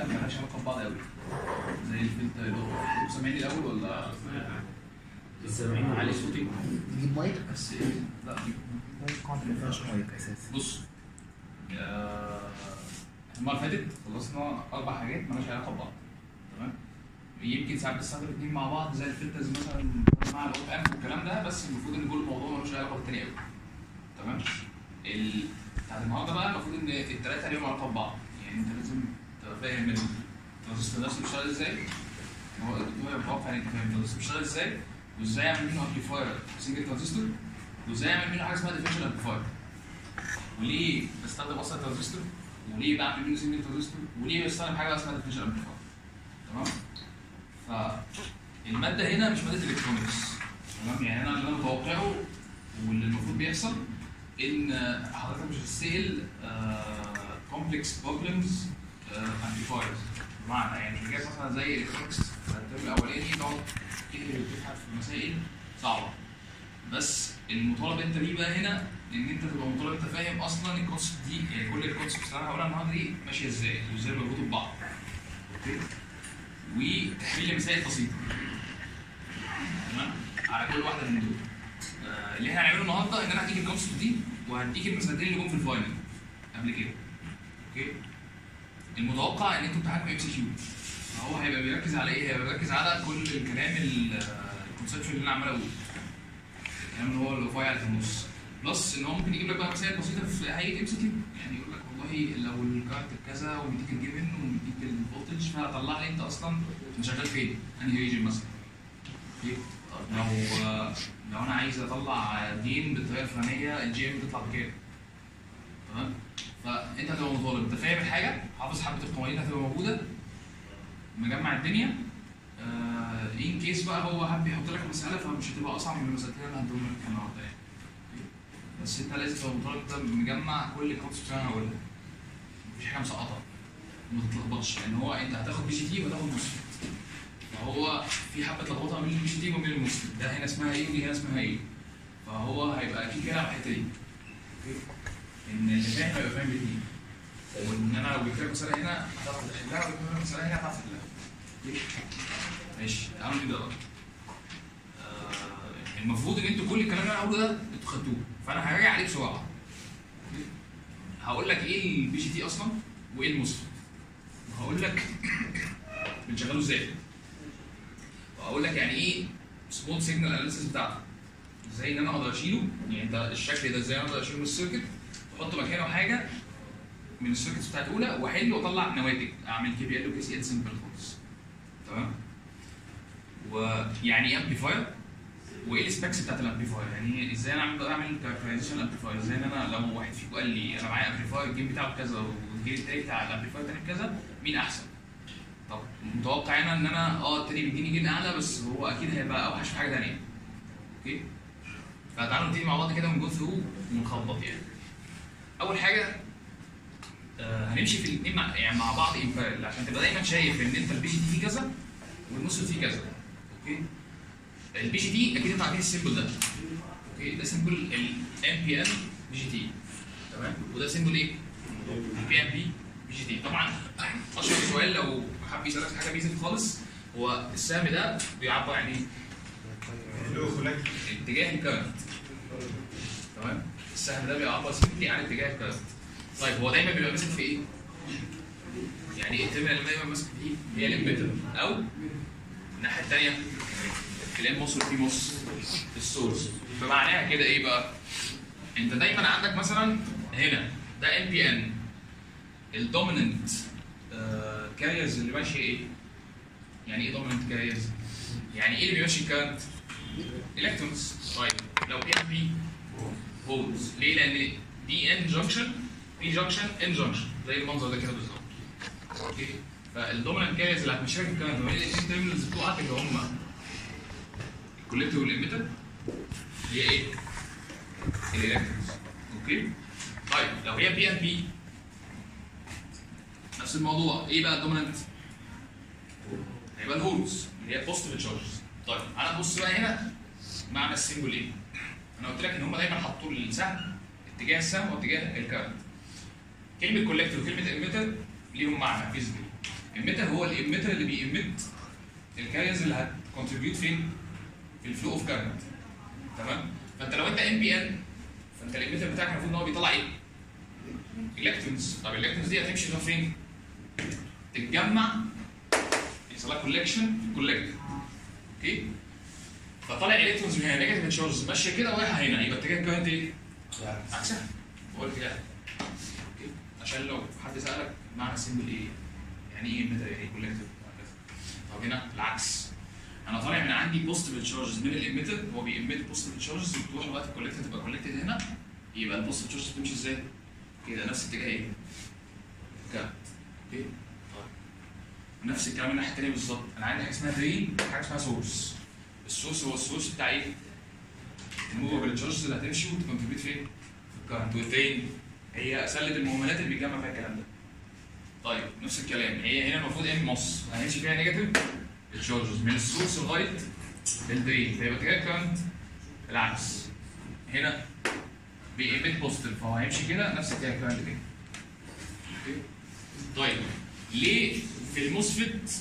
حاجه مالهاش علاقه ببعض قوي زي الفلتر انتوا سامعيني الاول ولا سامعين علي صوتي تجيب مايك بس ايه لا ما ينفعش مايك اساسا بص آه، المره اللي فاتت خلصنا اربع حاجات مالهاش علاقه ببعض تمام يمكن ساعات بنستخدم الاثنين مع بعض زي الفلترز مثلا مع الاوب امب والكلام ده بس المفروض ان كل موضوع ملوش علاقه بالتاني قوي تمام ال... بتاعت النهارده بقى المفروض ان الثلاثه ليهم علاقه ببعض يعني انت لازم تبقى فاهم الترانزستور نفسه بيشتغل ازاي هو الدكتور متوقع ان انت فاهم الترانزستور بيشتغل ازاي وازاي اعمل منه امبليفاير سنجل ترانزستور وازاي اعمل منه حاجه اسمها ديفرنشال امبليفاير وليه بستخدم اصلا ترانزستور وليه بعمل منه سنجل ترانزستور وليه بستخدم حاجه اسمها ديفرنشال امبليفاير تمام فالماده هنا مش ماده الكترونكس تمام يعني انا اللي انا متوقعه واللي المفروض بيحصل ان حضرتك مش هتسال كومبلكس بروبلمز امبليفايرز بمعنى يعني مش جايب مثلا زي الكترونكس الترم الاولاني تقعد تكتب وتبحث في مسائل صعبه بس المطالب انت بيه بقى هنا ان انت تبقى مطالب انت فاهم اصلا الكونسبت دي يعني كل الكونسبتس اللي انا هقولها النهارده دي ماشيه ازاي وازاي بيربطوا ببعض اوكي وتحليل مسائل بسيطه تمام على كل واحده من دول آه، اللي احنا هنعمله النهارده ان انا هديك الكونسبت دي وهديك المسألتين اللي جم في الفاينل قبل كده اوكي المتوقع ان انتوا امتحانكم ام سي كيو فهو هيبقى بيركز على ايه؟ هيبقى بيركز على كل الكلام الكونسبشن اللي انا عمال اقوله الكلام اللي هو الرفيع اللي في النص بلس ان هو ممكن يجيب لك بقى مسائل بسيطه في هيئه ام سي كيو يعني يقول لك والله لو الكارت كذا ومديك الجيفن ومديك الفولتج فطلع لي انت اصلا انت شغال فين؟ انهي ريجن مثلا اوكي طب لو لو انا عايز اطلع جين بالطريقه الفلانيه الجي ام بتطلع بكام؟ تمام؟ فانت هتبقى مطالب انت فاهم الحاجه حافظ حبه القوانين هتبقى موجوده مجمع الدنيا آه ان كيس بقى هو حب يحط لك مساله فمش هتبقى اصعب من المسالتين اللي انا هديهم لك النهارده يعني بس انت لازم تبقى مطالب انت مجمع كل الكونسبت اللي انا هقولها مفيش حاجه مسقطه ما تتلخبطش لان هو انت هتاخد بي جي تي وهتاخد مسلم فهو في حبه لخبطه ما بين البي جي تي وما بين المسلم ده هنا اسمها ايه ودي هنا اسمها ايه فهو هيبقى اكيد كده على الحته دي أوكي؟ ان اللي فاهم هيبقى فاهم الاثنين وان انا لو جبت لك مساله هنا هتعرف تحلها ولو جبت لك مساله هنا هتعرف تحلها أوكي؟ ماشي تعالوا نبدا بقى آه، المفروض ان انتوا كل الكلام اللي انا هقوله ده انتوا خدتوه فانا هراجع عليه بسرعه أوكي؟ هقول لك ايه البي جي تي اصلا وايه المسلم وهقول لك بنشغله ازاي وهقول لك يعني ايه سمول سيجنال اناليسيس بتاعته ازاي ان انا اقدر اشيله يعني انت الشكل ده ازاي انا اقدر اشيله من السيركت واحط مكانه حاجه من السيركتس بتاعت الاولى واحل واطلع نواتج اعمل كي بي ال وكي سي ال سمبل خالص تمام ويعني ايه امبليفاير وايه السبيكس بتاعت الامبليفاير يعني ازاي انا اعمل اعمل كاركترايزيشن الامبليفاير ازاي ان انا لو واحد فيكم قال لي انا معايا امبليفاير الجيم بتاعه كذا والجيم التاني بتاع الامبليفاير التاني كذا مين احسن؟ طب متوقع هنا ان انا اه التاني بيديني جين اعلى بس هو اكيد هيبقى اوحش في حاجه ثانيه اوكي فتعالوا نبتدي مع بعض كده ونجو ثرو ونخبط يعني اول حاجه آه هنمشي في الاثنين مع يعني مع بعض امبارل عشان تبقى دايما شايف ان انت البي جي تي فيه كذا والنص فيه كذا اوكي البي جي تي اكيد انتوا عارفين السيمبل ده اوكي ده سيمبل الام بي ان بي جي تي تمام وده سيمبل ايه؟ البي ام بي بي جي تي طبعا اشهر سؤال لو حب يسالك حاجه بيزك خالص هو السهم ده بيعبر عن ايه؟ اتجاه الكرنت تمام السهم ده بيعبر سيمبلي عن اتجاه الكرنت طيب هو دايما بيبقى ماسك في ايه؟ يعني الترمينال اللي دايما ماسك فيه هي الامبيتر او الناحيه الثانيه في الام موس والبي موس في السورس بمعناها كده ايه بقى؟ انت دايما عندك مثلا هنا ده ام بي ان الدوميننت كاريرز اللي ماشيه ايه؟ يعني ايه دوميننت كاريرز؟ يعني ايه اللي بيمشي الكارنت؟ الكترونز طيب لو بي ام بي هولز ليه؟ لان دي ان جنكشن بي جنكشن ان جنكشن زي المنظر ده كده بالظبط اوكي فالدوميننت كاريرز اللي هتمشي لك الكارنت ما بين الاثنين تيرمينالز بتوعك اللي هم الكوليكتور والاميتر هي ايه؟ الالكترونز اوكي طيب لو هي بي ام بي نفس الموضوع ايه بقى الدوميننت؟ هيبقى الهولز اللي هي بوزيتيف تشارجز طيب انا بص بقى هنا معنى السيمبل ايه؟ انا قلت لك ان هم دايما حطوا السهم اتجاه السهم واتجاه الكارنت كلمه كولكتور وكلمه اميتر ليهم معنى فيزيكال اميتر هو الاميتر اللي بيمت الكاريرز اللي هتكونتريبيوت فين؟ في الفلو اوف كارنت تمام؟ فانت لو انت ام بي ان فانت الاميتر بتاعك المفروض ان هو بيطلع ايه؟ الكترونز طب الالكترونز دي هتمشي تروح فين؟ تتجمع يحصل لها كولكشن كولكت اوكي؟ فطالع الكترونز من هنا نيجاتيف تشارجز ماشيه كده ورايحه هنا يبقى اتجاه الكارنت ايه؟ عكسها هو الاتجاه اوكي عشان لو حد سالك معنى السيمبل ايه؟ يعني ايه اميتر يعني ايه كولكتيف وهكذا طب هنا العكس انا طالع من عندي بوزيتيف تشارجز من الاميتر هو بيميت بوزيتيف تشارجز وتروح بقى الكولكتيف تبقى كولكتد هنا يبقى البوزيتيف تشارجز بتمشي ازاي؟ كده نفس اتجاه ايه؟ كده اوكي طيب نفس الكلام الناحيه الثانيه بالظبط انا عندي حاجه اسمها درين حاجه اسمها سورس السورس هو السورس بتاع ايه؟ الموفبل تشارجز اللي هتمشي وتكونتريبيوت فين؟ في الكارنت والدرين هي سله المهملات اللي بيتجمع فيها الكلام ده طيب نفس الكلام هي هنا المفروض ام نص هنمشي فيها نيجاتيف التشارجز من السورس لغايه الدرين فيبقى كده كارنت العكس هنا بيميت بوزيتيف فهو هيمشي كده نفس اتجاه الكارنت كده اوكي طيب ليه في الموسفيت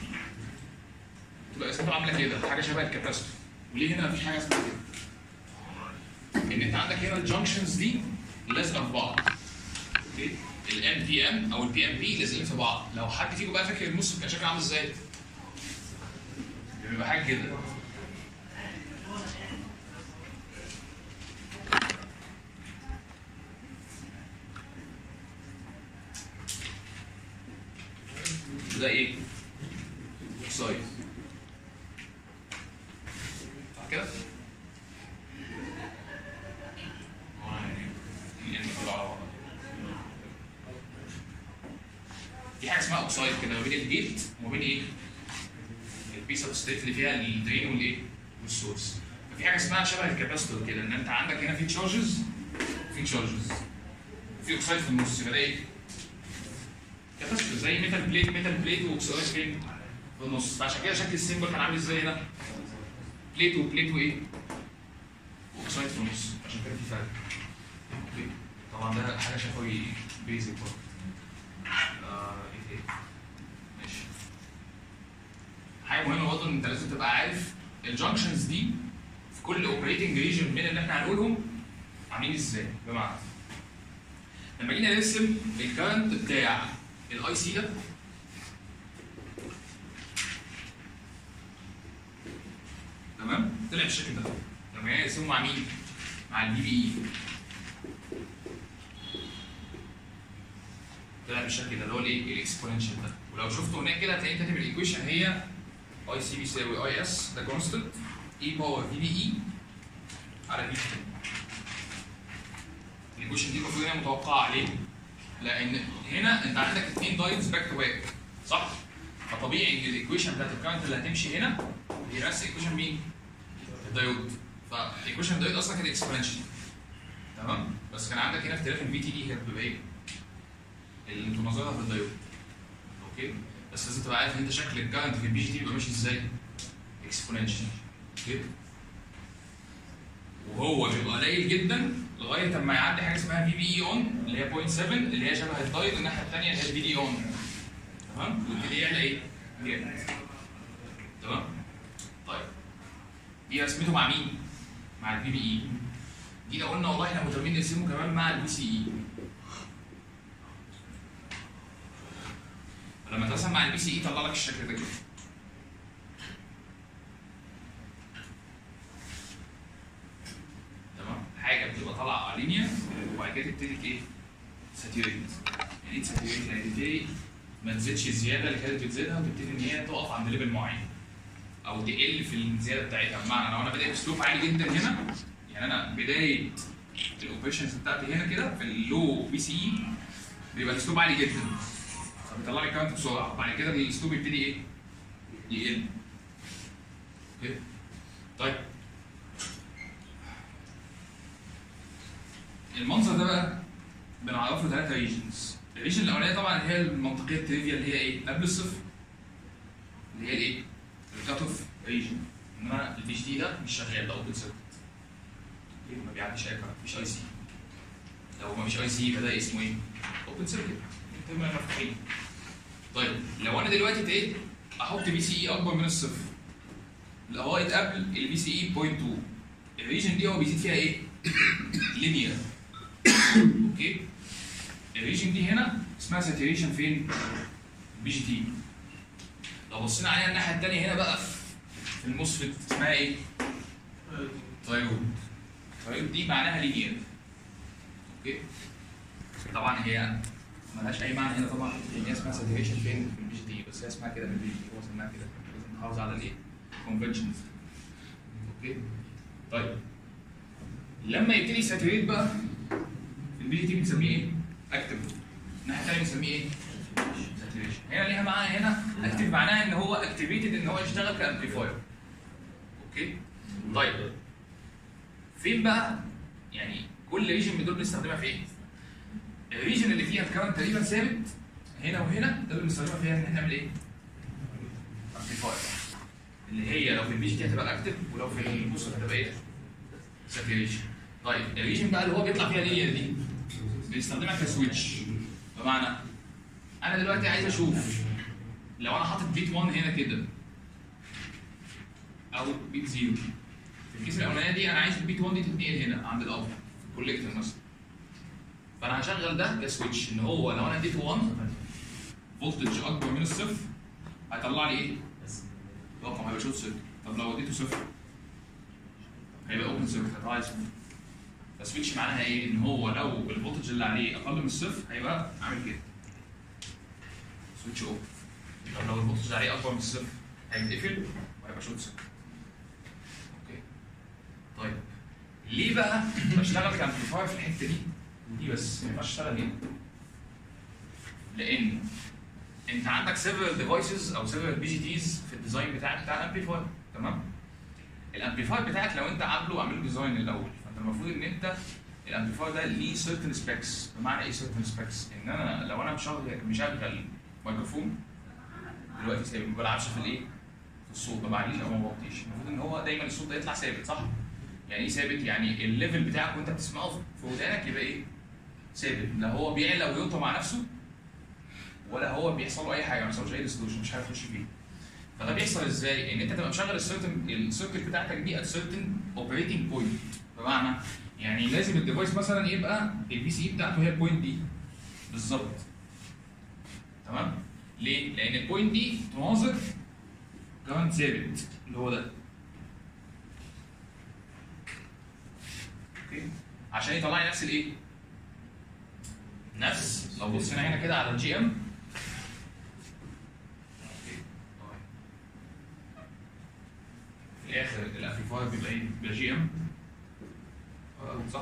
تبقى اسمها عامله كده حاجه شبه الكاباسيتور وليه هنا مفيش حاجه اسمها كده؟ ان انت عندك هنا الجنكشنز دي لازقه في بعض اوكي الام بي ام او البي ام بي لازقين في بعض لو حد فيكم بقى فاكر الموسفيت كان شكله عامل ازاي؟ بيبقى حاجه كده ده ايه؟ اوكسايد صح كده؟ يعني كده على بعض. دي حاجه اسمها اوكسايد كده ما بين الجيت وما بين ايه؟ البي سبستريت اللي فيها الدرين والايه؟ والسورس ففي حاجه اسمها شبه الكاباستور كده ان انت عندك هنا في تشارجز في تشارجز في اوكسايد في النص يبقى ده ايه؟ كاباستور زي ميتال بليت ميتال بليت واوكسايد فين؟ في النص فعشان كده شكل السيمبل كان عامل ازاي هنا؟ بليت وبليت وايه؟ واوكسايد في النص عشان كده في فرق اوكي طبعا ده حاجه شفوي بيزك برضه آه، ايه تاني؟ ماشي حاجه مهمه برضه ان انت لازم تبقى عارف الجنكشنز دي في كل اوبريتنج ريجن من اللي احنا هنقولهم عاملين ازاي بمعنى لما جينا نرسم الكارنت بتاع الاي سي ده تمام طلع بالشكل ده لما جينا نرسمه مع مين؟ مع البي بي اي طلع بالشكل ده اللي هو الايه؟ الاكسبوننشال ده ولو شفته هناك كده هتلاقي كاتب الايكويشن هي اي سي بيساوي اي اس ده كونستنت اي باور في بي اي على بي الايكويشن دي المفروض هي متوقعه عليه لان هنا انت عندك اثنين دايتس باك تو باك صح؟ فطبيعي ان الايكويشن بتاعت الكارنت اللي هتمشي هنا هي نفس ايكويشن مين؟ الدايود فايكويشن الدايود اصلا كانت اكسبوننشال تمام؟ بس كان عندك هنا اختلاف الفي تي دي كانت بتبقى ايه؟ اللي انتوا نظرها في الدايود اوكي؟ بس لازم تبقى عارف ان انت شكل الكارنت في البي جي تي بيبقى ماشي ازاي؟ اكسبوننشال اوكي؟ وهو بيبقى قليل جدا لغايه اما يعدي حاجه اسمها في بي اي اون اللي هي 0.7 اللي هي شبه الدايود الناحيه الثانيه اللي هي الفي دي اون تمام؟ ويبتدي يعلى ايه؟ جامد تمام؟ طيب دي رسمته مع مين؟ مع البي بي اي جينا قلنا والله احنا مهتمين نرسمه كمان مع البي سي اي فلما ترسم مع البي سي اي طلع لك الشكل ده كده تمام حاجه بتبقى طالعه لينيا وبعد كده تبتدي ايه؟ ساتيوريت يعني ايه ساتيوريت؟ يعني تبتدي ما تزيدش الزياده اللي كانت بتزيدها وتبتدي ان هي تقف عند ليفل معين او تقل في الزياده بتاعتها بمعنى لو انا بادئ بسلوب عالي جدا هنا يعني انا بدايه الاوبريشنز بتاعتي هنا كده في اللو بي سي اي بيبقى الاسلوب عالي جدا فبيطلع لي كاونت بسرعه بعد كده الاسلوب يبتدي ايه؟ يقل اوكي طيب المنظر ده بقى بنعرف له ثلاثه ريجنز الريجن الاولانيه طبعا هي المنطقيه التريفيا اللي هي ايه؟ قبل الصفر اللي هي الايه؟ الكات اوف ريجن انما البي جي تي ده مش شغال ده اوبن سيركت ما بيعديش اي كارت مفيش اي سي لو ما فيش اي سي يبقى ده اسمه ايه؟ اوبن سيركت الترمينال مفتوحين طيب لو انا دلوقتي ابتديت احط بي سي اي اكبر من الصفر لغايه قبل البي سي اي بوينت 2 الريجن دي هو بيزيد فيها ايه؟ لينير اوكي الريجن دي هنا اسمها ساتوريشن فين؟ بي جي تي لو بصينا عليها الناحيه الثانيه هنا بقى في في الموسفيت اسمها ايه؟ تايود تايود دي معناها لينير اوكي طبعا هي ملهاش اي معنى هنا طبعا ان هي اسمها ساتوريشن فين في البي جي تي بس هي اسمها كده في البي جي تي هو سماها كده لازم نحافظ على الايه؟ كونفنشنز اوكي طيب لما يبتدي ساتوريت بقى في البي جي تي بنسميه ايه؟ اكتف الناحيه الثانيه بنسميه ايه؟ ساتوريشن هنا ليها معنى هنا اكتف معناها ان هو اكتيفيتد ان هو يشتغل كامبليفاير اوكي طيب فين بقى يعني كل ريجن من دول بنستخدمها في ايه؟ الريجن اللي فيها الكرنت تقريبا ثابت هنا وهنا ده اللي بنستخدمها فيها ان احنا نعمل ايه؟ امبليفاير اللي هي لو في البي جي تي هتبقى اكتف ولو في البوست هتبقى ايه؟ ساتوريشن طيب الريجن بقى اللي هو بيطلع فيها لينير دي بنستخدمها كسويتش بمعنى انا دلوقتي عايز اشوف لو انا حاطط بيت 1 هنا كده او بيت 0 في الكيس الاولانيه دي انا عايز البيت 1 دي تتنقل هنا عند الاب في الكوليكتور مثلا فانا هشغل ده كسويتش ان هو لو انا اديته 1 فولتج اكبر من الصفر هيطلع لي ايه؟ رقم هيبقى شورت سيركت طب لو اديته صفر هيبقى اوبن سيركت هيطلع لي صفر فسويتش معناها ايه؟ ان هو لو الفولتج اللي عليه اقل من الصفر هيبقى عامل كده سويتش اوف طب لو الفولتج عليه اكبر من الصفر هيتقفل وهيبقى شورت سيركت اوكي طيب ليه بقى بشتغل كامبليفاير في الحته دي ودي بس ما ينفعش اشتغل هنا لان انت عندك سيفرال ديفايسز او سيفرال بي جي تيز في الديزاين بتاعك بتاع الامبليفاير تمام الامبليفاير بتاعك لو انت عامله عامله ديزاين الاول فانت المفروض ان انت الامبليفاير ده ليه سيرتن سبيكس بمعنى ايه سيرتن سبيكس ان انا لو انا مشغل مشغل ميكروفون دلوقتي ثابت ما بلعبش في الايه في الصوت ما بعليش او ما بوطيش المفروض ان هو دايما الصوت ده يطلع ثابت صح يعني ايه ثابت يعني الليفل بتاعك وانت بتسمعه في ودانك يبقى ايه ثابت لا هو بيعلى ويوطى مع نفسه ولا هو بيحصل له اي حاجه ما بيحصلش اي ديسلوشن مش عارف يخش فيه فده بيحصل ازاي؟ ان انت تبقى مشغل السيرتن السيركت بتاعتك دي ات سيرتن اوبريتنج بوينت بمعنى يعني لازم الديفايس مثلا يبقى البي سي بتاعته هي البوينت دي بالظبط تمام؟ ليه؟ لان البوينت دي تناظر كمان ثابت اللي هو ده اوكي عشان يطلع لي نفس الايه؟ نفس لو بصينا هنا كده على الجي ام في الاخر الامبليفاير بيبقى ايه؟ بيبقى جي ام صح؟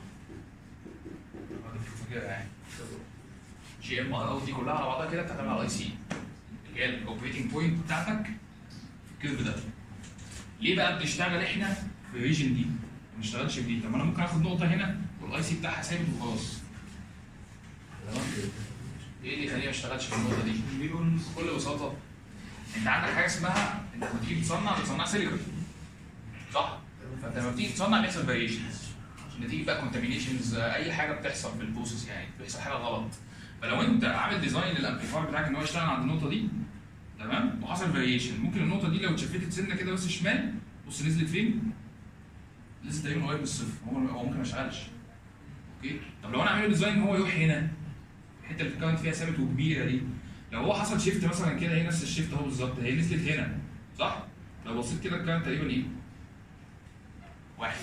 كده يعني جي ام ار او دي كلها على بعضها كده بتعتمد على الاي سي اللي هي الاوبريتنج بوينت بتاعتك في الكيرف ده ليه بقى بنشتغل احنا في الريجن دي؟ ما بنشتغلش في دي طب ما انا ممكن اخد نقطه هنا والاي سي بتاعها ثابت وخلاص تمام ايه اللي يخليني ما اشتغلش في النقطه دي؟ بكل بساطه انت عندك حاجه اسمها انت لما تيجي تصنع بتصنع سيليكون صح؟ فانت لما بتيجي تصنع بيحصل فاريشنز نتيجه بقى كونتامينيشنز اي حاجه بتحصل في البروسيس يعني بيحصل حاجه غلط فلو انت عامل ديزاين للامبليفاير بتاعك ان هو يشتغل عند النقطه دي تمام وحصل فاريشن ممكن النقطه دي لو اتشفتت سنه كده بس شمال بص نزلت فين؟ نزلت تقريبا قريب من الصفر هو هو ممكن ما يشتغلش اوكي طب لو انا عامله ديزاين ان هو يروح هنا الحته اللي الكاونت فيها ثابت وكبيره دي لو هو حصل شيفت مثلا كده هي نفس الشيفت اهو بالظبط هي نزلت هنا صح؟ لو بصيت كده الكاونت تقريبا ايه؟ واحد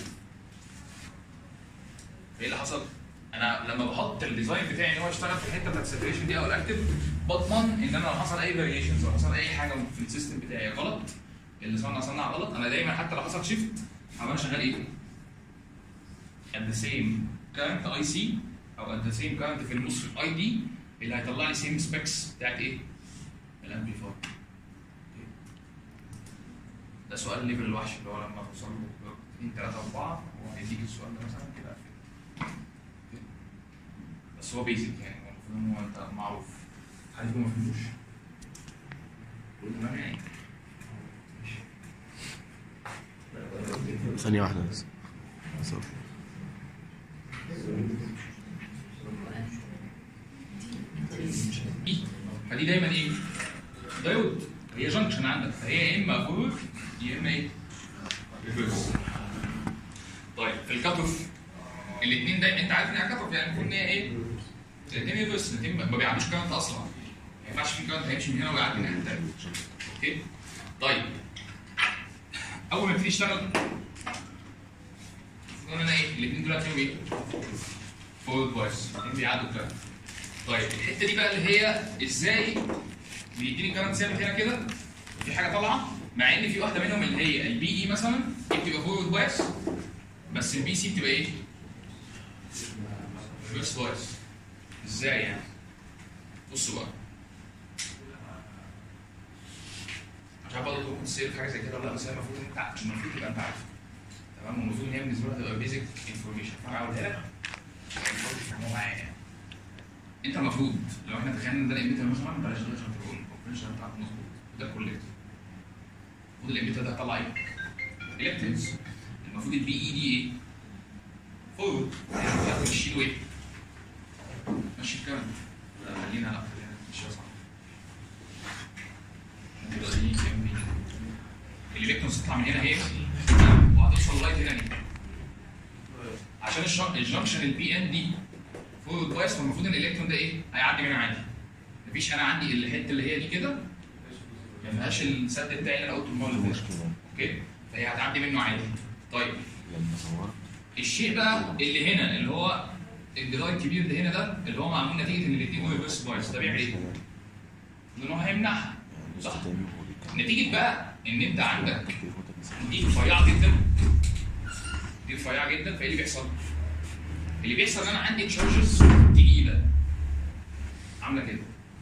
ايه اللي حصل؟ انا لما بحط الديزاين بتاعي ان هو يشتغل في الحته بتاعت الساتوريشن دي او الاكتف بضمن ان انا لو حصل اي فاريشنز او حصل اي حاجه في السيستم بتاعي غلط اللي صنع صنع غلط انا دايما حتى لو حصل شيفت هبقى انا شغال ايه؟ at the same current اي سي او at the same current في النص في الاي دي اللي هيطلع لي سيم سبيكس بتاعت ايه؟ الامبليفاير ده سؤال ليفل الوحش اللي هو لما توصل له 2 3 4 هو هيديك السؤال ده مثلا كده بس هو بيزك يعني هو المفروض ان هو انت معروف حد يكون ما فهموش تمام يعني ثانية واحدة بس صح. دي فدي دايما ايه؟ دايود هي جنكشن عندك فهي يا اما فورورد يا اما ايه؟ ريفرس طيب في الكات اوف الاثنين دايما انت عارف ان هي كات اوف يعني المفروض ان هي ايه؟ الاثنين ريفرس الاثنين ما بيعدوش كارنت اصلا ما ينفعش في كارنت هيمشي من هنا ويعدي من الناحيه الثانيه اوكي؟ طيب اول ما تبتدي تشتغل قلنا انا ايه؟ الاثنين دول هتلاقيهم ايه؟ فورورد بايس الاثنين بيعدوا كارنت طيب الحته دي بقى اللي هي ازاي بيديني كارنت ثابت هنا كده في حاجه طالعه مع ان في واحده منهم اللي هي البي اي مثلا دي بتبقى فورورد بايس بس البي سي بتبقى ايه؟ ريفرس بايس ازاي يعني؟ بصوا بقى مش عارف برضه ممكن تصير في حاجه زي كده ولا لا بس هي المفروض ان انت عارف- المفروض تبقى انت عارف تمام والمفروض ان هي بالنسبه لك تبقى بيزك انفورميشن فانا هقولها لك المفروض تفهموها معايا يعني انت المفروض لو احنا تخيلنا ان ده الامبيتر مثلا بلاش ده عشان تكون الكونفرنشال بتاعك مظبوط وده كوليكتور المفروض الامبيتر ده هيطلع ايه؟ الكترونز المفروض البي اي دي ايه؟ فورورد يعني تمشي ايه؟ ماشي الكلام لا خلينا لا خلينا مش صح يبقى دي ام بي الالكترونز تطلع من هنا اهي وهتوصل لغايه هنا اهي عشان الش- الجنكشن البي ان دي فورورد بايس فالمفروض ان الالكترون ده ايه؟ هيعدي منها عادي مفيش انا عندي الحته اللي هي دي كده ما فيهاش السد بتاعي اللي انا قلته المره اللي فاتت مشكلة اوكي فهي هتعدي منه عادي طيب لما صورت الشيء بقى اللي هنا اللي هو الدراي الكبير اللي هنا ده اللي هو معمول نتيجه ان الاثنين ريفرس بايس ده بيعمل ايه؟ ان هو هيمنعها صح نتيجه بقى ان انت عندك دي رفيعه جدا دي رفيعه جدا فايه اللي بيحصل؟ اللي بيحصل ان انا عندي تشارجز تقيله عامله كده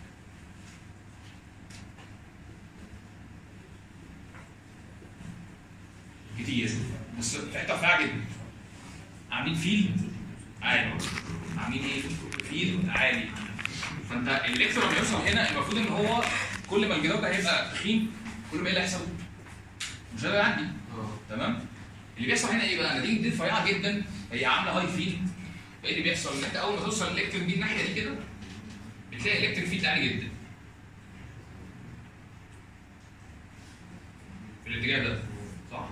كتير بس في حته رفيعه جدا عاملين فيلد عالي عاملين ايه؟ فيلد عالي فانت الالكترون لما يوصل هنا المفروض ان هو كل ما الجدار ده هيبقى تخين كل ما ايه اللي هيحصل؟ مش هيقدر يعدي تمام؟ اللي بيحصل هنا ايه بقى؟ نتيجه دي رفيعه جدا هي عامله هاي فيلد فايه اللي بيحصل؟ ان انت اول ما توصل الالكترون دي الناحيه دي كده بتلاقي الكتريك فيلد عالي جدا في الاتجاه ده صح؟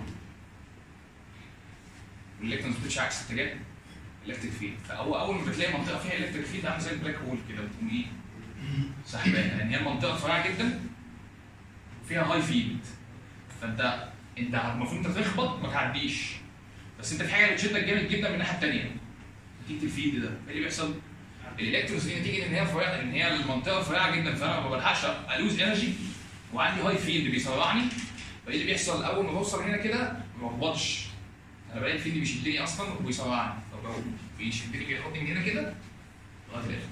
والالكترونز بتمشي عكس اتجاه الكتريك فيلد فهو اول ما بتلاقي منطقه فيها الكتريك فيلد عامله زي البلاك هول كده بتقوم ايه؟ سحباها لان هي منطقه رفيعه جدا فيها هاي فيلد فانت انت المفروض انت تخبط ما تعديش بس انت في حاجه بتشدك جامد جدا من الناحيه الثانيه نتيجه الفيلد ده ايه اللي بيحصل؟ الالكترونز دي نتيجه ان هي رفيعه ان هي المنطقه رفيعه جدا فانا ما بلحقش الوز انرجي وعندي هاي فيلد بيسرعني فايه اللي بيحصل اول ما بوصل هنا كده ما بهبطش انا بلاقي الفيلد بيشدني اصلا وبيسرعني طب هو بيشدني كده يحطني من هنا كده لغايه الاخر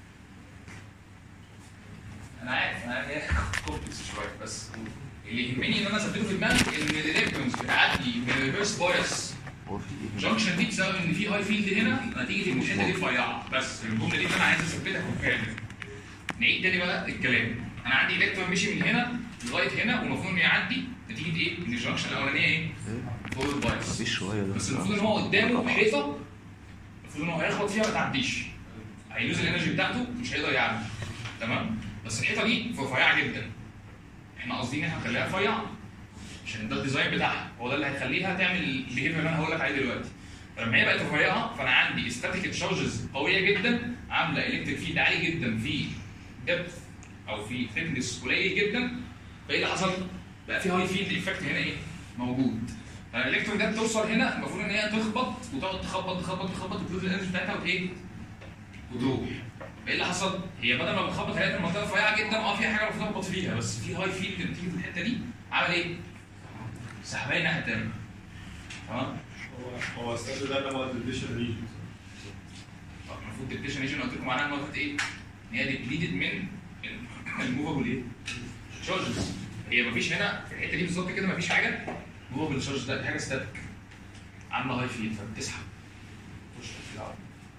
انا عارف انا عارف هي كومبلكس شويه بس اللي يهمني ان انا اثبته في دماغي ان الالكترونز بتعدي من الريفرس بايس هو في ايه جنكشن دي بسبب ان في هاي فيلد هنا نتيجه ان الحته دي رفيعه بس الجمله دي اللي انا عايز اثبتها في الكلام نعيد تاني بقى الكلام انا عندي الكترون مشي من هنا لغايه هنا والمفروض انه يعدي نتيجه ايه؟ ان الجنكشن الاولانيه ايه؟ ايه فورورد بايس مفيش شويه ده بس المفروض ان هو قدامه حيطه المفروض ان هو هيخبط فيها ما تعديش هيلوز الانرجي بتاعته مش هيقدر يعدي تمام بس الحيطه دي رفيعه جدا احنا قاصدين ان احنا نخليها رفيعه عشان ده الديزاين بتاعها هو ده اللي هيخليها تعمل البيهيفير اللي انا هقول لك عليه دلوقتي فلما هي بقت رفيعه فانا عندي ستاتيك تشارجز قويه جدا عامله الكتريك فيلد عالي جدا في دبث او في ثيكنس قليل جدا فايه اللي حصل؟ بقى في هاي فيلد افكت هنا ايه؟ موجود فالالكترون ده بتوصل هنا المفروض ان هي تخبط وتقعد تخبط تخبط تخبط وتلوز الانرجي بتاعتها وايه؟ وتروح ايه اللي حصل؟ هي بدل ما بتخبط هي المنطقه رفيعه جدا اه فيها حاجه المفروض اخبط فيها بس في هاي فيلد نتيجه الحته دي عمل ايه؟ سحبها الناحيه الثانيه تمام؟ هو هو السد ده اللي هو الديشن ريجن طب المفروض الديبليشن ايجن قلت لكم معناها ان هو كانت ايه؟ ان هي ديبليتد من الموفابل ايه؟ تشارجز هي مفيش هنا في الحته دي بالظبط كده مفيش حاجه موفابل تشارجز ده دي حاجه ستاتيك عامله هاي فيلد فبتسحب تخش في العرض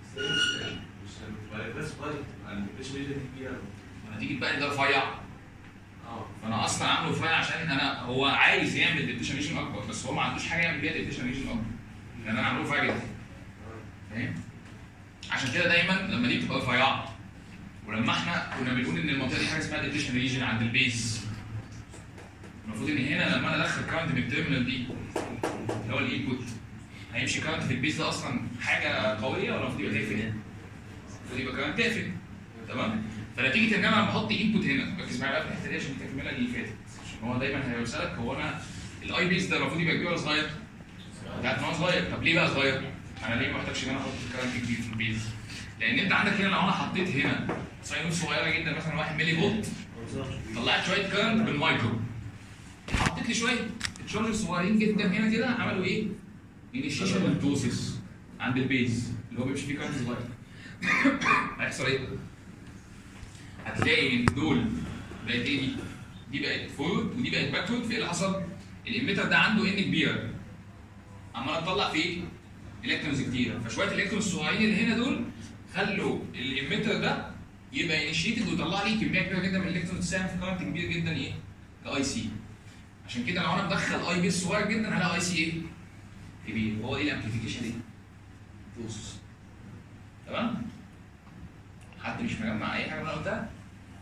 ونتيجه بقى ان ده رفيع فانا اصلا عامله رفيع عشان انا هو عايز يعمل ديبليشن ريجن اكبر بس هو ما عندوش حاجه يعمل بيها ديبليشن ريجن اكبر لان انا عامله رفيع جدا فاهم؟ عشان كده دايما لما دي بتبقى رفيعه ولما احنا كنا بنقول ان المنطقه دي حاجه اسمها ديبريشن ريجن عند البيز المفروض ان هنا لما انا ادخل كارنت من التيرمينال دي اللي هو الانبوت هيمشي كارنت في البيز ده اصلا حاجه قويه ولا المفروض يبقى تقفل؟ المفروض يبقى كارنت تقفل تمام؟ فنتيجه ان انا لما احط انبوت هنا ركز معايا بقى في الحته دي عشان تكملها اللي فاتت عشان هو دايما هيسالك هو انا الاي بيز ده المفروض يبقى كبير ولا صغير؟ بتاعت ان هو صغير طب ليه بقى صغير؟ انا ليه ما محتاجش ان انا احط كارنت كبير في البيز؟ لان انت عندك هنا لو انا حطيت هنا ساينوس صغيره جدا مثلا 1 ملي فولت طلعت شويه كارنت بالمايكرو حطيت لي شويه تشارجز صغيرين جدا هنا كده عملوا ايه؟ انيشيشن للبروسيس عند البيز اللي هو بيمشي فيه كارنت صغير هيحصل ايه؟ هتلاقي ان دول بقت ايه دي؟ دي بقت فورورد ودي بقت باكورد في ايه اللي حصل؟ الاميتر ده عنده ان كبيره عمال تطلع فيه الكترونز كتيره فشويه الالكترونز الصغيرين اللي هنا دول خلوا الاميتر ده يبقى انيشيتد ويطلع لي كميه كبيره جدا من الالكترونز تساهم في كارنت كبير جدا ايه؟ كاي سي عشان كده لو انا مدخل اي بي صغير جدا هلاقي اي سي ايه؟ كبير هو ايه الامبليفيكيشن دي؟ بوس تمام؟ حد مش مجمع اي حاجه من اللي أنا قلتها؟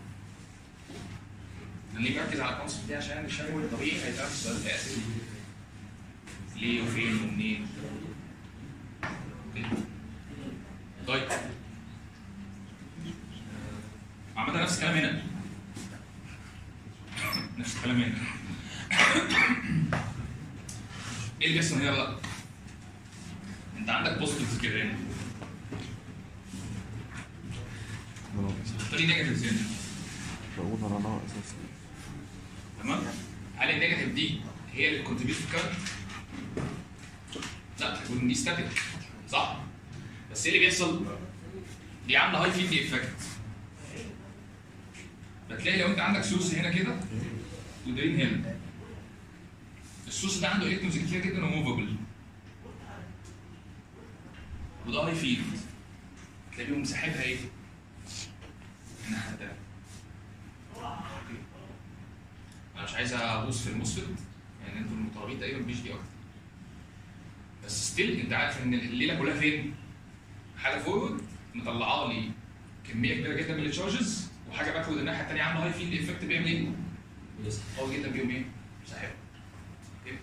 أنا ليه مركز على الكونسبت دي عشان الشهوي الطبيعي هيتعرف السؤال ده اساسي ليه وفين ومنين طيب عامة نفس الكلام هنا نفس الكلام هنا ايه اللي بيحصل هنا بقى؟ انت عندك بوزيتيف كده هنا فدي نيجاتيف هنا بقول انا ناقص اساسا تمام؟ هل النيجاتيف دي هي اللي بتكونتريبيوت في الكارنت؟ لا تكون دي ستاتيك صح؟ بس ايه اللي بيحصل؟ دي عامله هاي فيلد افكت فتلاقي لو انت عندك سورس هنا كده ودرين هنا السورس ده عنده الكترونز كتير جدا وموفابل وده هاي فيلد تلاقي بيهم مساحتها ايه؟ الناحيه التانيه انا مش عايز اغوص في المسفت يعني انتوا المطالبين تقريبا مش دي اكتر بس ستيل انت عارف ان الليله كلها فين؟ حاجه فورورد مطلعه لي كميه كبيره جدا من التشارجز وحاجه باكورد الناحيه الثانيه عامله هاي فيلد افكت بيعمل ايه؟ قوي جدا بيهم ايه؟ مساحات اوكي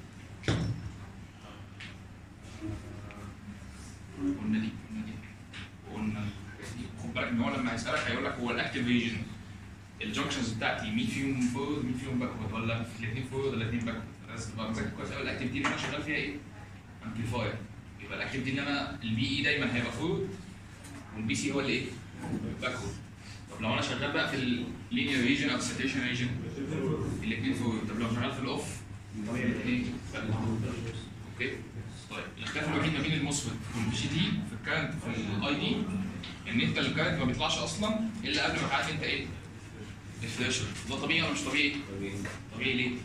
قلنا دي قلنا دي قلنا الحاجات دي خد بالك ان هو لما هيسالك هيقول لك هو الاكتيف ريجن الجنكشنز بتاعتي مين فيهم فورورد مين فيهم باكورد ولا الاثنين فورورد ولا الاثنين باكورد لازم تبقى مذاكر كويس قوي الاكتيف دي اللي انا شغال فيها ايه؟ امبليفاير يبقى الاكتيف دي اللي انا البي اي دايما هيبقى فورورد والبي سي هو اللي ايه؟ باكورد طب لو انا شغال بقى في اللينير ريجن او الساتيشن ريجن الاثنين فورورد طب لو شغال في الاوف طبيعي الاثنين اوكي طيب الاختلاف الوحيد ما بين الموسفيت والبي جي تي في الكارنت في الاي دي ان انت الكارنت ما بيطلعش اصلا الا قبل ما تعرف انت ايه؟ الفلاشر ده طبيعي ولا مش طبيعي؟ طبيعي ليه؟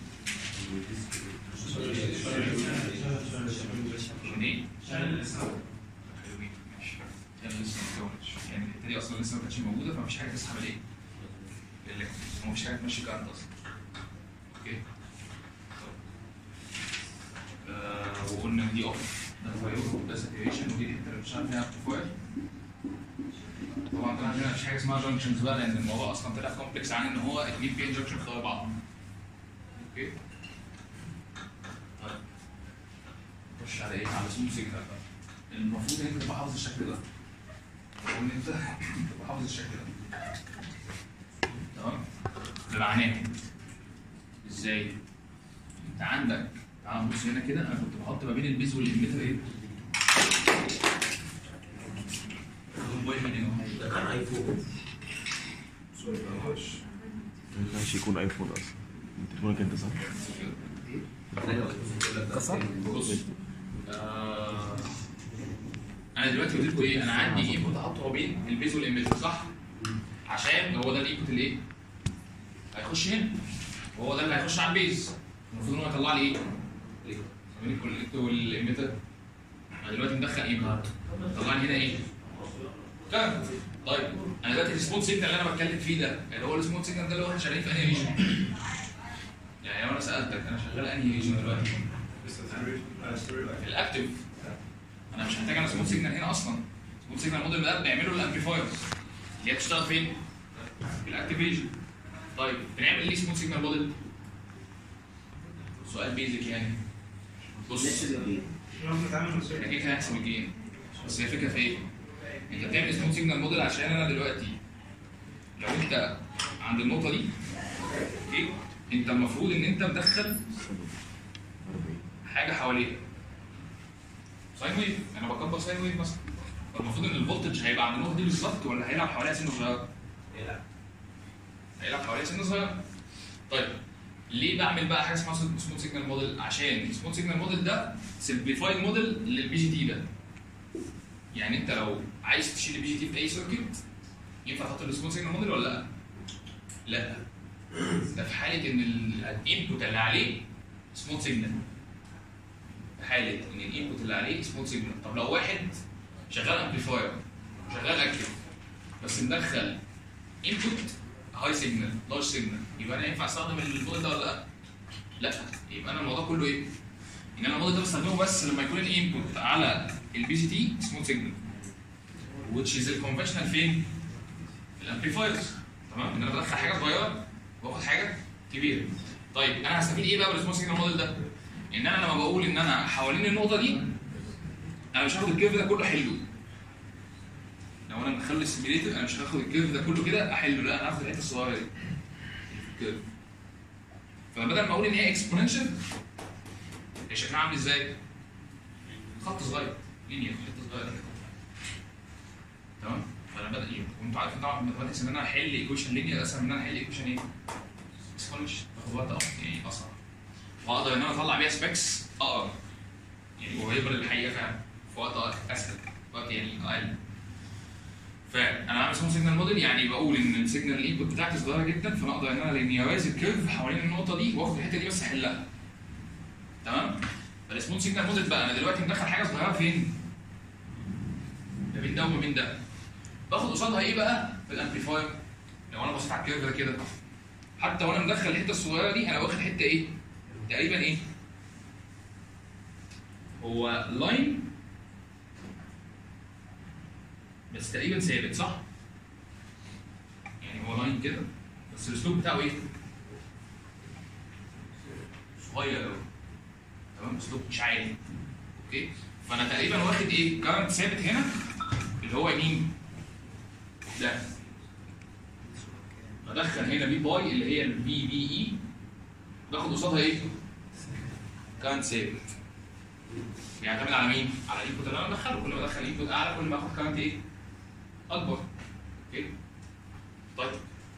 عشان ايه؟ حلوين ماشي يعني لسه ما اتكونتش يعني الحته دي اصلا لسه ما كانتش موجوده فمفيش حاجه تسحب الايه؟ الالكترون ومفيش حاجه تمشي كارنت اصلا اوكي طب. آه وقلنا دي اوف ده فايور وده ساتيريشن ودي الحته اللي بنشتغل فيها امبليفاير طبعا طلع هنا مفيش حاجه اسمها جانكشنز بقى لان الموضوع اصلا طلع كومبلكس عن ان هو اتنين بي ان جانكشن في بعض اوكي طيب نخش على ايه؟ على سموث سيجنال بقى المفروض ان انت تبقى حافظ الشكل ده وان انت تبقى حافظ الشكل ده تمام؟ بمعناه ازاي؟ انت عندك تعال نبص هنا كده انا كنت بحط ما بين البيز والاميتر ايه؟ موبايل مين هنا؟ ده كان ايفون ما ينفعش يكون ايفون اصلا تليفونك انت صح؟ كسر بص آه، انا دلوقتي قلت لكم ايه انا عندي انبوت احطه ما بين البيز والاميتر صح عشان هو ده الانبوت اللي ايه هيخش هنا وهو ده اللي هيخش على البيز المفروض ان هو يطلع لي ايه ما بين الكوليكتور والاميتر انا دلوقتي مدخل ايه بقى طلع لي هنا ايه كارت طيب انا دلوقتي السموث سيجنال اللي انا بتكلم فيه ده اللي هو السموث سيجنال ده اللي هو احنا شغالين في انهي ريجن يعني لو انا سالتك انا شغال انهي ريجن دلوقتي الاكتف انا مش محتاج انا سموث سيجنال هنا اصلا سموث سيجنال موديل ده بنعمله للامبليفايرز اللي هي بتشتغل فين؟ الاكتيفيشن طيب بنعمل ليه سموث سيجنال موديل؟ سؤال بيزك يعني بص احنا كده كده هنحسب الجين بس هي الفكره في ايه؟ انت بتعمل سموث سيجنال موديل عشان انا دلوقتي لو انت عند النقطه دي اوكي انت المفروض ان انت مدخل حاجه حواليها ساين ويف انا بكبر ساين ويف مثلا فالمفروض ان الفولتج هيبقى عند النقطه دي بالظبط ولا هيلعب حواليها سنه صغيره؟ هيلعب حواليها سنه صغيره طيب ليه بعمل بقى حاجه اسمها سموث سيجنال موديل عشان السموث سيجنال موديل ده سمبليفايد موديل للبي جي تي ده يعني انت لو عايز تشيل البي جي تي في اي سيركت ينفع تحط السموث سيجنال موديل ولا لا؟ لا ده في حاله ان الانبوت اللي عليه سموث سيجنال في حاله ان الانبوت اللي عليه سموث سيجنال طب لو واحد شغال امبليفاير شغال اكتف بس مدخل انبوت هاي سيجنال لارج سيجنال يبقى انا ينفع استخدم الموديل ده ولا لا؟ لا يبقى انا الموضوع كله ايه؟ ان انا الموديل ده بستخدمه بس لما يكون الانبوت على البي جي تي سموث سيجنال which is الكونفشنال فين؟ الامبليفايرز تمام ان انا بدخل حاجه صغيره واخد حاجه كبيره طيب انا هستفيد ايه بقى بالسموث سيجنال موديل ده؟ ان انا لما بقول ان انا حوالين النقطه دي انا مش هاخد الكيرف ده كله احله لو انا مدخله السيميليتر انا مش هاخد الكيرف ده كله كده احله لا انا هاخد الحته الصغيره دي الكيرف فبدل ما اقول ان هي اكسبوننشال هي شكلها عامل ازاي؟ خط صغير لينير حته صغيره كده. تمام؟ فانا بدا ايه؟ وانتوا عارفين طبعا الماثماتكس ان انا احل ايكويشن لينير اسهل من ان انا احل ايكويشن ايه؟ اكسبوننشال باخد وقت أق- يعني اسرع واقدر ان انا اطلع بيها سبيكس اقرب يعني قريبه للحقيقه فعلا في وقت اسهل وقت يعني اقل فانا بعمل سمول سيجنال موديل يعني بقول ان السيجنال الانبوت بتاعتي صغيره جدا فانا اقدر ان انا لينيرايز الكيرف حوالين النقطه دي واخد الحته دي بس احلها تمام فالسمول سيجنال موديل بقى انا دلوقتي مدخل حاجه صغيره فين؟ ما بين ده وما بين ده باخد قصادها ايه بقى في الامبليفاير لو انا بصيت على الكيرف ده كده حتى وانا مدخل الحته الصغيره دي انا واخد حته ايه؟ تقريبا ايه؟ هو لاين بس تقريبا ثابت صح؟ يعني هو لاين كده بس الاسلوب بتاعه ايه؟ صغير قوي تمام اسلوب مش عالي اوكي فانا تقريبا واخد ايه؟ كارنت ثابت هنا اللي هو مين؟ ده بدخل هنا بي باي اللي هي البي بي اي باخد قصادها ايه؟ كارنت ثابت بيعتمد على مين؟ على الانبوت اللي انا بدخله كل ما ادخل انبوت اعلى كل ما اخد كارنت ايه؟ اكبر اوكي طيب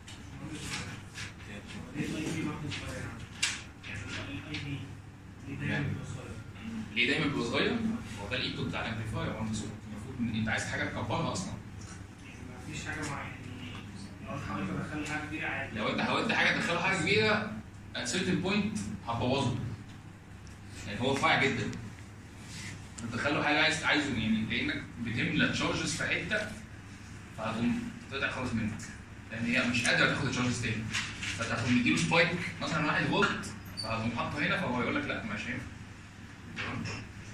ليه دايما بيبقى صغير؟ هو ده الانبوت بتاع الامبليفاير هو انت المفروض ان انت عايز حاجه تكبرها اصلا مفيش حاجه معينه لو انا حاولت ادخل حاجه كبيره عادي لو انت حاولت حاجه تدخله حاجه كبيره at certain point هتبوظه يعني هو رفيع جدا تدخله حاجه عايز عايزه يعني لانك بتملى تشارجز في حته فهتقوم تقطع خالص منك لان هي مش قادره تاخد التشارجز تاني فتاخد مديله سبايك مثلا 1 فولت فهتقوم حاطه هنا فهو يقول لك لا مش هينفع تمام؟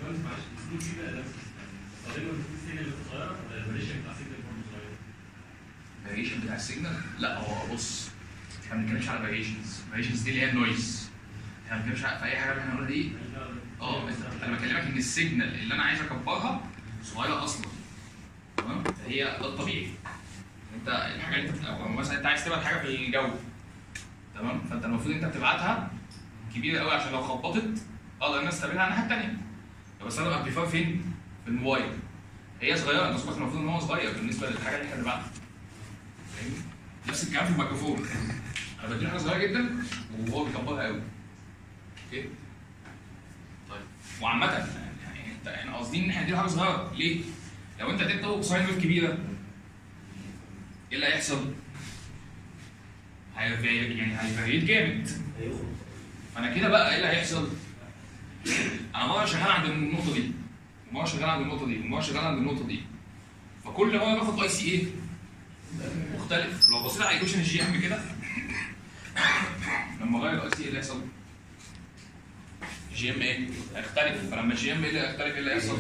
الفاريشن بتاع السيجنال لا هو بص احنا ما بنتكلمش على فاريشنز فاريشنز دي اللي هي النويز احنا ما بنتكلمش على- في اي حاجه اللي احنا هنقولها دي اه انت- انا بكلمك ان السيجنال اللي انا عايز اكبرها صغيره اصلا تمام هي ده الطبيعي انت الحاجه اللي انت أو مثلا انت عايز تبعت حاجه في الجو تمام فانت المفروض انت بتبعتها كبيره قوي عشان لو خبطت اقدر الناس تستقبلها على الناحيه الثانيه بستخدم امبليفاير فين؟ في الموبايل هي صغيره انت صوتك المفروض ان هو صغير بالنسبه للحاجه اللي احنا بنبعتها فاهمني؟ نفس الكلام في الميكروفون انا بديله حاجه صغيره جدا وهو بيكبرها قوي اوكي طيب وعامة يعني انت احنا قاصدين ان احنا نديله حاجه صغيره ليه؟ لو انت اديته ساين ويف كبيره ايه اللي هيحصل؟ هيفي- يعني هيفريد جامد فانا كده بقى ايه اللي هيحصل؟ انا مره شغال عند النقطه دي ومره شغال عند النقطه دي ومره شغال عند النقطه دي فكل مره باخد اي سي ايه؟ مختلف لو بصيت على ايكويشن الجي ام كده لما اغير الاي سي ايه اللي هيحصل؟ جي ام ايه؟ هيختلف فلما الجي ام ايه اللي هيختلف ايه اللي هيحصل؟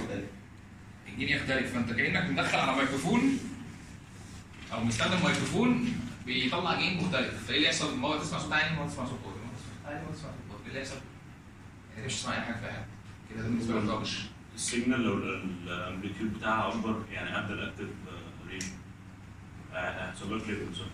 الجين يختلف فانت كانك مدخل على ميكروفون او مستخدم ميكروفون بيطلع جين مختلف فايه اللي يحصل؟ مره تسمع صوت عالي مره تسمع صوت واطي مره تسمع صوت عالي مره تسمع صوت واطي ايه اللي يحصل؟ يعني مش تسمع اي حاجه في حاجه كده ده بالنسبه لك رابش السيجنال لو الامبليتيود بتاعها اكبر يعني ابدا الاكتف رينج هيحصل لها كليبنج صح؟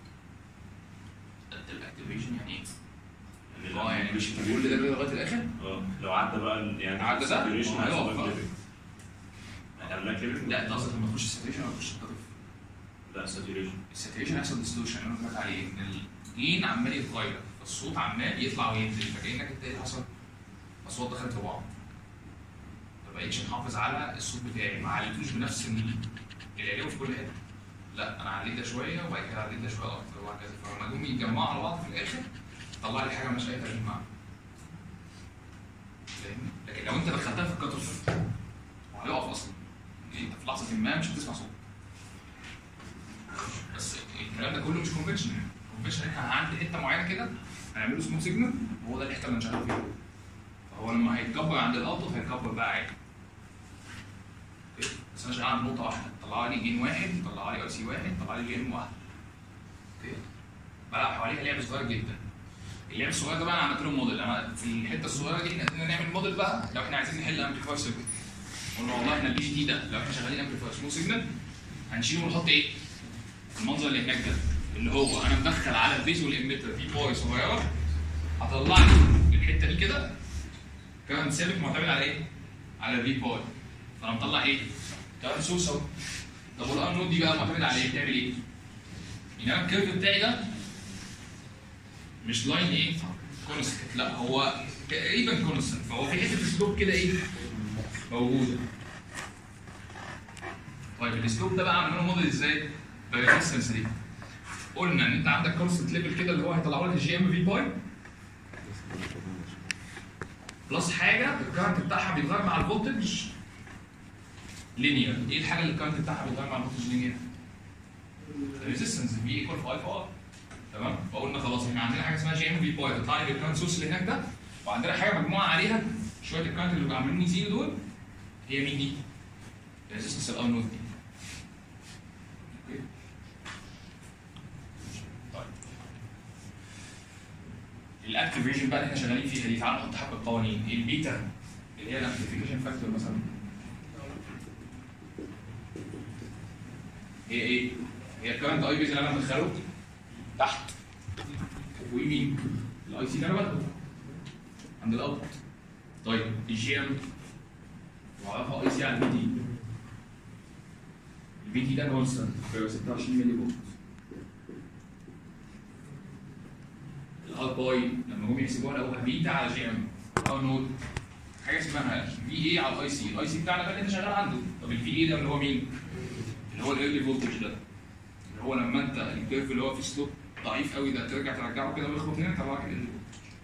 الاكتيفيشن يعني ايه؟ يعني اه يعني مش الامبليتيود كل ده كده لغايه الاخر؟ اه لو عدى بقى ال- يعني عدى ده؟ saturation اه، هيحصل هيقف لها بقى. كليبنج هيعمل لها كليبنج؟ لا انت قصدك لما تخش الساتوريشن ولا تخش التطف؟ لا ساتوريشن الساتوريشن هيحصل ديستورشن انا قلت لك عليه ان الجين عمال يتغير فالصوت عمال يطلع وينزل فكانك انت ايه اللي حصل؟ اصوات دخلت في بعض ما بقتش محافظ على الصوت بتاعي ما عليتوش بنفس ال- العلاوه في كل حته لا انا عليت ده شويه وبعد كده عليت ده شويه اكتر وهكذا فلما جم يتجمعوا على بعض في الاخر طلع لي حاجه مش لاقي ترجمه معاها فاهمني؟ لكن لو انت دخلتها في الكات اوف هيقف اصلا انت في لحظه ما مش هتسمع صوت بس الكلام ده كله مش كونفشن كونفشن احنا عند حته معينه كده هنعمله سموث سيجنال وهو ده الحته اللي هنشغل فيها فهو لما هيتكبر عند الاوتو هيتكبر بقى عادي أوكي؟ بس انا شغال عند نقطه واحده طلع لي جين واحد طلع لي اي سي واحد طلع لي جيم واحد اوكي بلعب حواليها لعب صغير جدا اللعب الصغير ده بقى انا عملت له موديل انا في الحته الصغيره دي احنا قدرنا نعمل موديل بقى لو احنا عايزين نحل امبليفاير سيركت قلنا والله احنا البي جي دي ده لو احنا شغالين امبليفاير سموث سيجنال هنشيله ونحط ايه؟ المنظر اللي هناك ده اللي هو انا مدخل على البيز والاميتر في باي صغيره هطلع لي الحته دي كده كمان ثابت معتمد على ايه؟ على الفي باي فانا مطلع ايه؟ كمان سورس اهو طب والان نود دي بقى معتمد على ايه؟ بتعمل ايه؟ يعني انا الكيرف بتاعي ده مش لاين ايه؟ كونستنت لا هو تقريبا كونستنت فهو في حته سلوب كده ايه؟ موجوده طيب الاسلوب ده بقى عملنا له موديل ازاي؟ بالريزستنس دي قلنا ان انت عندك كونستنت ليفل كده اللي هو هيطلعه لك الجي ام في باي بلس حاجه الكارنت بتاعها بيتغير مع الفولتج لينير ايه الحاجه اللي الكارنت بتاعها بيتغير مع الفولتج لينير؟ الريزستنس في ايكوال 5 ار تمام فقلنا خلاص احنا عندنا حاجه اسمها جي ام في باي تطلع لي الكارنت سورس اللي هناك ده وعندنا حاجه مجموعه عليها شويه الكارنت اللي عاملين يزيدوا دول هي مين دي؟ الريزستنس الانود دي اوكي طيب الاكتيفيشن بقى اللي احنا شغالين فيها دي تعالوا نحط حبه قوانين البيتا اللي هي الامبليفيكيشن فاكتور مثلا هي ايه؟ هي الكرنت اي بيز اللي انا مدخله تحت ويمين الاي سي اللي انا باخده عند الاوت طيب الجي ام وعرفها اي سي على البي تي البي تي ده كونستنت 26 ملي فولت الار باي لما هم يحسبوها لقوها بيتا على جي ام او نود حاجه اسمها في اي على الاي سي الاي سي بتاعنا ده اللي انت شغال عنده طب الفي اي ده اللي هو مين؟ اللي هو الايرلي فولتج ده اللي هو لما انت الكيرف اللي هو فيه سلوب ضعيف قوي ده ترجع ترجعه كده ويخبط هنا يطلع لك ال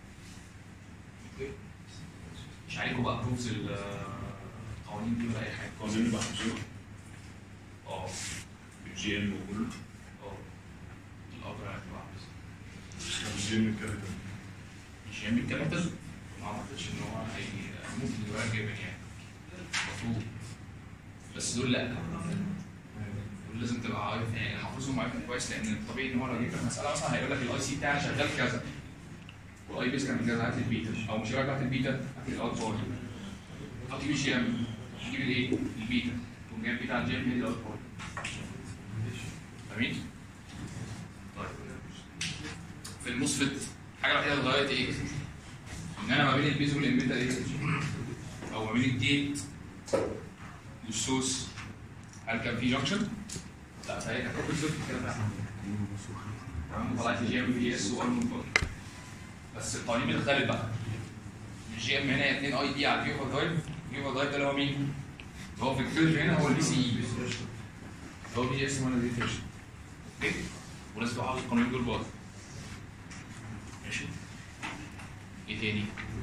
مش عليكم بقى بروفز القوانين دي ولا اي حاجه قوانين اللي بحفظوها اه الجي ام وكله اه الأقرع يطلع بس. مش من كده مش يعمل كابيتال ما اعتقدش ان هو هي ممكن يبقى جيفن يعني المفروض بس دول لا دول لازم تبقى عارف يعني حافظهم عارف كويس لان الطبيعي ان هو لو جيت لك مساله مثلا هيقول لك الاي سي بتاعي شغال كذا والاي بيس كان كذا هات لي البيتا او مش هات البيتا هات لي الاوت بوينت حط بي جي ام تجيب الايه؟ البيتا تقوم جايب بيتا على الجي ام هي دي الاوت بوينت فاهمين؟ طيب في الموسفيت الحاجه الوحيده اللي اتغيرت ايه؟ ان انا ما بين البيز والاميتر ايه؟ او ما بين الجيت والسوس هل كان في جنكشن؟ لا فهي كانت اوبن سيركت كده فعلا تمام طلعت جي ام في اس وار بس القوانين بتختلف بقى الجي ام هنا 2 اي دي على الفي اوفر درايف الفي اوفر درايف ده اللي هو مين؟ اللي هو في الكيرف هنا هو البي سي اي هو بي اس وانا دي فيش اوكي ولازم تبقى حافظ القانونين دول برضه ماشي ايه تاني؟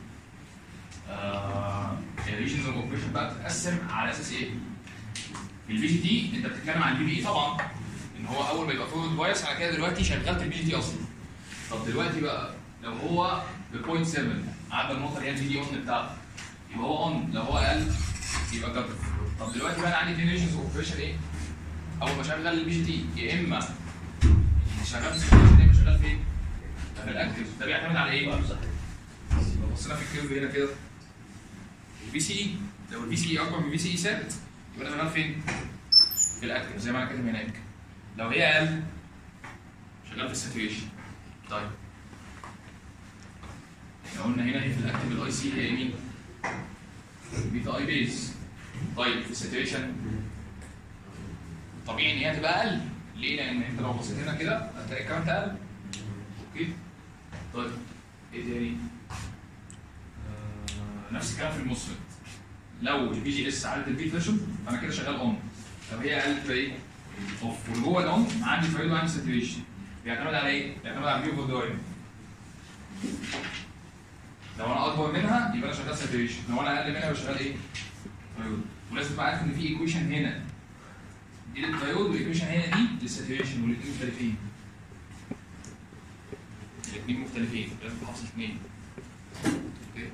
آه الريجنز اوف اوبريشن بقى بتتقسم على اساس ايه؟ في البي جي تي انت بتتكلم عن البي بي اي طبعا ان هو اول ما يبقى فورورد بايس على كده دلوقتي شغلت البي جي تي اصلا طب دلوقتي بقى لو هو ب 0.7 عدى النقطه اللي هي البي دي اون بتاعته يبقى هو اون لو هو اقل يبقى كات طب دلوقتي بقى انا عندي اثنين ريجنز اوف اوبريشن ايه؟ اول ما اشغل البي جي تي يا اما ان شغال في السيتويشن يبقى شغال فين؟ في الاكتف ده بيعتمد على ايه؟ لو بصينا في الكيرف هنا كده البي سي اي لو البي سي اي اكبر من البي سي اي ثابت يبقى انا شغال فين؟ في الاكتف زي ما انا كاتب هناك لو هي اقل شغال في الساتوريشن طيب احنا قلنا هنا هي في الاكتف الاي سي هي مين؟ بيتا اي بيز طيب في الساتوريشن طبيعي ان هي تبقى اقل ليه؟ لان انت لو بصيت هنا كده هتلاقي الكارنت اقل اوكي طيب ايه تاني؟ آه، نفس الكلام في الموسفيت لو البي جي اس عدد البي ثريشولد فانا كده شغال اون طب هي اقل تبقى ايه؟ اوف وجوه الاون عندي فايل وعندي ساتوريشن بيعتمد على ايه؟ بيعتمد على الفيو فودوين لو انا اكبر منها يبقى انا شغال ساتوريشن لو انا اقل منها يبقى شغال ايه؟ دايود ولازم تبقى عارف ان في ايكويشن هنا دي للدايود والايكويشن هنا دي للساتوريشن والاثنين مختلفين الاثنين مختلفين لازم تحفظ الاثنين اوكي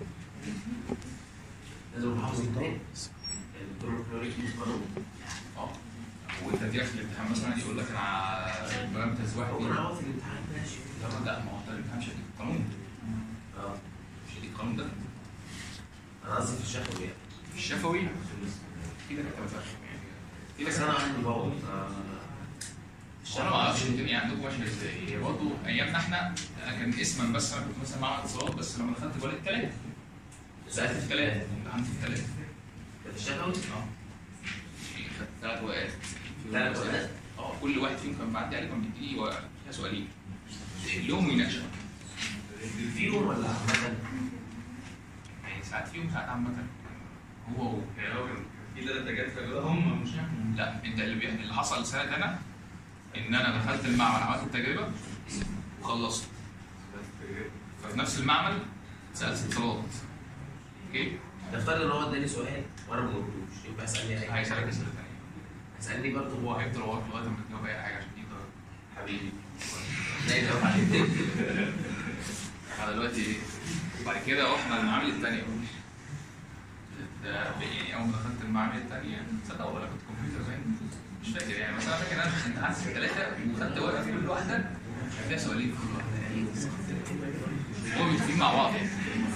لازم نحافظ الاثنين الكلوريك قانون اه وانت تيجي في الامتحان مثلا يقول لك انا بارامترز واحد ممكن اتنين. اقعد في الامتحان ماشي لا لا ما هو انت الامتحان مش هديك القانون اه مش هديك القانون ده انا قصدي في الشفوي يعني في الشفوي كده كده بتفهم يعني كده بس كده انا عندي باور انا ما اعرفش الدنيا عندكم ماشيه ازاي هي برضه ايامنا احنا أنا كان اسما بس انا كنت مثلا معمل اتصالات بس لما دخلت بقول ثلاثه سالت في ثلاثه امتحنت في ثلاثه في الشفوي اه خدت ثلاث ورقات ثلاث ورقات؟ اه كل واحد فيهم كان معدي عليه كان بيديني ورقه فيها سؤالين لهم ويناقشوا فيهم ولا عامة؟ يعني ساعات فيهم ساعات عامه هو هو يعني هو كان في ثلاث تجارب كده هم مش لا انت اللي بي... اللي حصل السنه ده انا ان انا دخلت المعمل عملت التجربه وخلصت ففي نفس المعمل سالت اتصالات اوكي نفترض ان هو اداني سؤال وانا ما جاوبتوش يبقى اسالني اي حاجه هيسالك اسئله ثانيه اسالني برضه هو هو هيفضل وراك لغايه ما تجاوب اي حاجه عشان يقدر حبيبي لا يجاوب عليه انا دلوقتي ايه وبعد كده رحنا المعامل الثانيه ده يعني اول ما دخلت المعامل الثانيه تصدق والله كنت كمبيوتر زين مش فاكر يعني مثلا فاكر انا امتحنت في ثلاثه وخدت ورقه في كل واحده كان فيها سؤالين في كل واحده هم متفقين مع بعض يعني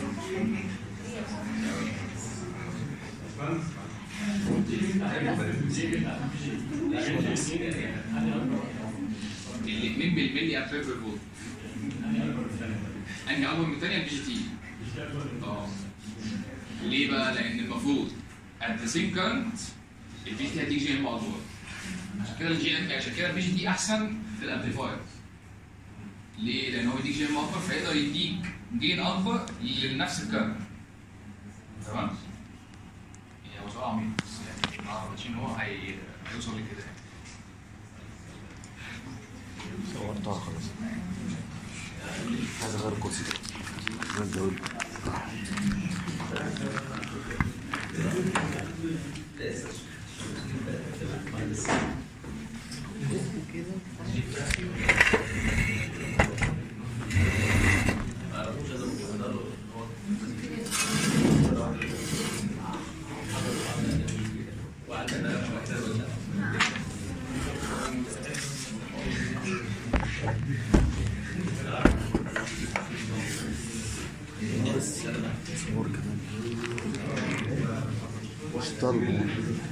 الاثنين بالملي امبير بير فولت انهي اكبر من الثانيه البي جي تي اه ليه بقى؟ لان المفروض at the same current البي جي تي هتيجي جي ام اكبر عشان كده الجي ام عشان كده البي جي تي احسن في الامبليفاير ليه؟ لان هو يديك جي ام اكبر فيقدر يديك جين اكبر لنفس الكرنت تمام؟ يعني هو سؤال عميق بس يعني ما اعتقدش ان هو هي- هيوصل لكده يعني صورتها خلاص عايز اغير الكرسي ده زي الجوال. صور كمان اشتغل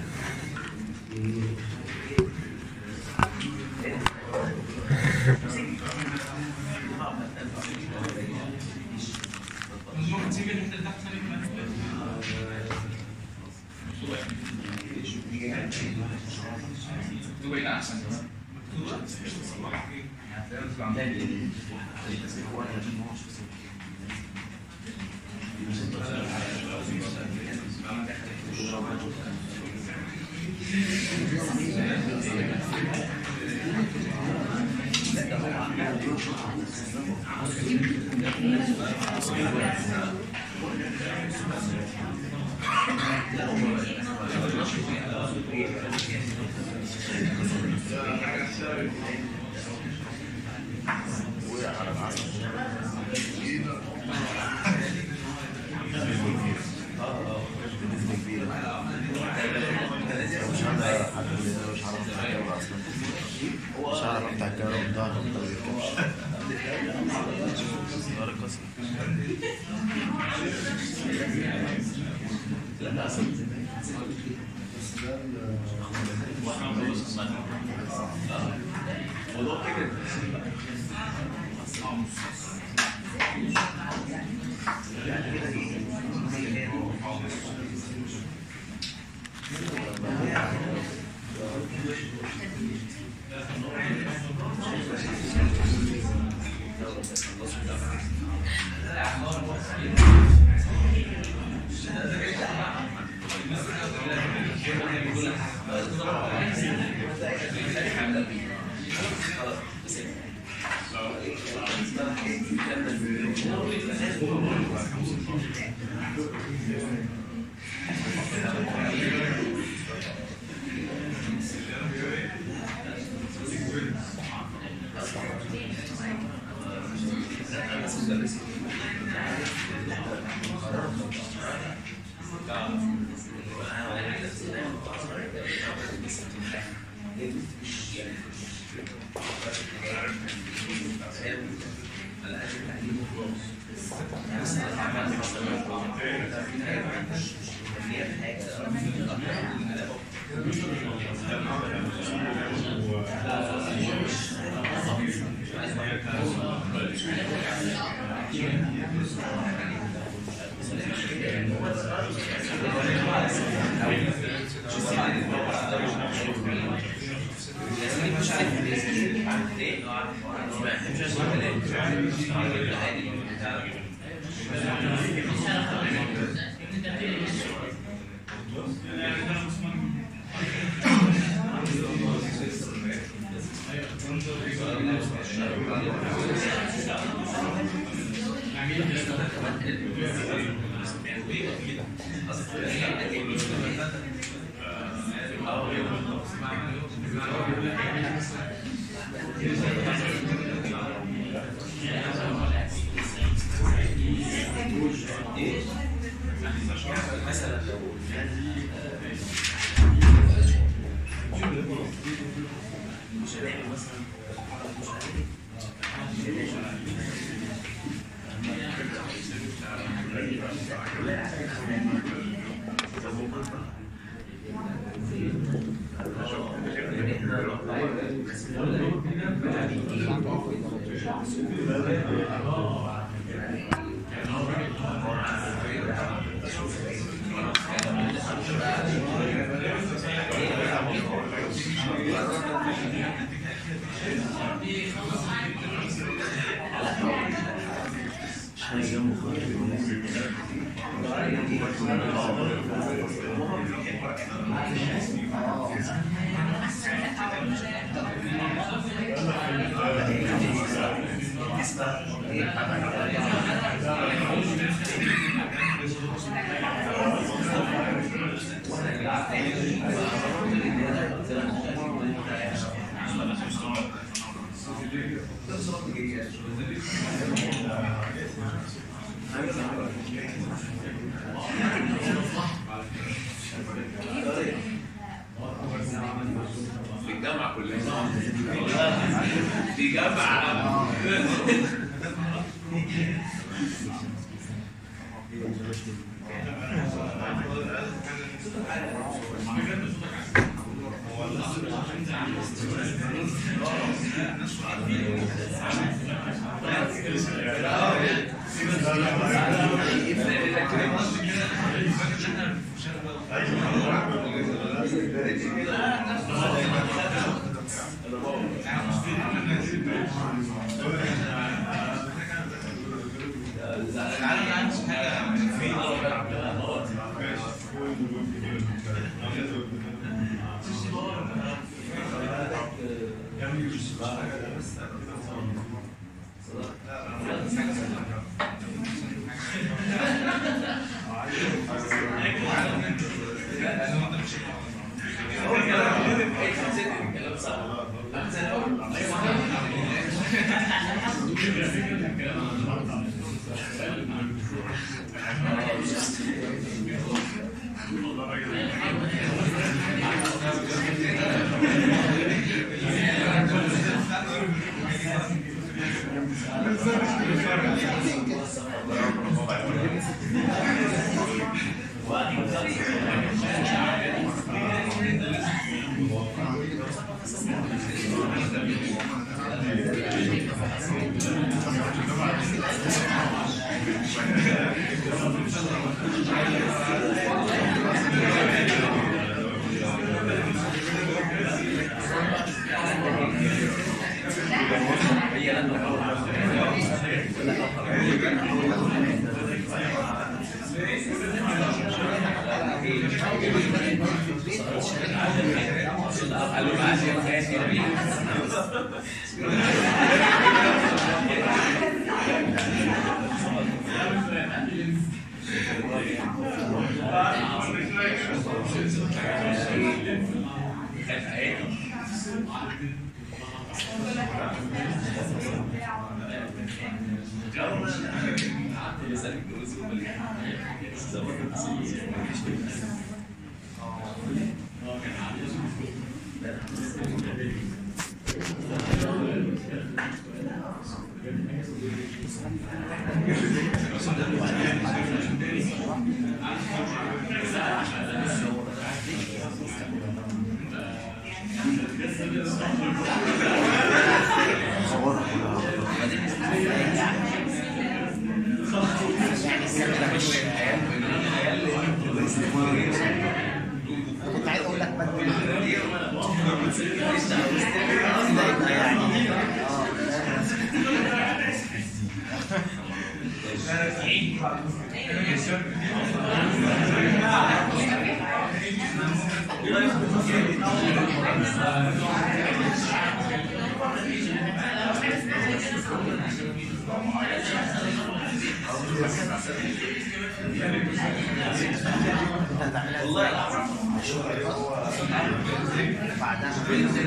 ممكن تسيب الحته اللي تحت ثاني كمان مكتوبه هنا احسن كمان يعني هتلاقيها نازلة عندك. مش عارف حد مش عارف افتح الكاميرا قدام واحنا بنخلص الصيف موضوع فكره في الجامعه كلها في جامعه كنت عايز اقول لك بدل ده يبقى يعني انت هتعملها ازاي؟ بعدها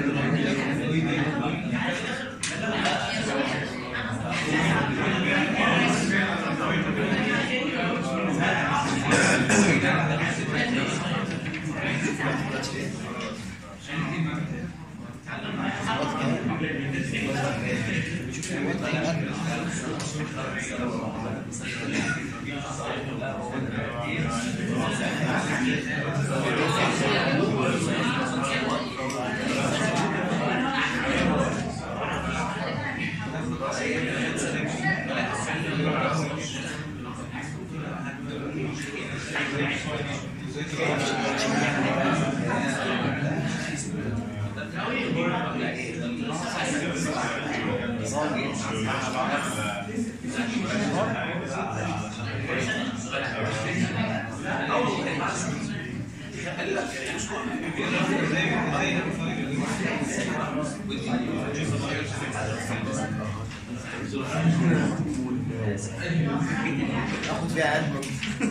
اخد فيها قلب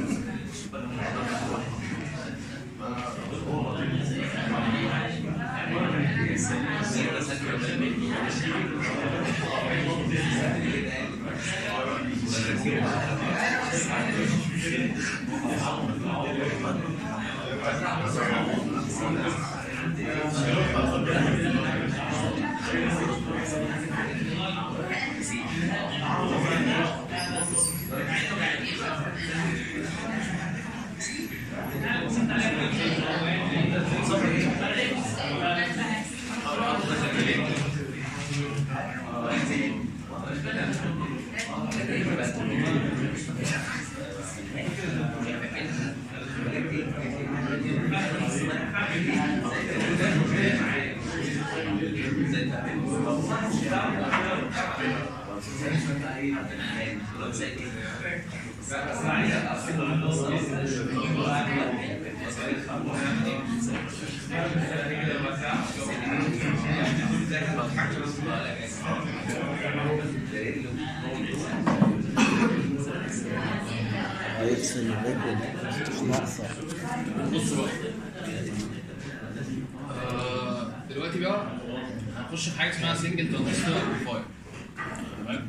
هيغسل الرجل مش ناقصه آه، دلوقتي بقى هنخش في حاجه اسمها سنجل ترانزستور امبليفاير تمام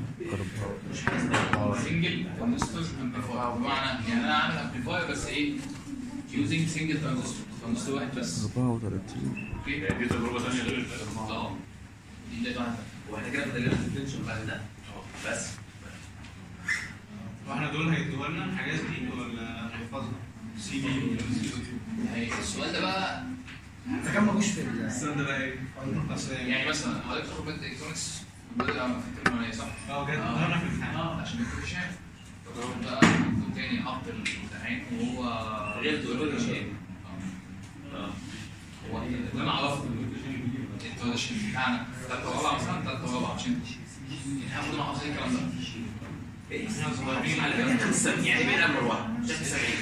سنجل ترانزستور امبليفاير بمعنى يعني انا عامل امبليفاير بس ايه يوزنج سنجل ترانزستور ترانزستور واحد بس 34 اوكي دي تجربه ثانيه غير اللي فاتت اه دي بدايه واحده واحنا كده فاضل لنا الديفرنشال بعد ده بس واحنا دول هيدوها لنا الحاجات دي ولا هنحفظها؟ سي بي السؤال ده بقى اذا كان ملوش في ال- السنه ده بقى ايه؟ اصل يعني مثلا حضرتك تاخد ماده الكترونكس بدأ في الترم صح؟ اه جت انا في الامتحان اه عشان ما يكونش شايف بقى دكتور تاني حط الامتحان وهو غير دكتور هشام. اه هو اللي انا اعرفه الانترودكشن بتاعنا ثالثه ورابعه مثلا ثالثه ورابعه عشان يعني هاخد مع حافظين الكلام ده احنا صغيرين على فكره احنا لسه يعني بين المروحه مش احنا سامعين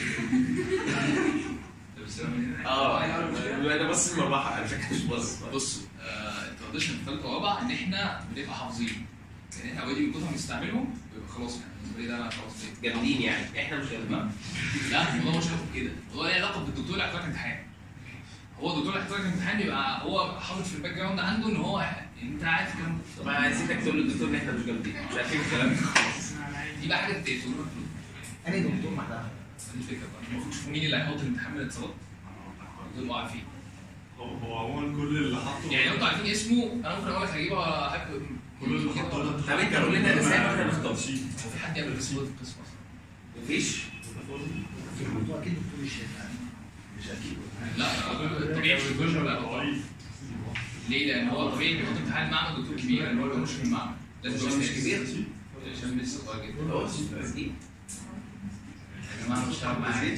اه انا بص المروحه على فكره مش بص بص التراديشن في ثالثه ورابعه ان احنا بنبقى حافظين يعني احنا اوريدي من كتر ما بنستعملهم بيبقى خلاص يعني بالنسبه لي ده انا خلاص بقيت جامدين يعني احنا مش جامدين لا الموضوع مش هياخد كده الموضوع ليه علاقه بالدكتور اللي هيحضرك امتحان هو الدكتور اللي هيحضرك امتحان بيبقى هو حاطط في الباك جراوند عنده ان هو انت عارف الكلام ده طب انا عايزينك تقول للدكتور ان احنا مش جامدين مش عارفين الكلام ده دي بقى حاجه تقول انا دكتور محترم دي الفكره بقى المفروض تشوفوا مين اللي هيحط الامتحان من الاتصالات تبقوا عارفين هو هو عموما كل اللي حطه يعني لو انتوا عارفين اسمه انا ممكن اقول لك هجيبه حاجه كل اللي حطه ده طب انت قول لنا الرسائل واحنا نختار هو في حد يعمل اسمه في القسم اصلا مفيش في الموضوع اكيد دكتور الشيخ مش اكيد لا طبيعي مش الدكتور لا طبعا ليه؟ لان هو طبيعي بيحط امتحان المعمل دكتور كبير اللي هو ما بيقولش في المعمل لازم هو يبقى مش أستاذ. كبير عشان لسه صغير جدا هو بس دي يا جماعه بشتغل معاك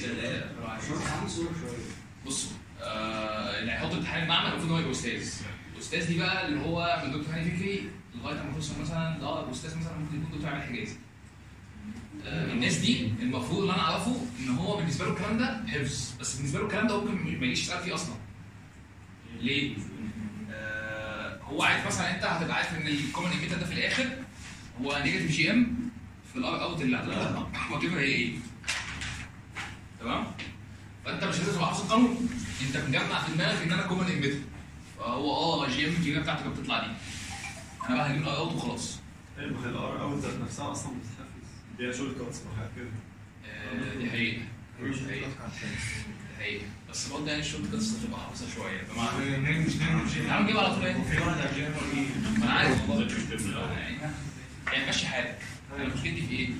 بصوا آه، اللي هيحط امتحان المعمل المفروض هو يبقى استاذ الاستاذ دي بقى اللي هو من دكتور هاني فكري لغايه ما توصل مثلا اه الاستاذ مثلا ممكن يكون دكتور عماد حجازي آه، الناس دي المفروض اللي انا اعرفه ان هو بالنسبه له الكلام ده حفظ بس بالنسبه له الكلام ده ممكن ما يجيش يسال فيه اصلا ليه؟ آه، هو عارف مثلا انت هتبقى عارف ان الكومن ايميتر ده في الاخر هو نيجاتيف جي ام في الار اوت اللي هتطلع وات هي ايه تمام؟ فانت مش لازم تبقى حافظ القانون انت مجمع في دماغك ان انا كومن ايميتر فهو اه جي ام الكبيره بتاعتك اللي بتطلع دي انا بقى هجيب الار اوت وخلاص ايوه ما هي الار اوت ذات نفسها اصلا بتتحفظ ليها شورت كاتس وحاجات كده آه، دي حقيقه دي حقيقه دي حقيقه بس برضه يعني الشورت كاتس تبقى حافظها شويه يا جماعه مش نعمل شيء تعالوا نجيب على طول ايه في واحد عشان ما انا عارف والله يعني يعني مشي حالك انا مشكلتي في ايه؟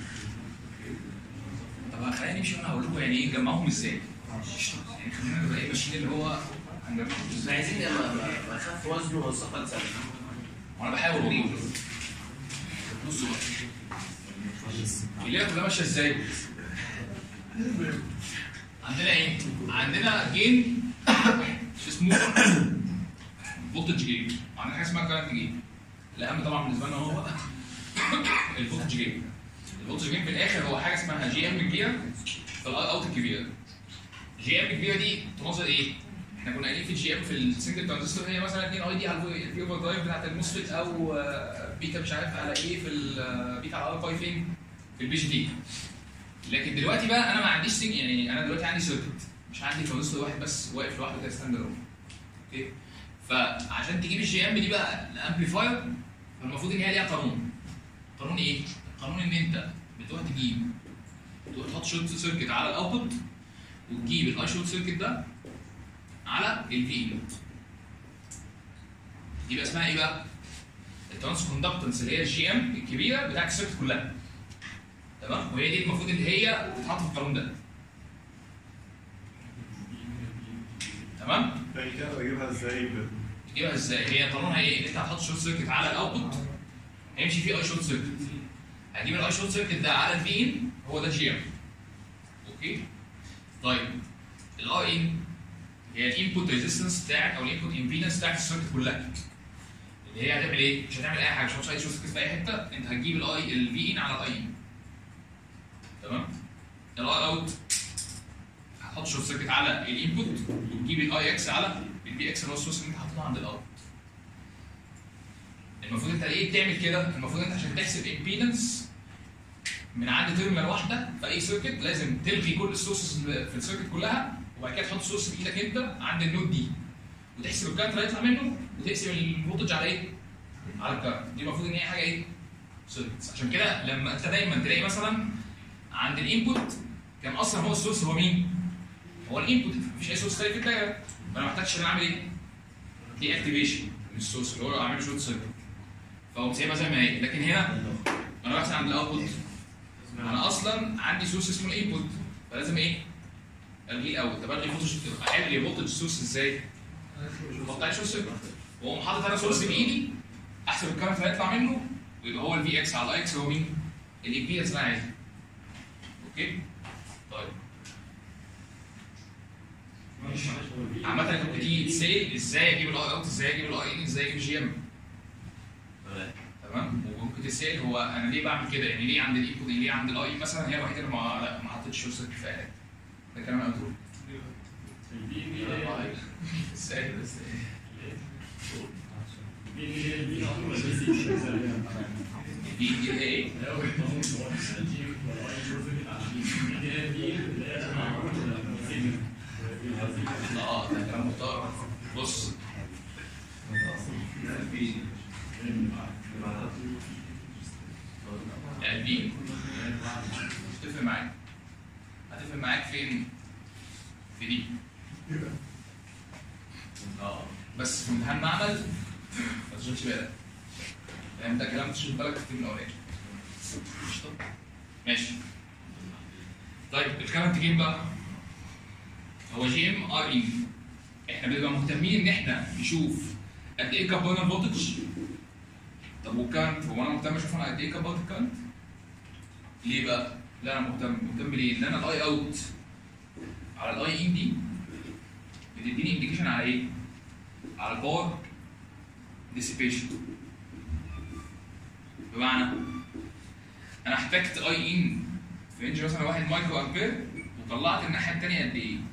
طب خلينا نمشي وانا هقول لكم يعني ايه نجمعهم ازاي؟ يعني خلينا نبقى ايه ماشيين اللي هو هنجمعهم مش ازاي؟ عايزين ما- ما ما اخف وزنه والثقل سنه وانا بحاول والله بصوا بقى الليله كلها ماشيه ازاي؟ عندنا ايه؟ عندنا جين اسمه فولتج جين وعندنا حاجه اسمها كارنت جين الاهم طبعا بالنسبه لنا هو الفولتج جين الفولتج جين في الاخر هو حاجه اسمها جي ام كبيره في الاوت الكبيره جي ام كبيره دي تناظر ايه؟ احنا كنا قايلين في الجي ام في السنجل ترانزستور هي مثلا 2 اي دي على الفي اوفر درايف بتاعت الموسفيت او آه، بيتا مش عارف على ايه في ال- بيتا على ار فين في البي جي دي لكن دلوقتي بقى انا ما عنديش سيج يعني انا دلوقتي عندي سيركت مش عندي ترانزستور واحد بس واقف لوحده كده ستاند الون اوكي فعشان تجيب الجي ام دي بقى الامبليفاير فالمفروض ان هي ليها قانون قانون ايه؟ قانون ان انت بتروح تجيب تروح تحط شورت سيركت على الاوتبوت وتجيب الاي شورت سيركت ده على الفي انبوت دي بقى اسمها ايه بقى؟ الترانس كوندكتنس اللي هي الجي ام الكبيره بتاعت السيركت كلها تمام وهي دي المفروض اللي هي تتحط في القانون ده تمام يعني كده بجيبها ازاي ب- تجيبها ازاي هي قانونها ايه ان انت هتحط شورت سيركت على الاوتبوت هيمشي فيه اي شورت سيركت هجيب الاي شورت سيركت ده على الفي ان هو ده جي ام اوكي طيب الاي ان هي الانبوت ريزيستنس بتاعك او الانبوت امبيدنس بتاعت السيركت كلها اللي هي هتعمل ايه؟ مش هتعمل اي حاجه مش هتحط اي شورت سيركت في اي حته انت هتجيب الاي الفي ان على الاي ان تمام الاي اوت هتحط شورت سيركت على الانبوت وتجيب الاي اكس على البي اكس اللي هو السورس اللي انت حاططها عند الاوت المفروض انت ليه بتعمل كده؟ المفروض انت عشان تحسب امبيدنس من عند تيرمينال واحده في اي سيركت لازم تلغي كل السورسز في السيركت كلها وبعد كده تحط سورس بايدك انت عند النود دي وتحسب الكارنت اللي هيطلع منه وتقسم الفولتج على ايه؟ على الكارنت دي المفروض ان هي حاجه ايه؟ سيركتس عشان كده لما انت دايما تلاقي مثلا عند الانبوت كان اصلا هو السورس هو مين؟ هو الانبوت مفيش اي سورس تاني في الدايره فانا ما محتاجش ان انا اعمل ايه؟ دي اكتيفيشن من السورس اللي هو اعمل شورت سيركت فهو سايبها زي ما هي لكن هنا انا بحث عن الاوتبوت انا اصلا عندي سورس اسمه الانبوت فلازم ايه؟ الغي الاول طب الغي فولتج الغي فولتج سورس ازاي؟ بحط عليه سورس واقوم حاطط انا سورس بايدي احسب الكرنت اللي هيطلع منه ويبقى هو الفي اكس على اكس هو مين؟ الامبيدنس اللي انا عايزها اوكي؟ طيب عامة انت ممكن تيجي تسال ازاي اجيب الاي اوت ازاي اجيب الاي ان ازاي اجيب جي ام تمام وممكن تسال هو انا ليه بعمل كده يعني ليه عند الانبوت ليه عند الاي مثلا هي الوحيده اللي ما لا، ما حطيتش شورت سيركت في ايات ده كلام انا قلته ازاي ازاي دي دي هي ايه؟ اه ده كلام محترم بص دي هتفرق معاك هتفرق معاك فين؟ في دي اه بس في امتحان معمل ما تشغلش بالك فاهم ده كلام تشغل بالك كتير من الاولاني قشطة؟ ماشي طيب الكلام جيم بقى هو جي ام ار ان احنا بنبقى مهتمين ان احنا نشوف قد ايه كابونال فولتج طب والكارنت هو انا مهتم اشوف انا قد ايه كابونال كارنت ليه بقى؟ لا انا مهتم مهتم ليه؟ ان انا الاي اوت على الاي ان دي بتديني انديكيشن على ايه؟ على الباور ديسيبيشن بمعنى انا احتجت اي ان في رينج مثلا 1 مايكرو امبير وطلعت الناحيه الثانيه قد ايه؟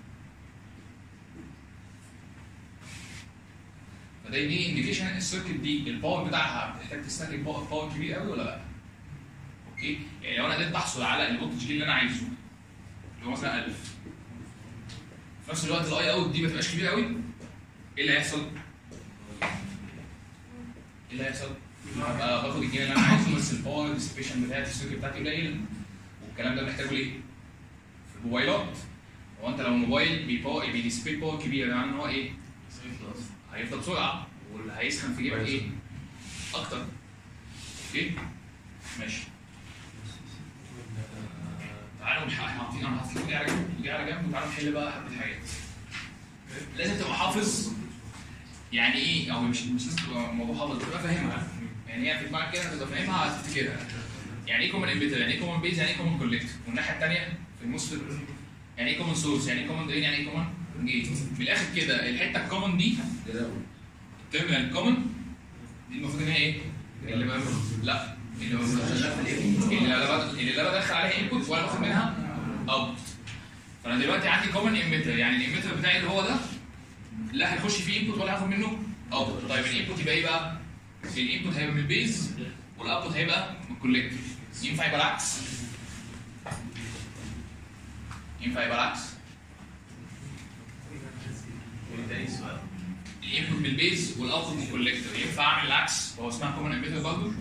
فده يديني انديكيشن السيركت دي الباور بتاعها بتحتاج تستهلك باور باور كبير قوي ولا لا؟ اوكي؟ يعني لو انا قدرت احصل على الفولتج اللي انا عايزه اللي هو مثلا 1000 في نفس الوقت الاي اوت دي ما تبقاش كبيره قوي ايه اللي هيحصل؟ ايه اللي هيحصل؟ هبقى باخد الجين اللي انا عايزه بس الباور ديسبيشن بتاعت السيركت بتاعتي قليله والكلام ده محتاجه ليه؟ في الموبايلات هو انت لو موبايل بيباور بيديسبيت باور كبير ده معناه ان هو ايه؟ هيفضل بسرعه واللي هيسخن في جيبك ايه؟ اكتر اوكي؟ ماشي تعالوا نح- احنا حاطين انا حاطط دي على جنب ودي على جنب وتعالوا نحل بقى حبه حاجات لازم تبقى حافظ يعني ايه او مش مش لازم تبقى موضوع حافظ تبقى فاهمها يعني هي في دماغك كده تبقى فاهمها هتفتكرها يعني ايه كومن امبيتر يعني ايه كومن بيز يعني ايه كومن كولكت والناحيه الثانيه في الموسفيت يعني ايه كومن سورس يعني ايه كومن درين يعني ايه كومن جيت من الاخر كده الحته الكومن دي التيرمينال كومن دي المفروض ان هي ايه؟ اللي بقى لا اللي بقى اللي لا بد- اللي لا بدخل عليها انبوت ولا باخد منها اوت فانا دلوقتي عندي كومن اميتر يعني الاميتر بتاعي اللي هو ده لا هيخش فيه انبوت ولا هاخد منه اوت طيب الانبوت يبقى ايه بقى؟ الانبوت هيبقى من البيز والاوتبوت هيبقى من الكوليكتور ينفع يبقى العكس؟ ينفع يبقى العكس؟ الانبوت من البيز والاوتبوت من الكوليكتور ينفع اعمل العكس وهو اسمها كومن اميتر برضه؟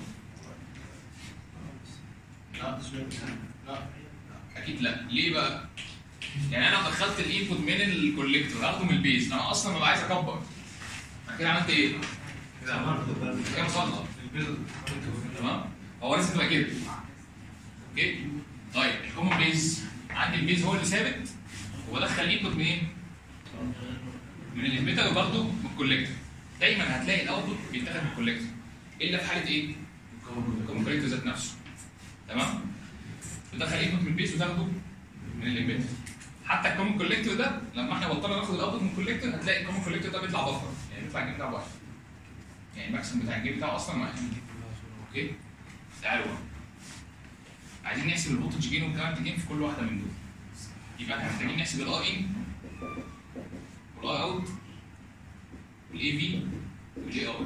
اكيد لا ليه بقى يعني انا دخلت الانبوت من الكوليكتور هاخده من البيز انا اصلا ببقى عايز اكبر انا كده عملت ايه كده مصغر تمام هو لازم تبقى كده اوكي طيب الكومن بيز عندي البيز هو اللي ثابت وبدخل الانبوت منين من الاميتر برضه من الكوليكتور دايما هتلاقي الاوتبوت بيتاخد من الكوليكتور الا في حاله ايه الكومن كوليكتور ذات نفسه تمام تدخل انبوت من البيز وتاخده من الامبيتر حتى الكومن كوليكتور ده لما احنا بطلنا ناخد الاوتبوت من الكوليكتور هتلاقي الكومن كوليكتور ده بيطلع بفر يعني بيطلع الجيم بتاعه واحد يعني الماكسيمم بتاع الجيم بتاعه اصلا واحد اوكي تعالوا بقى عايزين نحسب الفولتج جين والكارنت جين في كل واحده من دول يبقى احنا محتاجين نحسب الاي ان والاي اوت والاي في والاي اوت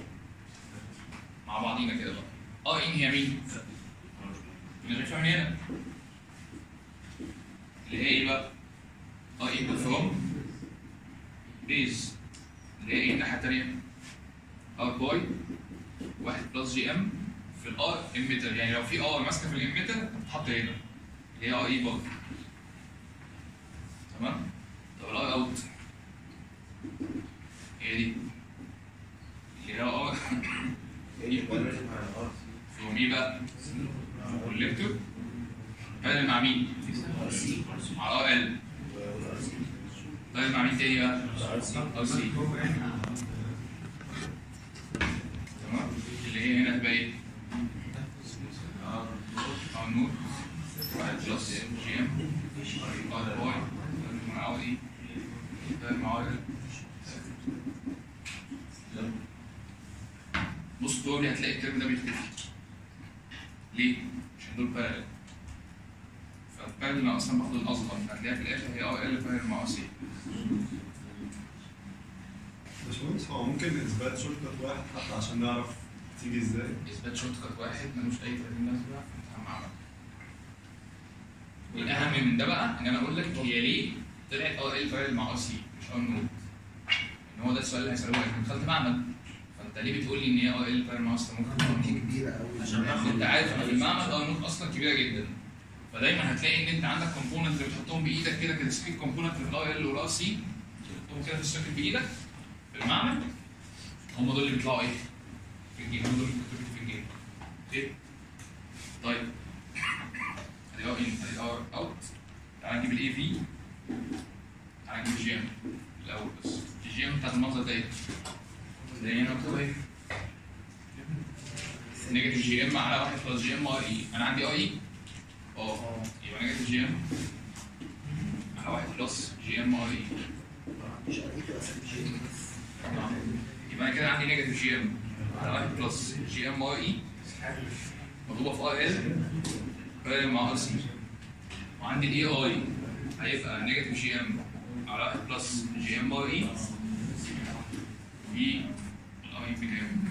مع بعضينا كده بقى اي ان هي مين؟ من غير فهم هنا اللي هي ايه بقى؟ اي ايكوال فروم بيز اللي هي ايه الناحيه الثانيه؟ ار باي 1 بلس جي ام في الار اميتر يعني لو في ار ماسكه في الاميتر تتحط هنا اللي هي ار اي برضه تمام؟ طب الار اوت هي دي اللي هي ار ايكوال فروم ايه بقى؟ كوليكتور بدل مع مين؟ مع ار ال طيب مع مين تاني بقى؟ او سي تمام اللي هي هنا هتبقى ايه؟ ار نوت واحد بلس جي ام ار باي مع اي مع ال بص دول هتلاقي الترم ده بيختفي ليه؟ عشان دول بارل فالبارل انا اصلا باخد الاصغر هتلاقيها في الاخر هي ار ال بارل مع سي باشمهندس هو ممكن اثبات شورت كات واحد حتى عشان نعرف تيجي ازاي اثبات شورت كات واحد ملوش اي 30 لازمه في امتحان معمل والاهم من ده بقى ان انا اقول لك هي ليه طلعت ار ال بارل مع ار سي مش ار نود ان هو ده السؤال اللي هيسالوه لك انت دخلت معمل فانت ليه بتقول لي ان هي ار ال بارل مع ار ممكن تكون ار دي نود كبيره قوي عشان باخد انت عارف ان في المعمل ار نود اصلا كبيره جدا فدايما هتلاقي ان انت عندك كومبوننت اللي بتحطهم بايدك كده كديسكريت كومبوننت في الار ال والار سي تحطهم كده في السيركت بايدك في المعمل هم دول اللي بيطلعوا ايه؟ في الجيم هم دول اللي بيكتبوا في الجيم اوكي؟ طيب ادي ار ان ادي ار اوت تعالى نجيب الاي في تعالى نجيب الجي ام الاول بس الجي ام بتاعت المنظر ده ايه؟ زي هنا مكتوب ايه؟ نيجاتيف جي ام على 1 بلس جي ام ار اي انا عندي ار اي اه يبقى نيجاتيف جي ام على 1 بلس جي ام ار اي مش قريت اصلا جي يبقى انا كده عندي نيجاتيف جي ام على 1 بلس جي ام ار اي مضروبه في ار ال بارل مع ار سي وعندي الاي اي هيبقى نيجاتيف جي ام على 1 بلس جي ام ار اي في الاي اي بكام؟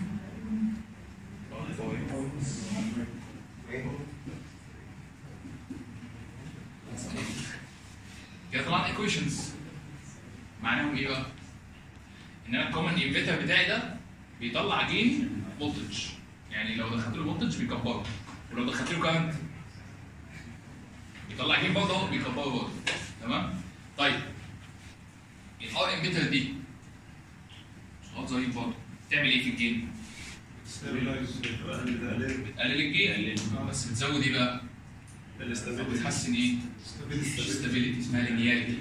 كده طلعت ايكويشنز معناهم ايه بقى؟ ان انا الكومن انفيتر بتاعي ده بيطلع جين فولتج يعني لو دخلت له فولتج بيكبره ولو دخلت له كارنت بيطلع جين برضه اهو بيكبره برضه تمام؟ طيب الار انفيتر دي سؤال ظريف برضه بتعمل ايه في الجين؟ ستابلايز بتقلل الجين بس بتزود ايه بقى؟ بتحسن ايه؟ ستابيليتي اسمها لينياريتي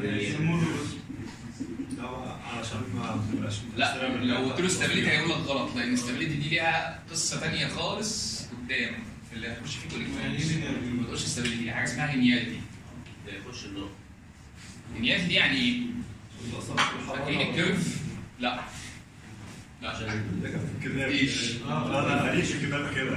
علشان ما تبقاش لا لو قلت له ستابيليتي هيقول لك غلط لان ستابيليتي دي ليها قصه ثانيه خالص قدام في اللي هتخش فيه الالكترونيكس ما تقولش ستابيليتي حاجه اسمها لينياريتي ده يخش النار لينياريتي دي يعني ايه؟ فاكرين الكيرف؟ لا لا عشان ده كان في الكتاب إيش؟ لا لا ماليش في الكتاب كده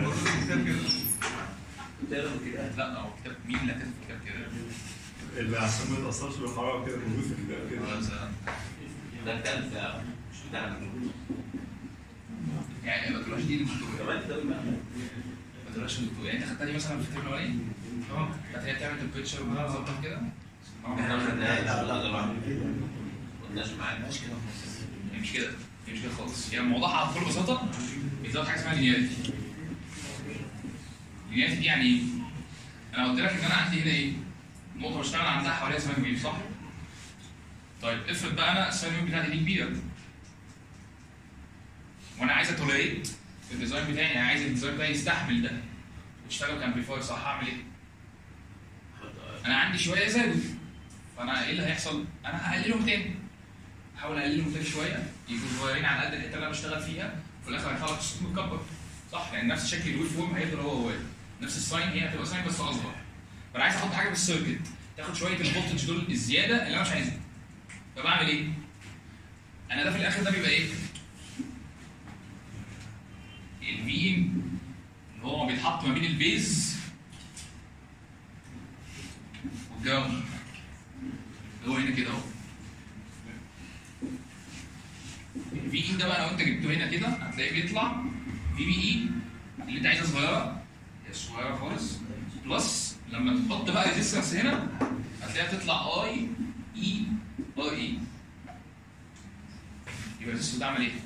تعرف كده لا هو كتاب مين اللي هتكتب كتاب كده؟ اللي عشان ما يتأثرش بالحرارة كده موجود في الكتاب كده خلاص، آه. ده كان بتاع مش بتاع يعني ما تقولهاش دي الدكتور كمان كتاب بقى ما تقولهاش الدكتور يعني انت خدتها دي مثلا في الترم الاولاني؟ اه كانت هي بتعمل تمبريتشر وتظبط كده؟ احنا ما خدناهاش لا لا لا ما قلناش معاك مش كده هي مش كده هي مش كده خالص هي موضوعها بكل بساطه بيزود حاجه اسمها لينياريتي لينياريتي دي يعني ايه؟ انا قلت لك ان انا عندي هنا ايه؟ نقطه بشتغل عندها حواليها ساين ويف صح؟ طيب افرض بقى انا الساين ويف بتاعتي دي كبيره وانا عايز اتوليريت في الديزاين بتاعي يعني عايز الديزاين بتاعي يستحمل ده وتشتغل كامبليفاير صح هعمل ايه؟ انا عندي شويه زادوا فانا ايه اللي هيحصل؟ انا هقللهم تاني احاول اقللهم تاني شويه يبقوا صغيرين على قد الحته اللي انا بشتغل فيها وفي الاخر هيطلع لك الصوت متكبر صح لان نفس شكل الويف فورم هيفضل هو هو نفس الساين هي هتبقى ساين بس اصغر فانا عايز احط حاجه في السيركت تاخد شويه الفولتج دول الزياده اللي انا مش عايزها فبعمل ايه؟ انا ده في الاخر ده بيبقى ايه؟ الفي ان اللي هو بيتحط ما بين البيز والجراوند اللي هو هنا كده اهو الفي ان ده بقى لو انت جبته هنا كده هتلاقيه بيطلع في بي اي اللي انت عايزها صغيره هي صغيره خالص بلس لما تحط بقى ريزيستنس هنا هتلاقيها تطلع اي اي ار اي يبقى الريزيستنس ده عمل ايه؟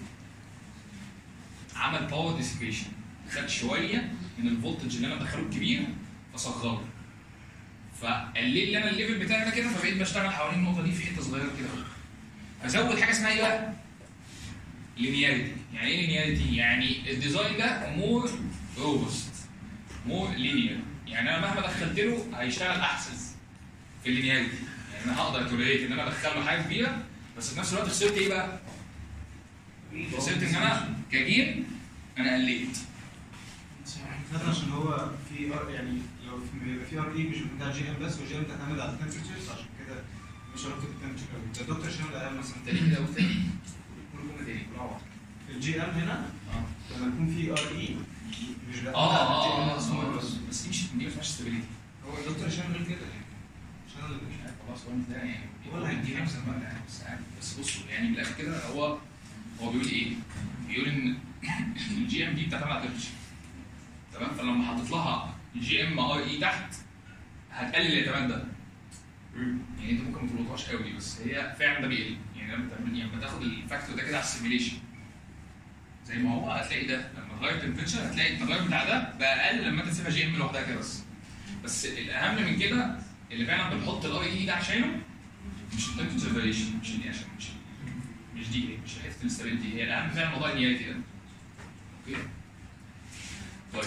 عمل باور ديسيبيشن خد شويه من الفولتج اللي انا مدخله الكبير فصغره فقلل لي انا الليفل بتاعي ده كده فبقيت بشتغل حوالين النقطه دي في حته صغيره كده فزود حاجه اسمها ايه بقى؟ لينياريتي يعني ايه لينياريتي؟ يعني الديزاين ده مور روبست مور لينير يعني انا مهما دخلت له هيشتغل احسن في اللينياريتي يعني انا هقدر توليت ان انا ادخل له حاجه كبيره بس في نفس الوقت خسرت ايه بقى؟ خسرت ان انا كجيم انا قليت ده عشان هو في ار يعني لو في- بيبقى في ار اي مش بتاع جي ام بس والجي ام بتعتمد على التمبرتشرز عشان كده مش علاقه بالتمبرتشر قوي ده الدكتور شنو قال مثلا تاني كده قول تاني قول جمله تاني قول واحدة. في الجي ام هنا اه لما يكون في ار اي مش بيعتمد اه على اه الجي ام اه بس آه، بس بس دي مش دي ما فيهاش ستابيليتي هو الدكتور شنو قال كده يعني عشان انا اللي مش عارف خلاص هو ده يعني هو هو اللي هيدي هيدينا نفس المبدا يعني بس عادي. بس بصوا يعني من الاخر كده هو هو بيقول ايه؟ بيقول ان الجي ام دي بتعتمد على التمبرتشر تمام فلما حطيت لها جي ام ار اي تحت هتقلل الاعتماد ده يعني انت ممكن ما تربطهاش قوي بس هي فعلا ده بيقل يعني لما تعمل يعني لما تاخد الفاكتور ده كده على السيميليشن زي ما هو هتلاقي ده لما تغير التمبرتشر هتلاقي التغير بتاع ده بقى اقل لما انت تسيبها جي ام لوحدها كده بس بس الاهم من كده اللي فعلا بنحط الاي اي ده عشانه مش التمبرتشر فاريشن مش دي عشان مش مش دي مش حته الاستابيليتي هي الاهم فعلا موضوع النياتي ده اوكي طيب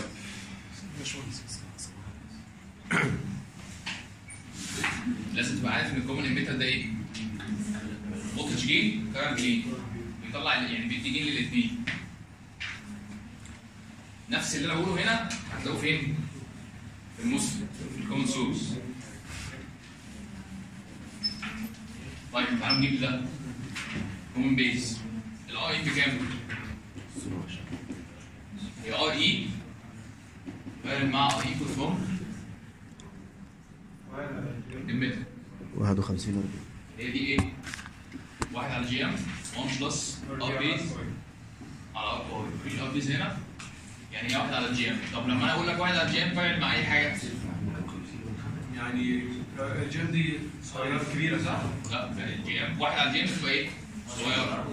لازم تبقى عارف ان الكومن اميتر ده ايه؟ فولتج جين كارنت جين بيطلع يعني بيدي جين للاثنين نفس اللي انا بقوله هنا هتلاقوه فين؟ في المسلم في الكومن سورس طيب تعالوا نجيب ده كومن بيز الاي بكام؟ هي ار اي مع ار اي فورم اميتر 51 40 هي دي ايه؟ واحد على جي ام 1 بلس ار بيز على ار باور مفيش ار بيز هنا يعني هي واحد على الجي ام طب لما انا اقول لك واحد على الجي ام فاعل مع اي حاجه يعني الجيم دي صغيره كبيره صح؟ لا الجي ام واحد على الجي ام تبقى ايه؟ صغيره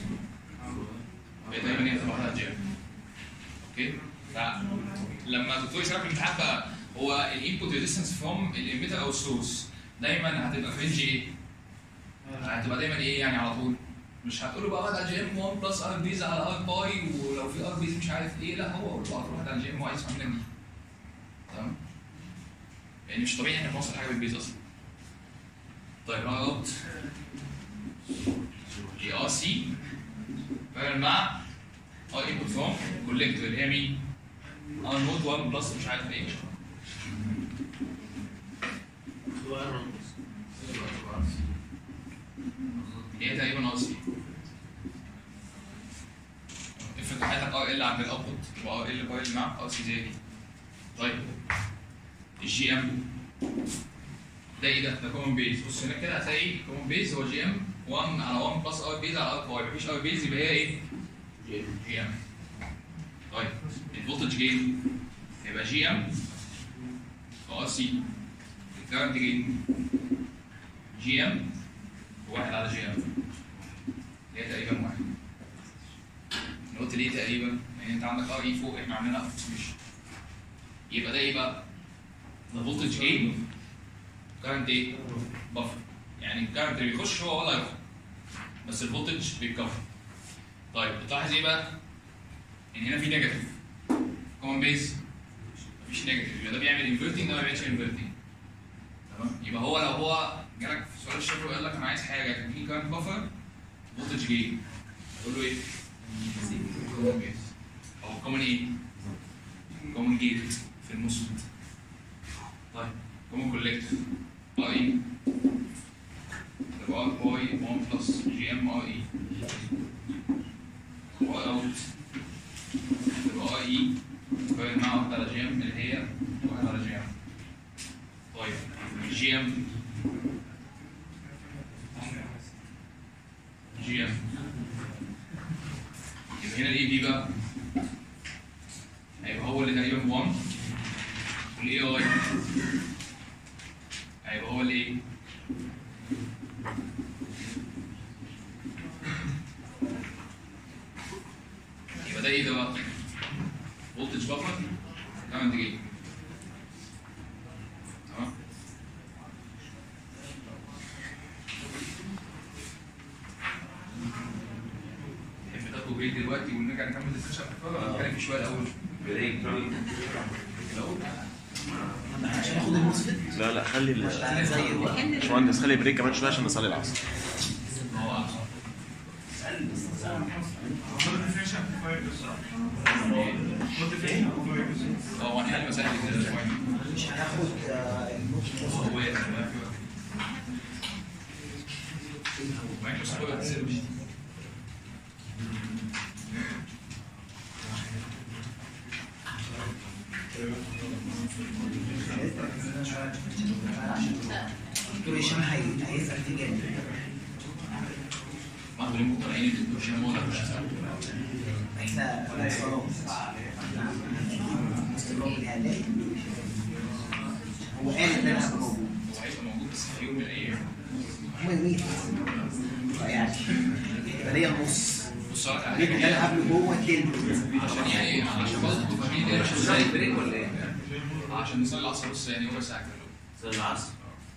هي دايما هي بتبقى واحد على الجي ام اوكي فلما الدكتور يشرح الامتحان بقى هو الانبوت ريزيستنس فروم الاميتر او السورس دايما هتبقى في رينج ايه؟ هتبقى دايما ايه يعني على طول مش هتقول له بقى واحد على جي ام 1 بلس ار بيز على ار باي ولو في ار بيز مش عارف ايه لا هو قول له على طول واحد على جي ام هو عايز يفهم منك دي تمام يعني مش طبيعي احنا بنوصل حاجه بالبيز اصلا طيب انا قلت اي ار سي فعلا مع ار انبوت فروم كوليكتور اللي هي مين؟ ار نوت 1 بلس مش عارف ايه هي تقريبا ار سي افرض حياتك ار ال عند الاوتبوت يبقى ار ال باي اللي معاك ار سي زي دي طيب الجي ام ده ايه ده؟ ده كومن بيز بص هنا كده هتلاقي كومن بيز هو جي ام 1 على 1 بلس ار بيز على ار باي مفيش ار بيز يبقى هي ايه؟ جي ام طيب الفولتج جين يبقى جي ام ار سي الكارنت جين جي ام واحد على جي ام هي تقريبا واحد أنا قلت ليه تقريبا؟ يعني انت عندك ار اي فوق احنا عندنا ابروكسيميشن يبقى ده ايه بقى؟ ده فولتج جين كارنت ايه؟ بفر يعني الكارنت اللي بيخش هو ولا يخرج بس الفولتج بيتكفر طيب بتلاحظ ايه بقى؟ ان هنا في نيجاتيف كومن بيز مفيش نيجاتيف يبقى ده بيعمل انفرتنج ده ما بيعملش انفرتنج تمام يبقى هو لو هو جالك في سؤال الشفوي وقال لك انا عايز حاجه تديني كارنت بفر فولتج جين تقول له ايه؟ كومن بيز او كومن ايه؟ كومن جيت في المثبت طيب كومن كولكتور اي يبقى ار باي 1 بلس جي ام ار اي واي اوت تبقى اي باين مع واحد على جي ام اللي هي واحد على جي ام طيب جي ام جي ام يبقى هنا الاي بي بقى هيبقى هو اللي تقريبا 1 والاي اي هيبقى هو اللي ايه؟ يبقى ده ايه ده بقى؟ فولتج بفر كارنت جين تمام؟ تحب تاخدوا بريك دلوقتي ونرجع نكمل السيشن ولا نتكلم فيه شويه الاول؟ بريك الاول؟ عشان ناخد ناخد المثبت لا لا خلي ال- اشتغل زي الوقت باشمهندس خلي بريك كمان شويه عشان نصلي العصر هو أحسن. هو هنحل مسائل كده شوية. مش هناخد آه، النص هو إيه؟ مايكروسوفت سيرفيس. دكتور هشام هي- هيسأل في جانب ما هو ممكن عيني الدكتور شامل ولا مش احنا خلاص استمرار الإعلام هو قال ان انا هبقى موجود هو هيبقى موجود بس في يوم من الايام هو يميت فيعني يبقى ليا النص بص لك على ليه حاجه انا قبل جوه التلت عشان يعني عشان برضه تبقى فاهمين ده عشان زي نصلي بريك ولا ايه؟ عشان نصلي العصر بس يعني ربع ساعه كده زي العصر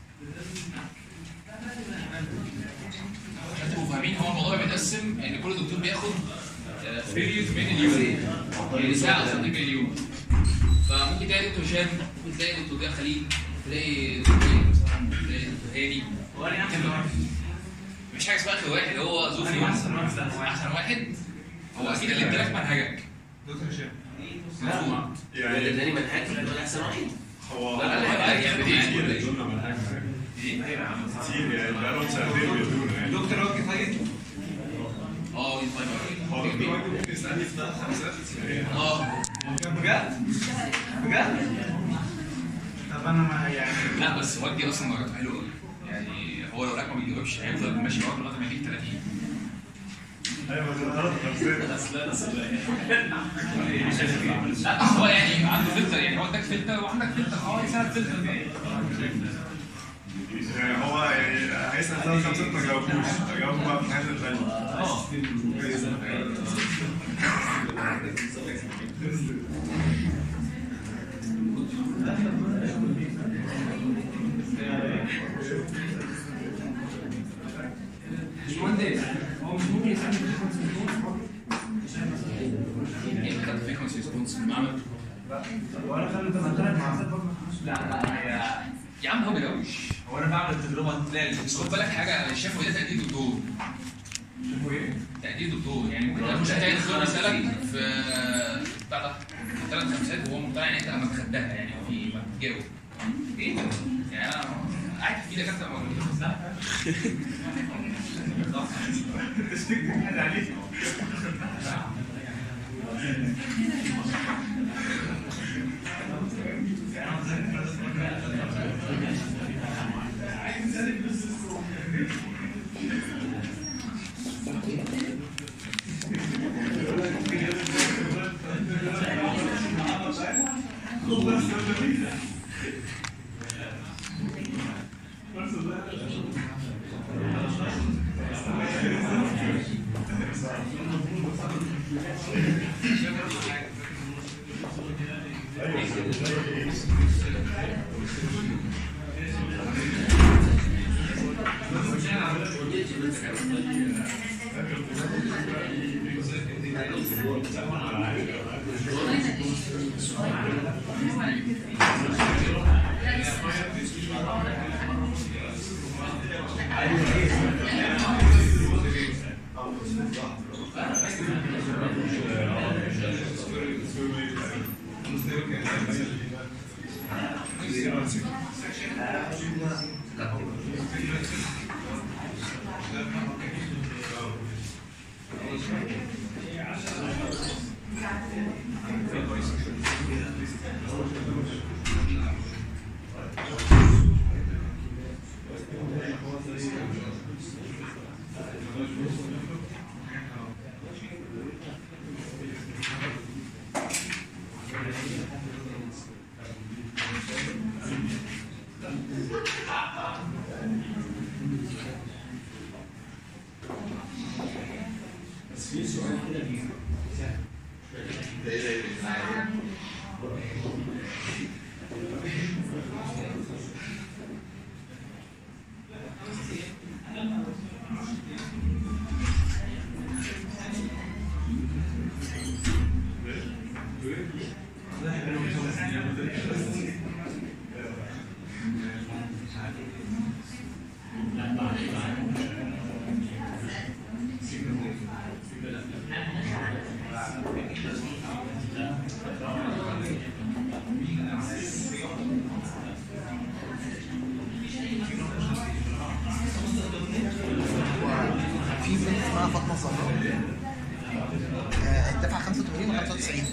عشان تبقوا فاهمين هو الموضوع بيتقسم ان كل دكتور بياخد بيريود من اليوم يعني ساعه ساعتين من اليوم فممكن تلاقي دكتور هشام ممكن تلاقي دكتور ضياء خليل تلاقي دكتور إيه مثلا تلاقي دكتور هاني هو انا احسن واحد مفيش حاجه اسمها اخر واحد هو ظروفي احسن واحد احسن واحد هو اكيد اللي ادالك منهجك دكتور هشام مفهوم ولا يعني اداني منهج ولا احسن واحد هو لا، لا، لا، يعني كتير بديل. بيدونا منهج كتير يعني بقالهم سنتين بيدونا يعني دكتور وجدي طيب اه طيب هو دكتور واجد ممكن يسألني في ثلاث خمسات يعني اه بجد؟ بجد؟ طب انا ما يعني لا بس ودي اصلا درجاته حلوه قوي يعني هو لو رقم ما بيجاوبش هيفضل ماشي معاك لغايه ما يجيب 30 ايوه بس ثلاث خمسات لا بس هو يعني عنده فلتر يعني هو اداك فلتر وعندك فلتر هو هيساعد فلتر يعني هو يعني هيسأل ثلاث خمسات ما جاوبوش جاوبوا بقى في الحاجات الثانية اه باشمهندس هو مش ممكن يسالني في الكونسنترون يعني خدت فريكونسي ريسبونس في المعمل وانا خلي انت معترض مع ذات برضه لا لا هي يا عم هو ما بيجاوبش هو انا بعمل التجربه تلاقي بس خد بالك حاجه شافوا ده تقدير دكتور شوفوا ايه؟ تقدير دكتور يعني ممكن مش هتلاقي دكتور بيسالك في بتاع ده في ثلاث خمسات وهو مقتنع ان انت اما خدتها يعني في ما بتجاوب ايه ده؟ يعني انا قاعد في ايدك انت ايه اسمها فاطمه الزهراء آه، الدفعه 85 و 95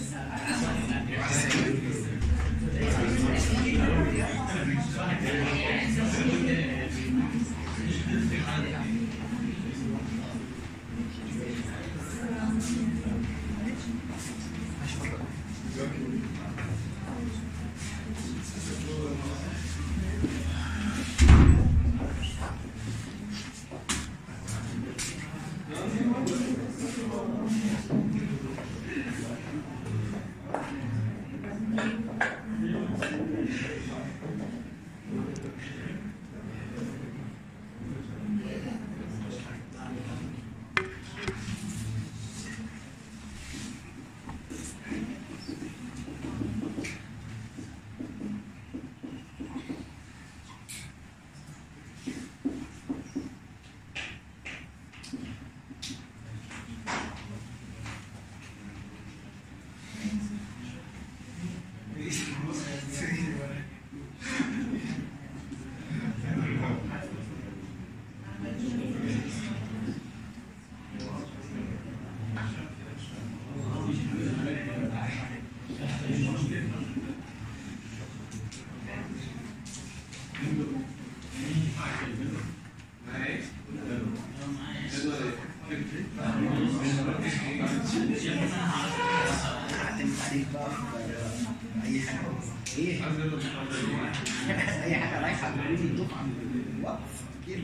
اعتمد عليك بقى في اي حاجه ايه اي حاجه رايحه تقولي الدفعه من الوقف اكيد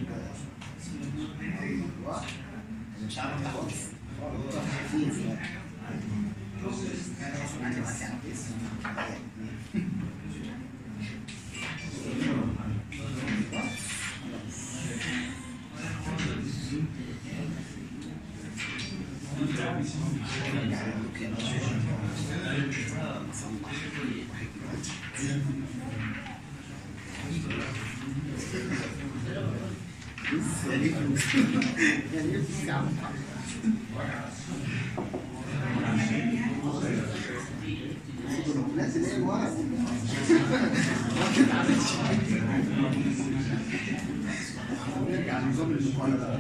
الوقف انا مش عارف افتح وقف خايفين انا اصلا عندي وقت على الفيس يعني ايه فلوس يا عم الناس اللي هي الورق نرجع لنظام المقالة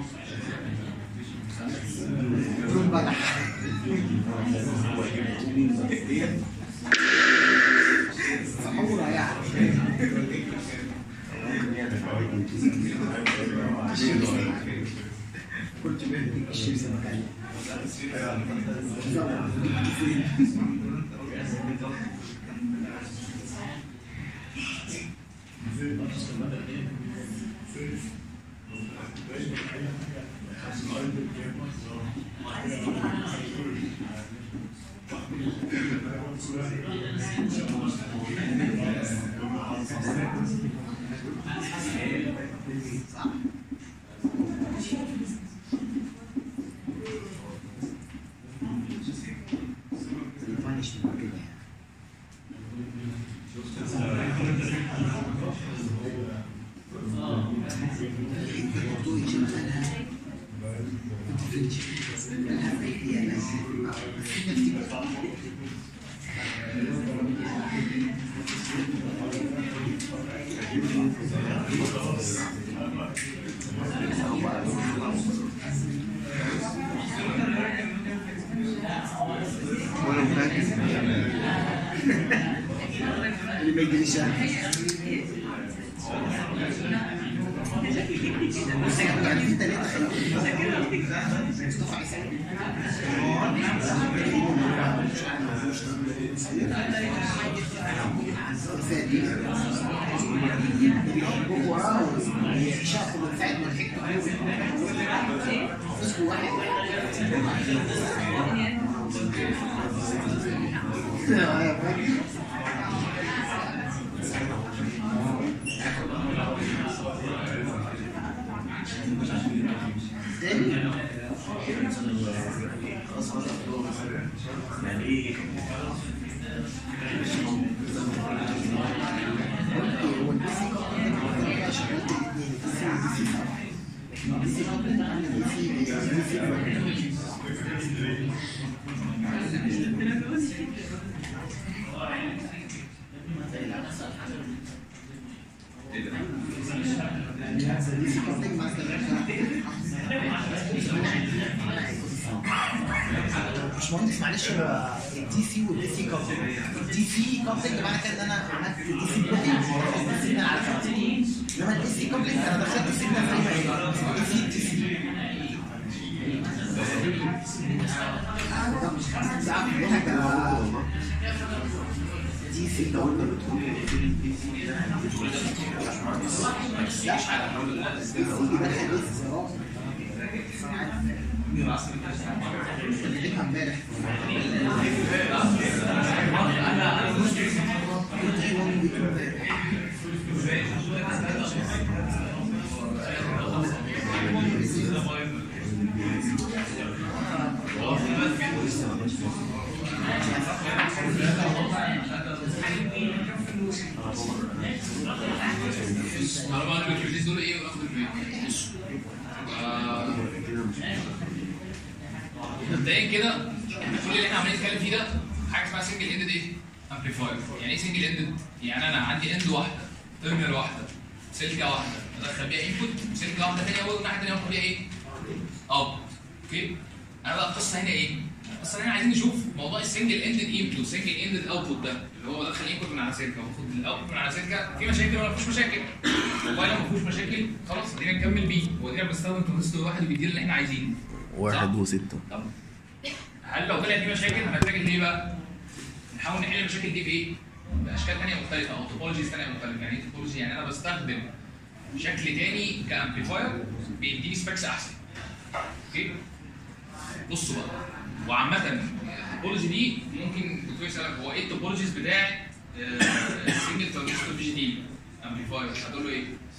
بدون بلح صحورة يعني كنت بهدي الشمس مكاني صح الفانيش كده يعني الموضوع يشغلها يشغلها في هي ناس في نفسي وانا فاكر اللي ما يجريش يعني في ثلاثة خلق مصطفى عيسى فادي وراه شافوا من ساعة ما الحكمة اسمه واحد يا فاكر تاني هو البيسي كمان شغلت الاثنين البيسي والبيسي صعب البيسي البيسي البيسي البيسي كمان ما استغربش باشمهندس معلش هو الدي سي والاي سي كابلنج الدي سي كابلنج معنى كده ان انا عملت دي سي بلوكينج دخلت السيجنال على كابلنج انما الاي سي كابلنج انا دخلت السيجنال زي ما هي دي سي دي سي دي سي لو انت بتقول البي سي ده لا قول لي ده حديث اللي امبارح على بعض الكيوزيز دول ايه واخد البريك بص آه، مبدئيا كده احنا كل اللي احنا عمالين نتكلم فيه ده حاجه اسمها سنجل اندد ايه؟ امبليفاير يعني ايه سنجل اندد؟ يعني انا عندي اند واحده تيرمينال واحده سلكه واحده ادخل بيها انبوت سلكه واحده ثانيه والناحيه الثانيه ادخل بيها ايه؟ اوت اوكي انا بقى القصه هنا ايه؟ القصه هنا عايزين نشوف موضوع السنجل اندد انبوت سنجل اندد اوتبوت ده اللي هو بدخل انبوت من على سلكه واخد الاوتبوت من على سلكه في مشاكل ولا مفيش مشاكل؟ والله لو مفيش مشاكل خلاص ادينا نكمل بيه ودينا بنستخدم ترانزستور واحد وبيدينا اللي احنا عايزينه واحد وستة طب هل لو طلعت في مشاكل هنحتاج ايه بقى؟ نحاول نحل المشاكل دي بايه؟ باشكال ثانيه مختلفه او توبولوجيز ثانيه مختلفه يعني ايه توبولوجي؟ يعني انا بستخدم شكل تاني كامبليفاير بيديني سبيكس احسن. اوكي؟ بصوا بقى وعامة التوبولوجي دي ممكن الدكتور يسألك هو ايه التوبولوجيز بتاعت السنجل ترانزستور في جي دي امبليفاير هتقول له ايه؟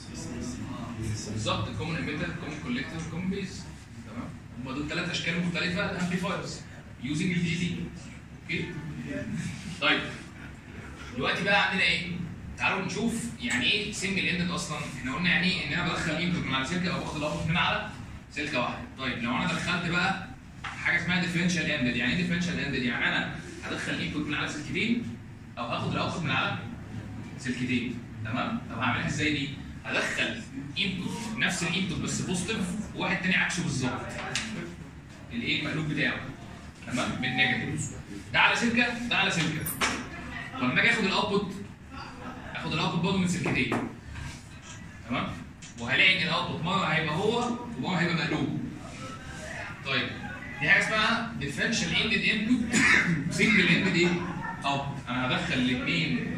بالظبط الكومن اميتر الكومن كوليكتور الكومن بيز تمام هم دول ثلاث اشكال مختلفه للامبليفايرز يوزنج الجي دي اوكي طيب دلوقتي بقى عندنا ايه؟ تعالوا نشوف يعني ايه سنجل اندد اصلا احنا قلنا يعني ايه ان انا بدخل انبوت من على سلكه او باخد الاوتبوت من على سلكه واحده طيب لو انا دخلت بقى حاجه اسمها ديفرنشال اندد يعني ايه ديفرنشال اندد يعني انا هدخل انبوت من على سلكتين او هاخد الاوتبوت من على سلكتين تمام طب هعملها ازاي دي هدخل انبوت نفس الانبوت بس بوزيتيف وواحد تاني عكسه بالظبط الايه المقلوب بتاعه تمام بالنيجاتيف ده على سلكه ده على سلكه ولما اجي اخد الاوتبوت اخد الاوتبوت برضه من سلكتين تمام وهلاقي ان الاوتبوت مره هيبقى هو ومره هيبقى مقلوب طيب دي حاجه اسمها ديفرنشال اندد انبوت سنجل اندد ايه اوتبوت انا هدخل الاثنين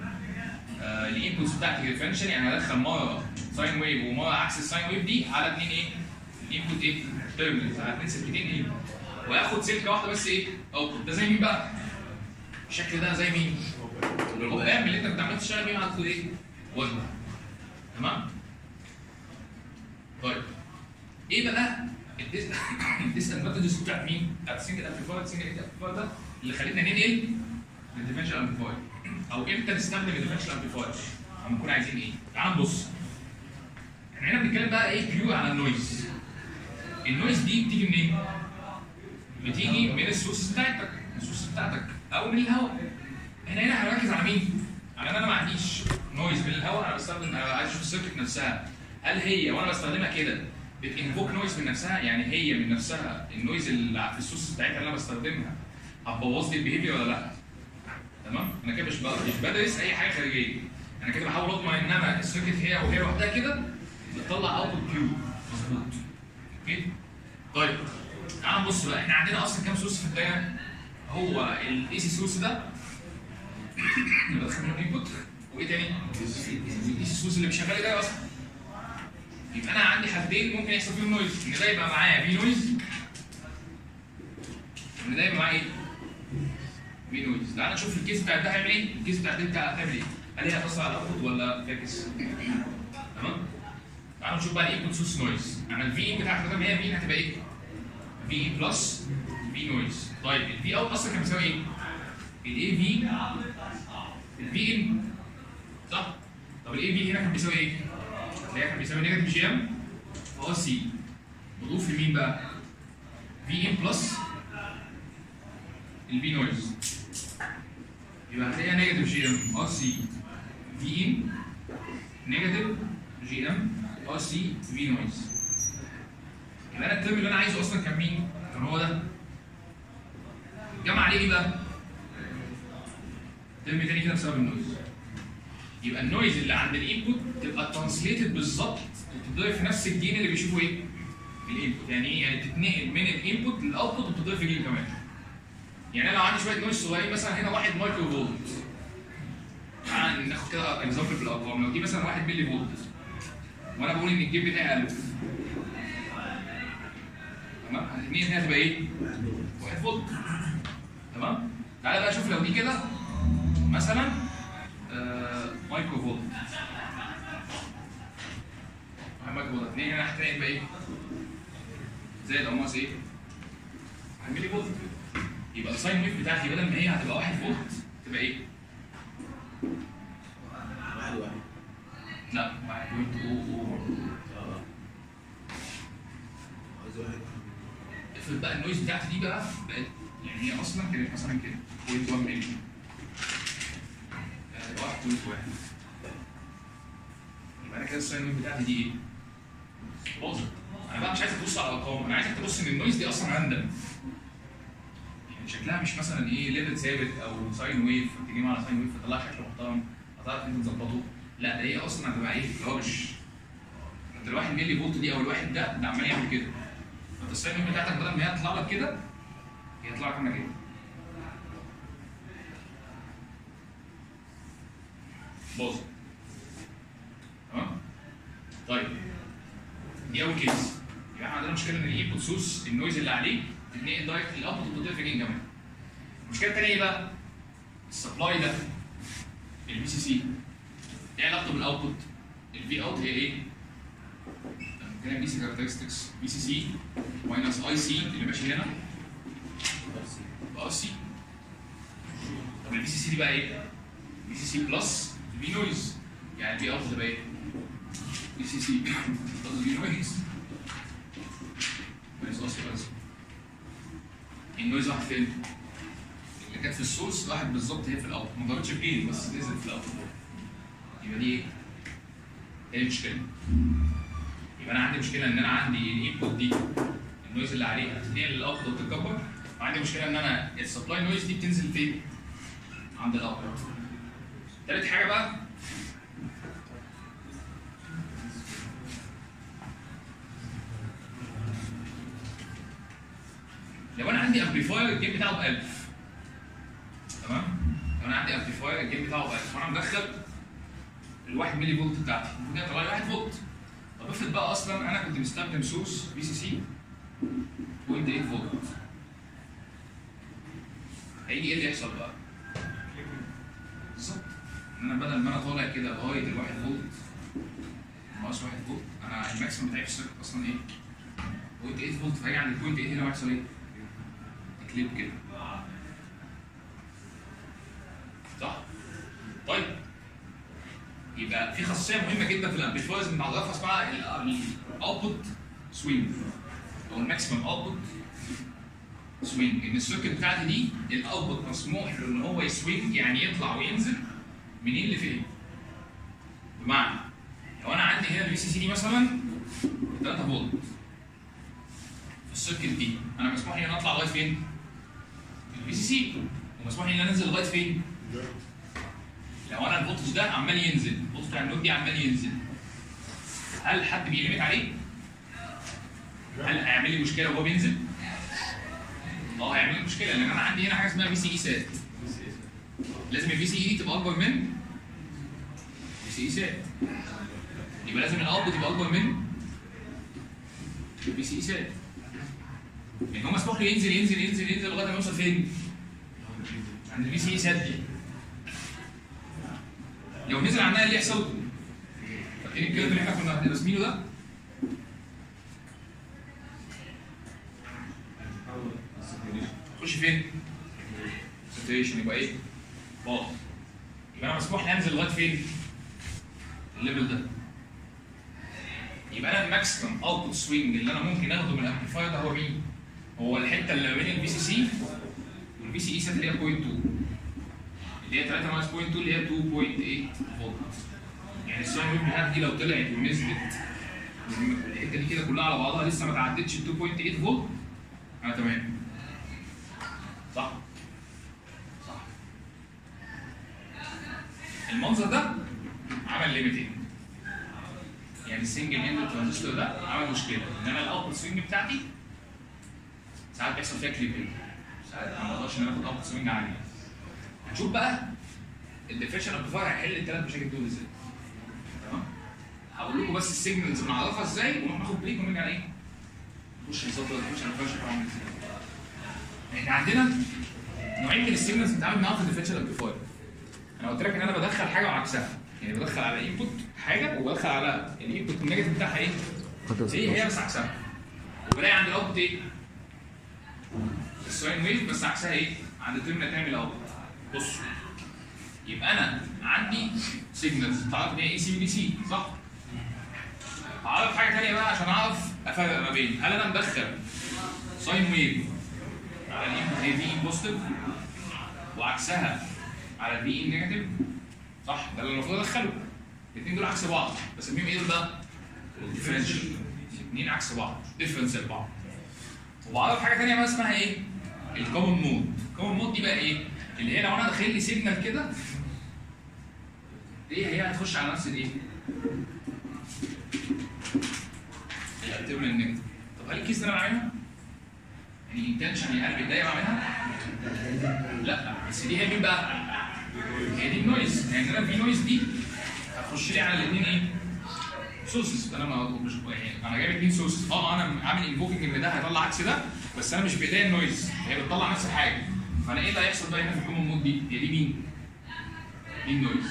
الانبوتس بتاعتي ديفرنشال يعني هدخل مره ساين ويف ومره عكس الساين ويف دي على اثنين ايه الانبوت ايه تيرمينالز على اثنين سلكتين ايه واخد سلكه واحده بس ايه اوتبوت ده زي مين بقى الشكل ده زي مين القدام اللي انت كنت عمال تشتغل بيه هتاخد ايه وزن تمام طيب ايه بقى الديس ادفانتجز بتاعت مين؟ بتاعت السنجل امبليفاير السنجل امبليفاير ده اللي خلتنا ننقل للديفرنشال امبليفاير او امتى نستخدم الديفرنشال امبليفاير لما نكون عايزين ايه؟ تعال نبص احنا هنا بنتكلم بقى ايه بيور على النويز النويز دي بتيجي منين؟ بتيجي من السورس بتاعتك السورس بتاعتك او من الهواء احنا هنا هنركز على مين؟ على ان انا ما عنديش نويز من الهواء انا بستخدم انا عايز اشوف السيركت نفسها هل هي وانا بستخدمها كده بتنفوك نويز من نفسها يعني هي من نفسها النويز اللي في السورس بتاعتها اللي انا بستخدمها هتبوظ لي البيهيفير ولا لا؟ تمام؟ انا كده مش بقى- مش بدرس اي حاجه خارجيه انا كده بحاول اضمن ان انا السيركت هي وهي لوحدها كده بتطلع اوتبوت كيو مظبوط اوكي؟ طيب تعال نبص بقى احنا عندنا اصلا كام سورس في الدايره؟ هو الاي سي سورس ده اللي بدخل منه انبوت وايه تاني؟ الاي سي سورس اللي بيشغل الدايره اصلا يبقى انا عندي حالتين ممكن يحصل فيهم نويز ان ده يبقى معايا في نويز ان ده يبقى معايا ايه؟ في نويز تعال نشوف الكيس بتاع ده هيعمل ايه؟ الكيس بتاع ده هتعمل ايه؟ هل هي هتأثر على الاوتبوت ولا فاكس؟ تمام؟ تعالوا نشوف بقى الانبوت سورس نويز انا الفي ان بتاعتك ده هي مين هتبقى ايه؟ في ان بلس في نويز طيب الفي اوت اصلا كان بيساوي ايه؟ الاي في الفي ان صح؟ طب الاي في هنا كان بيساوي ايه؟ هتلاقيها كان بيساوي نيجاتيف جي ام ار سي مضروب في مين بقى؟ في ان بلس الفي نويز يبقى هتلاقيها نيجاتيف جي ام ار سي في ان نيجاتيف جي ام ار سي في نويز يبقى انا الترم اللي انا عايزه اصلا كان مين؟ كان هو ده جمع عليه ايه بقى؟ ترم تاني كده بسبب النويز يبقى النويز اللي عند الانبوت تبقى ترانسليتد بالظبط وتتضرب في نفس الجين اللي بيشوفه ايه؟ الانبوت يعني ايه؟ يعني تتنقل من الانبوت للاوتبوت وتتضرب في جين كمان يعني انا لو عندي شويه نويز صغيرين مثلا هنا 1 مايكرو فولت تعال ناخد كده اكزامبل بالارقام لو دي مثلا 1 ملي فولت وانا بقول ان الجيم بتاعي 1000 تمام هتتنقل هنا هتبقى ايه؟ 1 فولت تمام تعالى بقى شوف لو دي كده مثلا آه مايكرو فولت واحد مايكرو فولت اتنين هنا هتلاقي يبقى ايه؟ زائد او ناقص ايه؟ 1 ملي فولت يبقى الساين ويف بتاعتي بدل ما هي هتبقى 1 فولت تبقى ايه؟ واحد واحد لا 1.00 عايز واحد افرض بقى النويز بتاعتي دي بقى بقت يعني هي اصلا كانت مثلا كده 0.1 ملي هتبقى 1.1 يبقى انا كده الساين ويف بتاعتي دي ايه؟ باظت انا بقى مش عايزك تبص على الارقام انا عايزك تبص ان النويز دي اصلا راندم يعني شكلها مش مثلا ايه ليفل ثابت او ساين ويف تجيب على ساين ويف تطلع شكل محترم هتعرف انت تظبطه لا ده هي اصلا هتبقى ايه؟ لارج انت الواحد ملي فولت دي او الواحد ده ده عمال يعمل كده فانت الساين ويف بتاعتك بدل ما هي تطلع لك كده هي تطلع لك هنا كده باظ تمام طيب دي اول كيس يبقى احنا عندنا مشكله ان الانبوت سورس النويز اللي عليه تتنقل دايركت للاوتبوت وتضيف في جين كمان المشكله الثانيه ايه بقى؟ السبلاي ده البي سي سي ايه علاقته بالاوتبوت؟ الفي اوت هي ايه؟ هنا بي سي كاركترستكس بي سي سي ماينس اي سي اللي ماشي هنا ار سي طب البي سي سي دي بقى ايه؟ بي سي سي بلس في نويز يعني البي اوت تبقى ايه؟ بي سي سي بلس في نويز نويز اصل بس النويز راح فين؟ اللي كانت في السورس راحت بالظبط هي في الاوت ما ضربتش في جين بس نزلت في الاوت يبقى دي ايه؟ هي المشكله يبقى انا عندي مشكله ان انا عندي الانبوت دي النويز اللي عليها تنقل للاوتبوت وتتكبر وعندي مشكله ان انا السبلاي نويز دي بتنزل فين؟ عند الاوتبوت. تالت حاجه بقى لو انا عندي امبليفاير الجيم بتاعه ب 1000 تمام؟ لو انا عندي امبليفاير الجيم بتاعه ب 1000 وانا مدخل الواحد ملي فولت بتاعتي المفروض يطلع لي 1 فولت طب افرض بقى اصلا انا كنت مستخدم سورس بي سي سي 0.8 فولت هيجي ايه اللي يحصل بقى؟ بالظبط ان انا بدل ما انا طالع كده لغايه ال 1 فولت ناقص 1 فولت انا الماكسيمم بتاعي في السيركت اصلا ايه؟ 0.8 فولت فهيجي عند ال 0.8 هنا ويحصل ايه؟ كليب كده صح؟ طيب يبقى في خاصيه مهمه جدا في الامبليفايرز بنعرفها اسمها الاوتبوت سوينج او الماكسيمم اوتبوت سوينج ان السيركت بتاعتي دي الاوتبوت مسموح له ان هو يسوينج يعني يطلع وينزل منين لفين بمعنى لو انا عندي هنا البي سي سي دي مثلا 3 فولت في السيركت دي انا مسموح لي ان اطلع لغايه فين؟ البي سي سي ومسموح لي ان انا انزل لغايه فين؟ لو انا الفولتج ده عمال ينزل الفولتج بتاع النود دي عمال ينزل هل حد بيلمت عليه؟ هل هيعمل لي مشكله وهو بينزل؟ اه هيعمل لي مشكله لان انا عندي هنا حاجه اسمها في سي اي سات لازم الفي سي اي دي تبقى اكبر من في سي اي سات يبقى لازم الاوتبوت يبقى اكبر من الفي سي اي سات لان هو مسموح له ينزل ينزل ينزل ينزل لغايه ما يوصل فين؟ عند الفي سي اي سات دي لو نزل عنها إيه اللي يحصل فاكرين الكيرف اللي احنا كنا راسمينه ده خش فين؟ ساتوريشن يبقى ايه؟ باظ يبقى انا مسموح لي انزل لغايه فين؟ الليفل ده يبقى انا الماكسيمم اوتبوت سوينج اللي انا ممكن اخده من الامبليفاير ده هو مين؟ هو الحته اللي ما بين البي سي سي والبي سي اي سات اللي هي 0.2 اللي هي 3 ناقص 0.2 اللي هي 2.8 فولت يعني الساين ويف بتاعتي دي لو طلعت ونزلت الحته دي كده كلها على بعضها لسه ما تعدتش ال 2.8 فولت انا تمام صح صح المنظر ده عمل ليميتنج يعني السنجل اند ترانزستور ده عمل مشكله ان انا الاوتبوت سوينج بتاعتي ساعات بيحصل فيها كليبنج ساعات انا ما اقدرش ان انا اخد اوتبوت سوينج عاليه هنشوف بقى الديفرنشال امبليفاير هيحل الثلاث مشاكل دول ازاي تمام هقول لكم بس السيجنالز بنعرفها ازاي ونروح ناخد بريك ونرجع ايه نخش نظبط الديفرنشال امبليفاير شكله عامل ازاي احنا عندنا نوعين من السيجنالز بنتعامل معاهم في الديفرنشال امبليفاير انا قلت لك ان انا بدخل حاجه وعكسها يعني بدخل على انبوت حاجه وبدخل على الانبوت النيجاتيف بتاعها ايه؟ هي هي بس عكسها وبلاقي عند الاوتبوت ايه؟ الساين ويف بس عكسها ايه؟ عند الترمينال الثاني من الاوتبوت بص يبقى انا عندي سيجنالز تعرف ان هي اي سي ودي سي صح؟ هعرف حاجه ثانيه بقى عشان اعرف افرق ما بين هل انا مدخل ساين ويف على الانبوت هي في بوزيتيف وعكسها على البي ان نيجاتيف صح ده اللي المفروض ادخله الاثنين دول عكس بعض بسميهم ايه دول بقى؟ ديفرنشال الاثنين عكس بعض ديفرنس لبعض وبعرف حاجه ثانيه بقى اسمها ايه؟ الكومن مود الكومن مود دي بقى ايه؟ اللي هي لو انا داخل لي سيجنال كده ايه هي هتخش على نفس الايه؟ الترمينال النيجاتيف طب هل الكيس ده انا بعملها؟ يعني انتنشن يعني قلب الدايره بعملها؟ لا بس دي هي مين بقى؟ هي دي النويز يعني انا في نويز دي هتخش لي على الاثنين ايه؟ سورسز انا ما مش يعني انا جايب اثنين سورسز اه انا عامل انفوكينج ان ده هيطلع عكس ده بس انا مش بايديا النويز هي بتطلع نفس الحاجه فانا ايه اللي هيحصل بقى هنا في الكومن مود دي؟ هي دي مين؟ دي النويز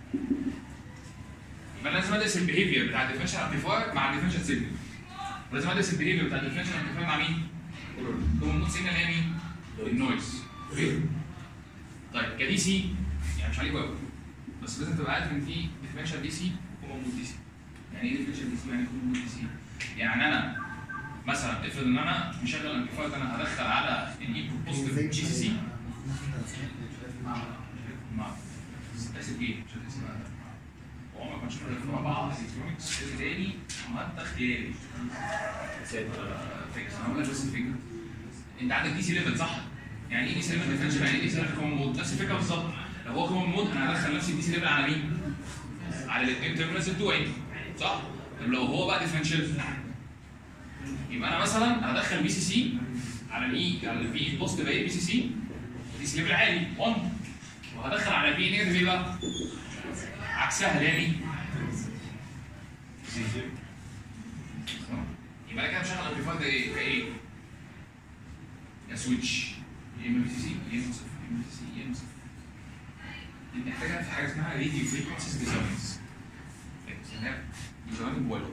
يبقى أنا لازم ادرس البيهيفير بتاع الديفرنشال امبليفاير مع الديفرنشال سيجنال ولازم ادرس البيهيفير بتاع الديفرنشال امبليفاير مع مين؟ الكومن مود سيجنال هي مين؟ النويز اوكي طيب كدي سي يعني مش عليك قوي بس لازم تبقى عارف ان في ديفرنشال دي سي وكومن مود دي سي يعني ايه ديفرنشال دي سي يعني كومن مود دي سي يعني انا مثلا افرض ان انا مشغل امبليفاير ده انا هدخل على الانبوت بوزيتيف جي سي سي مع اسف ايه مش هتحسب هو ما كانش مع بعض الكترونكس تاني ماده اختياري فيكس انا هقول لك بس الفكره انت عندك دي سي ليفل صح؟ يعني ايه دي سي ليفل ديفرنشال يعني ايه دي سي ليفل كومن مود نفس الفكره بالظبط لو هو كومن مود انا هدخل نفس الدي سي ليفل على مين؟ على الاثنين تيرمينالز بتوعي صح؟ طب لو هو بقى ديفرنشال يبقى انا مثلا هدخل بي سي سي على الاي على البي بوزيتيف اي بي سي سي دي سي ليفل عالي 1 وهدخل على البي نيجاتيف ايه بقى؟ عكسها اللي هي مين؟ يبقى انا كده مشغل الامبليفاير ده ايه؟ كايه؟ يا سويتش يا اما بي سي سي يا اما صفر يا اما بي سي سي يا اما صفر دي بنحتاجها في حاجه اسمها راديو فريكونسيز ديزاينز ديزاين الموبايلات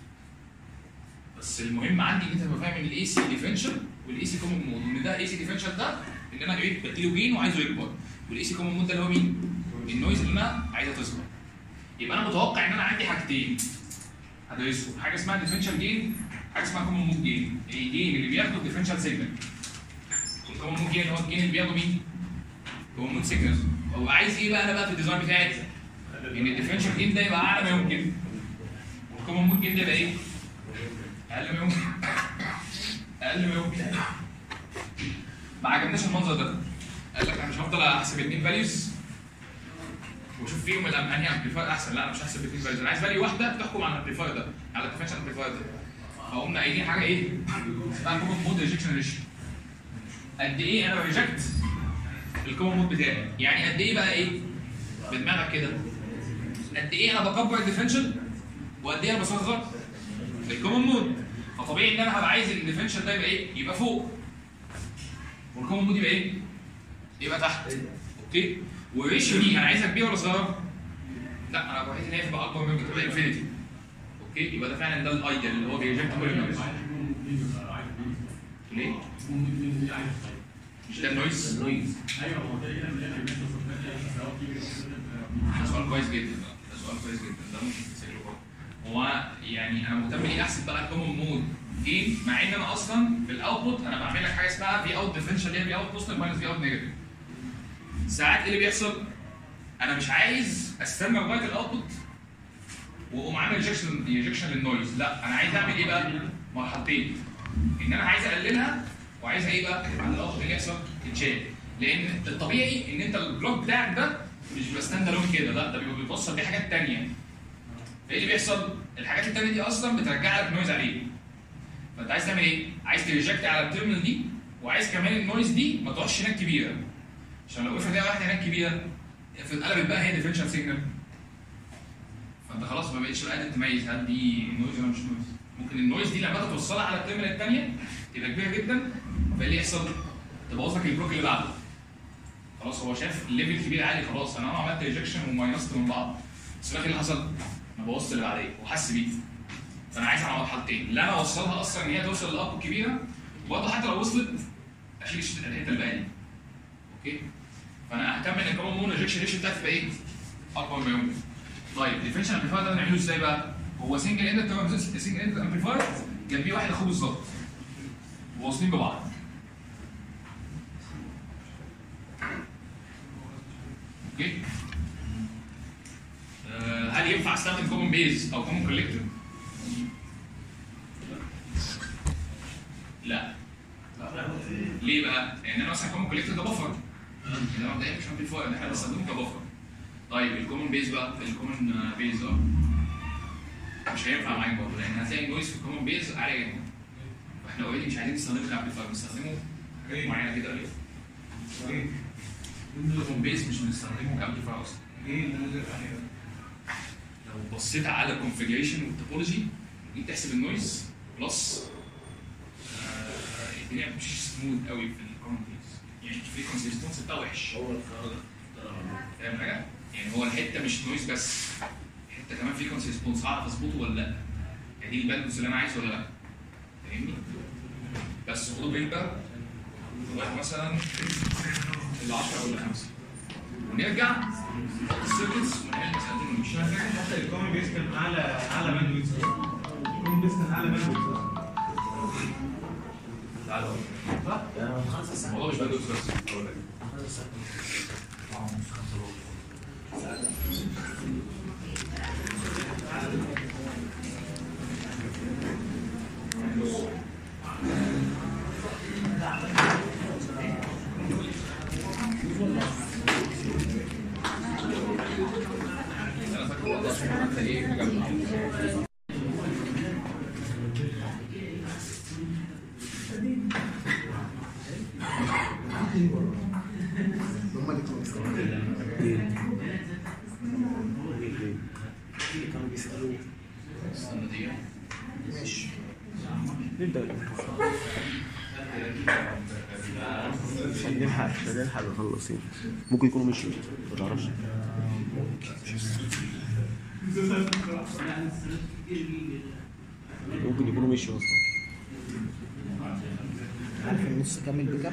بس المهم عندي ان انت تبقى فاهم ان الاي سي ديفرنشال والاي سي كومن مود وان ده اي سي ديفرنشال ده ان انا ايه بديله جين وعايزه يكبر والاي سي كومن مود ده اللي هو مين؟ النويز اللي انا عايزها تصغر يبقى انا متوقع ان انا عندي حاجتين هدرسهم حاجه اسمها ديفرنشال جين حاجه اسمها كومن مود جين الجين اللي بياخده الديفرنشال سيجنال والكومن مود جين هو الجين اللي بياخده مين؟ كومن مود سيجنال هو عايز ايه بقى انا بقى في الديزاين بتاعي؟ ان الديفرنشال جين ده يبقى اعلى ما يمكن والكومن مود جين ده يبقى ايه؟ اقل ما يمكن اقل ما يمكن ما عجبناش المنظر ده قال لك انا مش هفضل احسب اثنين فاليوز واشوف فيهم الأم- انهي امبليفاير احسن لا انا مش هحسب اثنين فاليوز انا عايز فاليو واحده تحكم على الامبليفاير ده على الديفرنشال امبليفاير ده فقمنا قايلين حاجه ايه؟ اسمها كومن مود ريجكشن ريشيو قد ايه انا بريجكت الكومن مود بتاعي يعني قد ايه بقى ايه؟ بدماغك كده قد ايه انا بكبر الديفرنشال وقد ايه انا بصغر الكومن مود فطبيعي ان انا هبقى عايز الديفرنشال ده يبقى ايه؟ يبقى فوق والكومن مود يبقى ايه؟ يبقى تحت اوكي والريشيو دي انا عايزها كبيره ولا صغيره؟ لا انا بحيث ان هي تبقى اكبر من تبقى انفينيتي اوكي يبقى ده فعلا ده الايديال اللي هو بيريجكت كل النويز ليه؟ مش ده النويز؟ النويز ده سؤال كويس جدا ده سؤال كويس جدا ده ممكن تسأله برضه هو يعني انا مهتم ليه احسب بقى الكومن مود جين مع ان انا اصلا في الاوتبوت انا بعمل لك حاجه اسمها في اوت ديفرنشال اللي هي في اوت بوزيتيف ماينس في اوت نيجاتيف ساعات ايه اللي بيحصل؟ انا مش عايز استنى لغايه الاوتبوت واقوم عامل ريجكشن ريجكشن للنويز لا انا عايز اعمل ايه بقى؟ مرحلتين ان انا عايز اقللها وعايزها ايه بقى؟ على الاوت اللي يحصل تتشال لان الطبيعي ان انت البلوك بتاعك ده مش بيبقى ستاند الون كده لا ده بيبقى بيتوصل بيه حاجات ثانيه فايه اللي بيحصل؟ الحاجات الثانيه دي اصلا بترجع لك نويز عليه فانت عايز تعمل ايه؟ عايز تريجكت على التيرمينال دي وعايز كمان النويز دي ما تروحش هناك كبيره عشان لو افرض هي واحده هناك كبيره افرض قلبت بقى هي ديفرنشال سيجنال فانت خلاص ما بقتش بقى قادر تميز هل دي نويز ولا مش نويز ممكن النويز دي لما توصلها على التيرمينال الثانيه تبقى كبيره جدا فايه اللي يحصل؟ تبوظ لك البلوك اللي بعده خلاص هو شاف الليفل كبير عالي خلاص انا عملت ريجكشن وماينست من بعض بس في الاخر اللي حصل؟ انا بوظت اللي بعديه وحس بيه فانا عايز على مرحلتين لا انا اوصلها اصلا ان هي توصل للاب الكبيره وبرضه حتى لو وصلت اشيل الحته الباقيه دي اوكي فانا اهتم ان الكومن مون ريجكشن ريشيو بتاعتي تبقى ايه؟ اكبر ما يمكن طيب الديفرنشال امبليفاير ده نعمله ازاي بقى؟ هو سنجل اند سنجل اند امبليفاير جنبيه واحد اخوه بالظبط واصلين ببعض اوكي آه، هل ينفع استخدم كومن بيز او كومن كوليكتور؟ لا ليه بقى؟ لان انا مثلا كومن كوليكتور ده بفر ده مبدئيا مش امبليفاير احنا بنستخدمه كبفر طيب الكومن بيز بقى الكومن بيز اه مش هينفع معاك برضه لان هتلاقي النويز في الكومن بيز عاليه جدا فاحنا اوريدي مش عايزين نستخدمه كامبليفاير بنستخدمه حاجات معينه كده ليه؟ الكومن بيز مش بنستخدمه كامبليفاير اصلا ايه اللي نزل عليه لو بصيت على الكونفجريشن والتوبولوجي جيت تحسب النويز بلس آه، الدنيا مش سموث قوي في الكومن بيز يعني الفريكونسي ريسبونس بتاعه وحش هو الفراغ فاهم حاجه؟ يعني هو الحته مش نويز بس حته كمان فريكونسي ريسبونس هعرف اظبطه ولا لا؟ يعني دي البالانس اللي انا عايزه ولا لا؟ فاهمني؟ بس خدوا بالك لغايه مثلا ال 10 ولا 5 ونرجع السيركتس ونحل مسألتين ونمشي انا فاكر حتى الكومن بيس كان اعلى اعلى باندويث الكومن بيس كان اعلى باندويث تعالوا صح؟ الموضوع مش بدوس بس أنا فاكر الموضوع حتى إيه مجمع. هم اللي كانوا بيسألوا كانوا بيسألوا استنى دقيقة ماشي نبدا نلحق نلحق نخلص يعني ممكن يكونوا مشوا ما تعرفش ممكن يكونوا مشوا اصلا عارف النص كامل بكام؟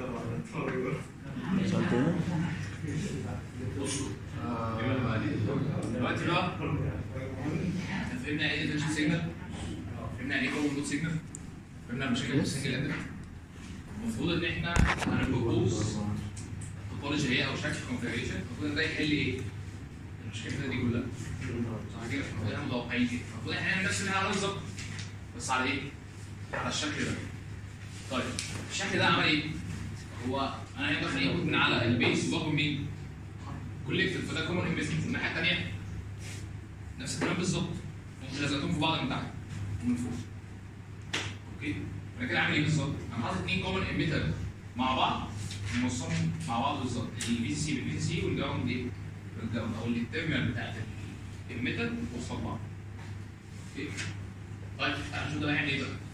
سألتنا بصوا آه، دلوقتي بقى احنا فهمنا ايه ديفرنشال سيجنال فهمنا يعني ايه كومن مود سيجنال فهمنا المشاكل اللي في السنجل اند المفروض ان احنا هنبروبوز توبولوجي هي او شكل كونفيجريشن المفروض ان ده يحل ايه؟ المشكله دي كلها صح كده؟ المفروض احنا متوقعين كده المفروض احنا نعمل نفس اللي احنا بالظبط بس على ايه؟ على الشكل ده طيب الشكل ده عمل ايه؟ هو انا هنا داخل انبوت من على البيس وباخد مين؟ كوليكتيف فده كومن انفستمنت الناحيه الثانيه نفس الكلام بالظبط ممكن لازقتهم في بعض من تحت ومن فوق اوكي انا كده عامل ايه بالظبط؟ انا حاطط اثنين كومن اميتر مع بعض موصلهم مع بعض بالظبط الفي سي بالفي سي والجراوند ايه؟ والجراوند او التيرمينال بتاعت الاميتر وصل بعض اوكي طيب تعالى نشوف ده هيعمل ايه بقى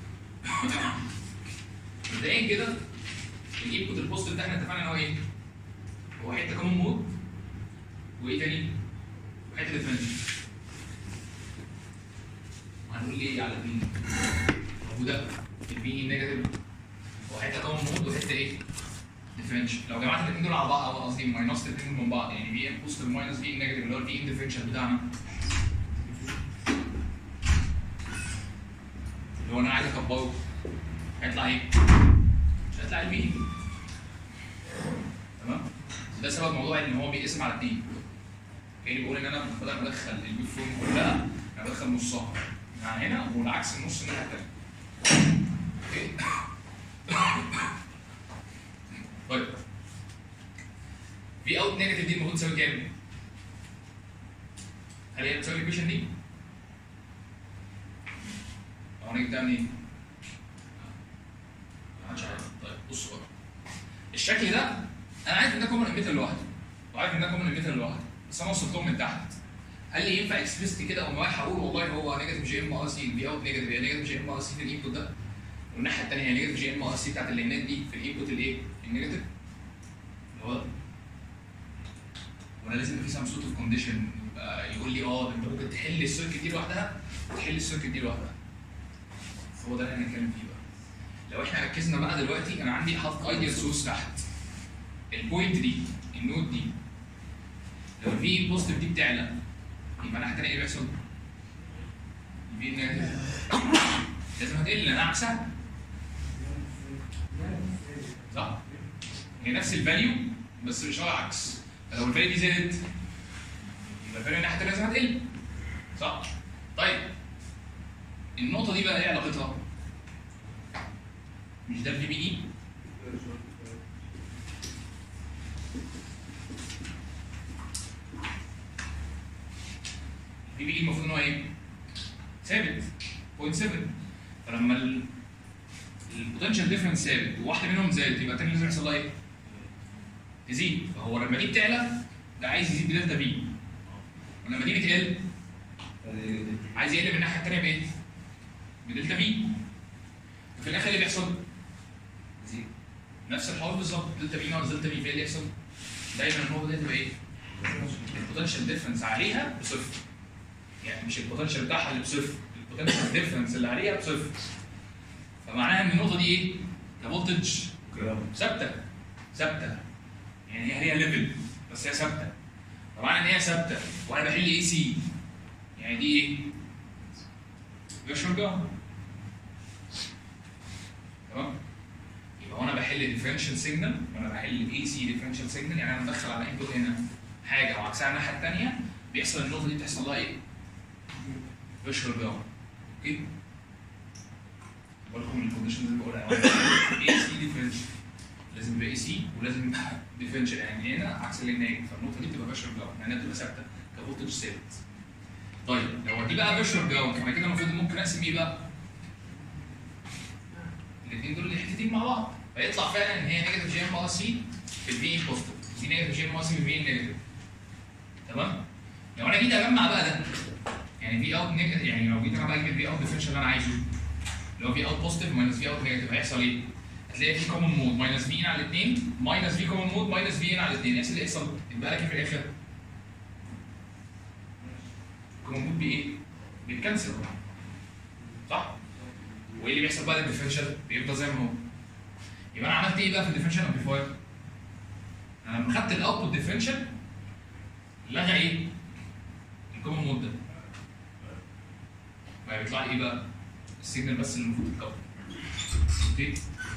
مبدئيا كده الانبوت البوست ده احنا اتفقنا ان هو ايه؟ هو حته كومن مود وايه تاني؟ وحته ديفرنشال وهنقول ليه على البي هو ده البي نيجاتيف هو حته كومن مود وحته ايه؟ ديفرنشال لو جمعت الاثنين دول على بعض او قصدي ماينس الاثنين من بعض يعني بي ام بوزيتيف ماينس بي نيجاتيف اللي هو البي ان ديفرنشال بتاعنا اللي هو انا عايز اكبره هيطلع ايه؟ مش هيطلع البي تمام؟ ده سبب موضوع ان هو بيقسم على اثنين كاني بيقول ان انا بدل ما ادخل الويف فورم كلها انا بدخل نصها مع هنا والعكس النص الناحيه الثانيه اوكي طيب في اوت نيجاتيف دي المفروض تساوي كام؟ هل هي بتساوي الايكويشن دي؟ هو انا جبتها منين؟ محدش عارف طيب بصوا بقى الشكل ده انا عارف ان ده كومن اميتر لوحده وعارف ان ده كومن اميتر لوحده بس انا وصلتهم من تحت هل لي ينفع اكسبريست كده اقوم رايح اقول والله هو نيجاتيف جي ام ار سي البي اوت نيجاتيف هي نيجاتيف جي ام ار سي في الانبوت ده والناحيه الثانيه هي نيجاتيف جي ام ار سي بتاعت اللي هناك دي في الانبوت الايه؟ النيجاتيف اللي هو ده. ولا لازم يبقى في سام سورت اوف كونديشن يقول لي اه ده انت ممكن تحل السيركت دي لوحدها وتحل السيركت دي لوحدها هو ده اللي احنا هنتكلم فيه بقى لو احنا ركزنا بقى دلوقتي انا عندي حاطط ايديال سورس تحت البوينت دي النود دي لو الفي بوزيتيف دي بتعلى يبقى الناحيه الثانيه ايه اللي بيحصل؟ الفي نيجاتيف لازم هتقل لان انا عكسها صح؟ هي نفس الفاليو بس الاشاره عكس فلو الفاليو دي زادت يبقى الفاليو الناحيه الثانيه لازم هتقل صح؟ طيب النقطه دي بقى ايه علاقتها؟ مش ده الفي بي اي؟ الفي بي اي المفروض ان هو ايه؟ ثابت 0.7 فلما ال البوتنشال ديفرنس ثابت وواحده منهم زادت يبقى الثانيه لازم يحصل لها ايه؟ تزيد فهو لما دي بتعلى ده عايز يزيد بدلتا بي ولما دي بتقل عايز يقل من الناحيه الثانيه بايه؟ بدلتا بي ففي الاخر ايه اللي بيحصل؟ نفس الحوار بالظبط دلتا بي ناقص دلتا بي في ايه اللي يحصل؟ دايما النقطه دي تبقى ايه؟ البوتنشال ديفرنس عليها بصفر يعني مش البوتنشال بتاعها اللي بصفر البوتنشال ديفرنس اللي عليها بصفر فمعناها ان النقطه دي ايه؟ كفولتج ثابته ثابته يعني هي هي ليفل بس هي ثابته فمعنى ان هي ثابته وانا بحل اي سي يعني دي ايه؟ فيرشوال جراوند تمام؟ يبقى وانا بحل ديفرنشال سيجنال وانا بحل الاي سي ديفرنشال سيجنال يعني انا مدخل على انبوت هنا حاجه وعكسها الناحيه الثانيه بيحصل النقطه دي بتحصل لها ايه؟ فيرشوال جراوند اوكي؟ بالكم من الكونديشنز اللي بقولها اي سي ديفرنشال لازم يبقى اي سي ولازم يبقى ديفرنشال يعني هنا عكس اللي هناك فالنقطه دي بتبقى فيرشوال جراوند يعني بتبقى ثابته كفولتج ثابت طيب لو دي بقى فيرشوال جراوند فانا كده المفروض ممكن اقسم ايه بقى؟ الاثنين دول حتتين مع بعض فيطلع فعلا ان هي نيجاتيف جي ام ار سي في الفي ان بوزيتيف دي نيجاتيف جي ام ار سي في الفي ان نيجاتيف تمام؟ لو انا جيت اجمع بقى ده يعني في اوت نيجاتيف يعني لو جيت انا بقى اجيب الفي اوت ديفرنشال اللي انا عايزه اللي هو في اوت بوزيتيف ماينس في اوت نيجاتيف هيحصل ايه؟ هتلاقي في كومن مود ماينس في ان على الاثنين ماينس في كومن مود ماينس في ان على الاثنين يحصل ايه يحصل؟ يبقى لك ايه في الاخر؟ كومن مود بايه؟ بيتكنسل صح؟ وايه اللي بيحصل بقى للديفرنشال؟ بيفضل زي ما هو يبقى انا عملت ايه بقى في الديفرنشال امبليفاير؟ انا لما خدت الاوتبوت ديفرنشال لغى ايه؟ الكومن مود ده بقى بيطلع لي ايه بقى؟ السيجنال بس اللي المفروض تتكون اوكي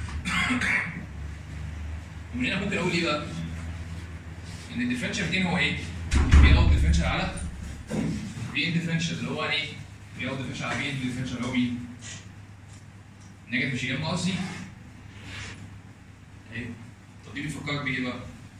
ومن هنا ممكن اقول ايه بقى؟ ان الديفرنشال بتاعي هو ايه؟ في اوت ديفرنشال على في ان ديفرنشال اللي هو ايه؟ في اوت ديفرنشال على في ان ديفرنشال اللي هو مين؟ نيجاتيف جي ام ار سي ايه؟ طب دي بتفكرك بايه بقى؟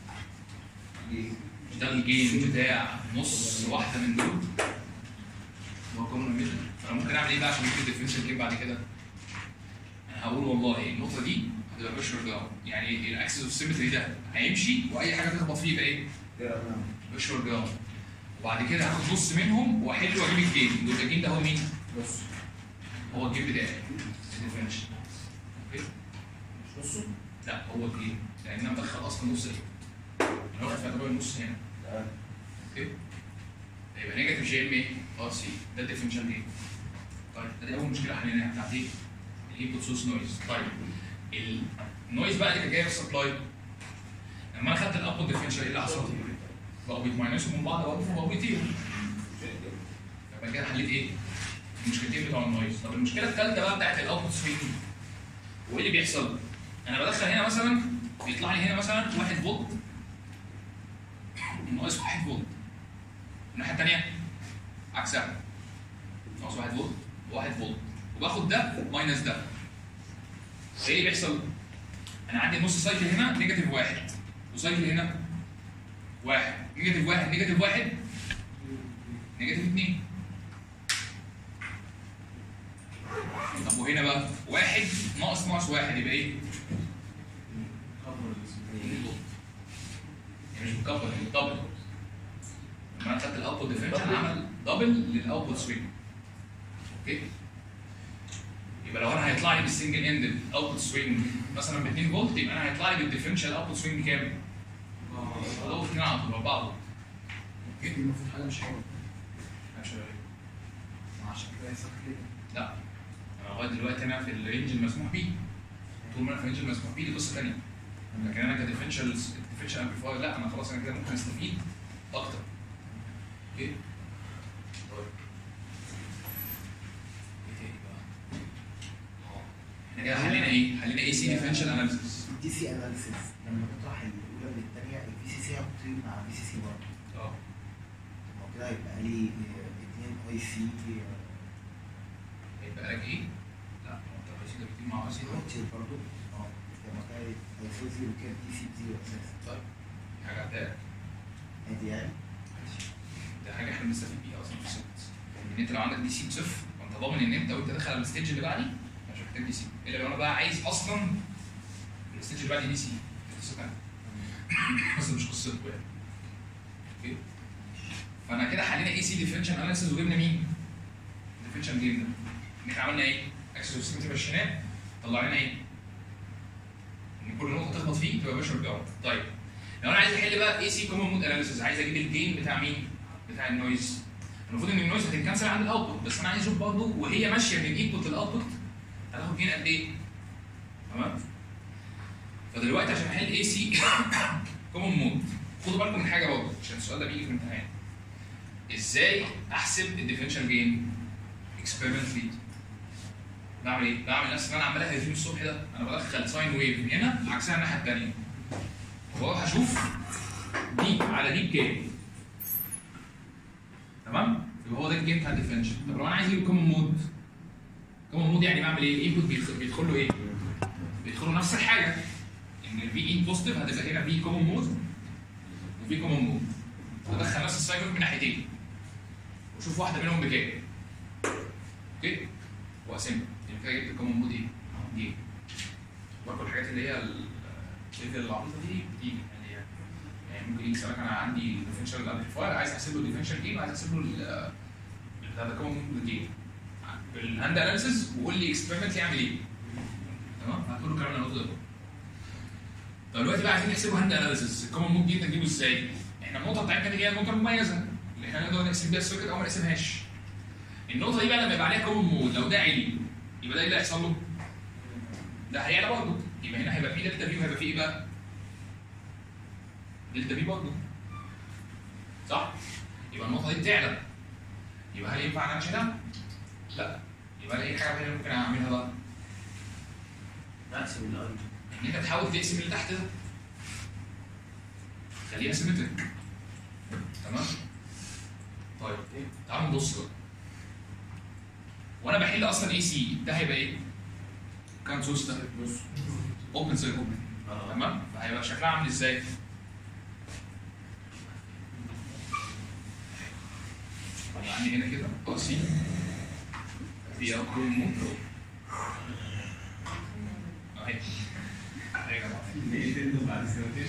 مش ده الجين بتاع نص واحده من دول اللي هو كومن ميجر فانا ممكن اعمل ايه بقى عشان اجيب الديفرنشال جيم بعد كده؟ انا هقول والله النقطه دي هتبقى فيرشوال جراوند يعني الاكسس اوف سيمتري ده هيمشي واي حاجه تخبط فيه يبقى ايه؟ فيرشوال جراوند وبعد كده هاخد نص منهم واحل واجيب الجيم دول الجيم ده هو مين؟ نص هو الجيم بتاعي الديفرنشال اوكي؟ مش نصه؟ لا هو الجيم لان انا مدخل اصلا نص ايه؟ انا واخد في اعتبار النص هنا اوكي؟ يبقى نيجاتيف جي ام ايه؟ ار سي ده الديفرنشال جيم طيب ده دي اول مشكله حليناها بتاعت ايه؟ الانبوت سورس نويز طيب النويز بقى اللي كانت جايه من السبلاي لما انا خدت الاوتبوت ديفرنشال ايه اللي حصل؟ بقوا بيتماينسوا من بعض بقوا بقوا بيطيروا يبقى كده حليت ايه؟ المشكلتين بتوع النويز طب المشكله الثالثه بقى بتاعت الاوتبوت سوينج وايه اللي بيحصل؟ انا بدخل هنا مثلا بيطلع لي هنا مثلا 1 فولت ناقص 1 فولت الناحيه الثانيه عكسها ناقص 1 فولت 1 فولت وباخد ده ماينس ده ايه اللي بيحصل؟ انا عندي نص سايكل هنا نيجاتيف واحد وسايكل هنا واحد نيجاتيف واحد نيجاتيف واحد نيجاتيف اثنين طب وهنا بقى واحد ناقص ناقص واحد يبقى ايه؟ يعني مش مكبر يعني دبل لما انا خدت الاوتبوت ديفرنشال عمل دبل للاوتبوت سوينج اوكي يبقى لو انا هيطلع لي بالسنجل اند اوتبوت سوينج مثلا ب 2 فولت يبقى انا هيطلع لي بالديفرنشال اوتبوت سوينج كام؟ هو 2 على طول 4 فولت دي المفروض حاجه مش حلوه ماشي ولا إيه؟ ما عشان كده هي ساكت كده لا انا لغايه دلوقتي انا في الرينج المسموح بيه طول ما انا في الرينج المسموح بيه دي قصه ثانيه لكن انا كديفرنشال ديفرنشال امبليفاير لا انا خلاص انا كده ممكن استفيد اكتر اوكي طيب ايه تاني بقى؟ اه احنا كده حلينا ايه؟ حلينا اي سي ديفرنشال اناليسيس دي سي اناليسيس لما بتطرح الاولى من الثانيه البي سي سي هتطير مع البي سي سي برضه اه طب ما هو كده هيبقى لي اثنين اي سي هيبقى لك ايه؟ لا هو انت الرئيسي ده بيجي مع رئيسي روتير برضه اه لما كان هيصير زيرو كده دي سي بزيرو اساسا طيب دي حاجه عداك عادي يعني ده حاجه احنا بنستفيد بيها اصلا في السيركت ان انت لو عندك دي سي بصفر فانت ضامن ان انت وانت داخل على الستيج اللي بعدي مش محتاج دي سي الا لو انا بقى عايز اصلا الستيج اللي بعدي دي سي دي قصه ثانيه بس مش قصتكم يعني اوكي فانا كده حلينا اي سي ديفرنشال اناليسيس وجبنا مين؟ ديفرنشال جيم ده ان احنا عملنا ايه؟ اكسس وسكيمتي مشيناه طلع لنا ايه؟ ان كل نقطه تخبط فيه تبقى بشر جارد طيب لو انا عايز احل بقى اي سي كومن مود اناليسيس عايز اجيب الجين بتاع مين؟ بتاع النويز المفروض ان النويز هتنكنسل عند الاوتبوت بس انا عايز اشوف برضه وهي ماشيه من الانبوت للاوتبوت هتاخد جين قد ايه؟ تمام؟ فدلوقتي عشان احل اي سي كومن مود خدوا بالكم من حاجه برضه عشان السؤال ده بيجي في الامتحان ازاي احسب الديفرنشال جين اكسبيرمنتلي بعمل ايه؟ بعمل نفس اللي انا عمال اهديه الصبح ده انا بدخل ساين ويف هنا عكسها الناحيه الثانيه واروح اشوف دي على دي بكام تمام؟ يبقى هو ده الجيم بتاع الديفرنشال طب لو انا عايز اجيب كومن مود كومن مود يعني بعمل ايه؟ الانبوت بيدخل له ايه؟ بيدخل له نفس الحاجه ان الفي ان بوزيتيف هتبقى هنا في كومن مود وفي كومن مود بدخل نفس السايكل من ناحيتين وشوف واحده منهم بكام اوكي واقسمها يعني كده جبت الكومن مود ايه؟ دي برضه الحاجات اللي هي ال- الليفل العبيطه دي بتيجي يعني يعني ممكن يجي يسالك انا عندي ديفرنشال امبليفاير عايز احسب له الديفرنشال جيم عايز احسب له ال- بتاع ده كومن مود جيم بالهاند اناليسيس وقول لي اكسبيرمنت يعمل ايه تمام هتقول له الكلام اللي انا قلته ده طب دلوقتي بقى عايزين نحسبه هاند اناليسيس الكومن مود جيم نجيبه ازاي؟ احنا النقطه بتاعتنا دي هي النقطه المميزه اللي احنا نقدر نقسم بيها السيركت او ما نقسمهاش النقطه دي بقى لما يبقى عليها كومن مود لو ده عالي يبقى ده ايه اللي هيحصل له؟ ده هيعلى برضه يبقى هنا هيبقى في دلتا في وهيبقى في ايه بقى؟ دلتا في برضه صح؟ يبقى النقطه دي بتعلى يبقى هل ينفع ان انا اشيلها؟ لا يبقى انا ايه الحاجه الوحيده اللي ممكن اعملها بقى؟ اقسم الارض ان انت تحاول تقسم اللي تحت ده خليها سيمتريك تمام طيب تعالوا نبص بقى وانا بحل اصلا اي سي ده هيبقى ايه؟ كام سورس ده؟ اوبن سيركل تمام فهيبقى شكلها عامل ازاي؟ يعني هنا كده اه سي في اوكروم مود اهي اهي يا جماعه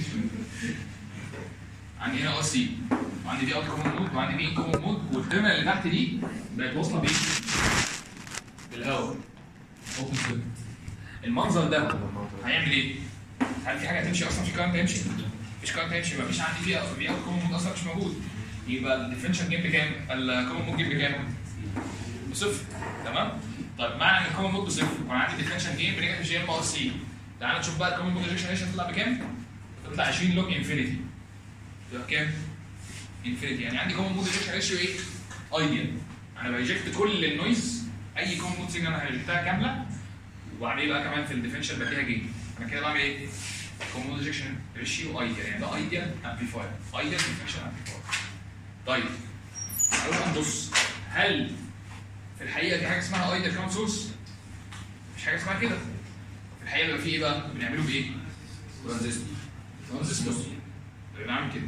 عندي هنا ار سي وعندي دي اوت كومن مود وعندي دي كومن مود والترمينال اللي تحت دي بقت واصله بايه؟ بالهواء اوبن سيركت المنظر ده هيعمل ايه؟ هل في حاجه هتمشي اصلا في كارنت هيمشي؟ مفيش كارنت هيمشي مفيش عندي فيها في اوت كومن مود اصلا مش موجود يبقى الديفرنشال جيم بكام؟ الكومن مود جيم بكام؟ بصفر تمام؟ طيب معنى ان الكومن مود بصفر وانا عندي ديفرنشال جيم بنيجاتيف جي ام ار سي تعال نشوف بقى الكومن مود ريجكشن ريشن تطلع بكام؟ تطلع 20 لوج انفينيتي يبقى كام؟ انفينيتي يعني عندي كومن مود ريجكشن ريشيو ايه؟ ايديال انا بريجكت كل النويز اي كومن مود سيجنال انا هريجكتها كامله وبعمل ايه بقى كمان في الديفرنشال بديها جيم انا كده بعمل ايه؟ كومن مود ريجكشن ريشيو ايديال يعني ده ايديال امبليفاير ايديال ديفرنشال امبليفاير طيب تعالوا بقى نبص هل في الحقيقه في حاجه اسمها ايدل كاونت سورس؟ مفيش حاجه اسمها كده في الحقيقه بيبقى في ايه بقى؟ بنعمله بايه؟ ترانزستور ترانزستور يبقى بنعمل كده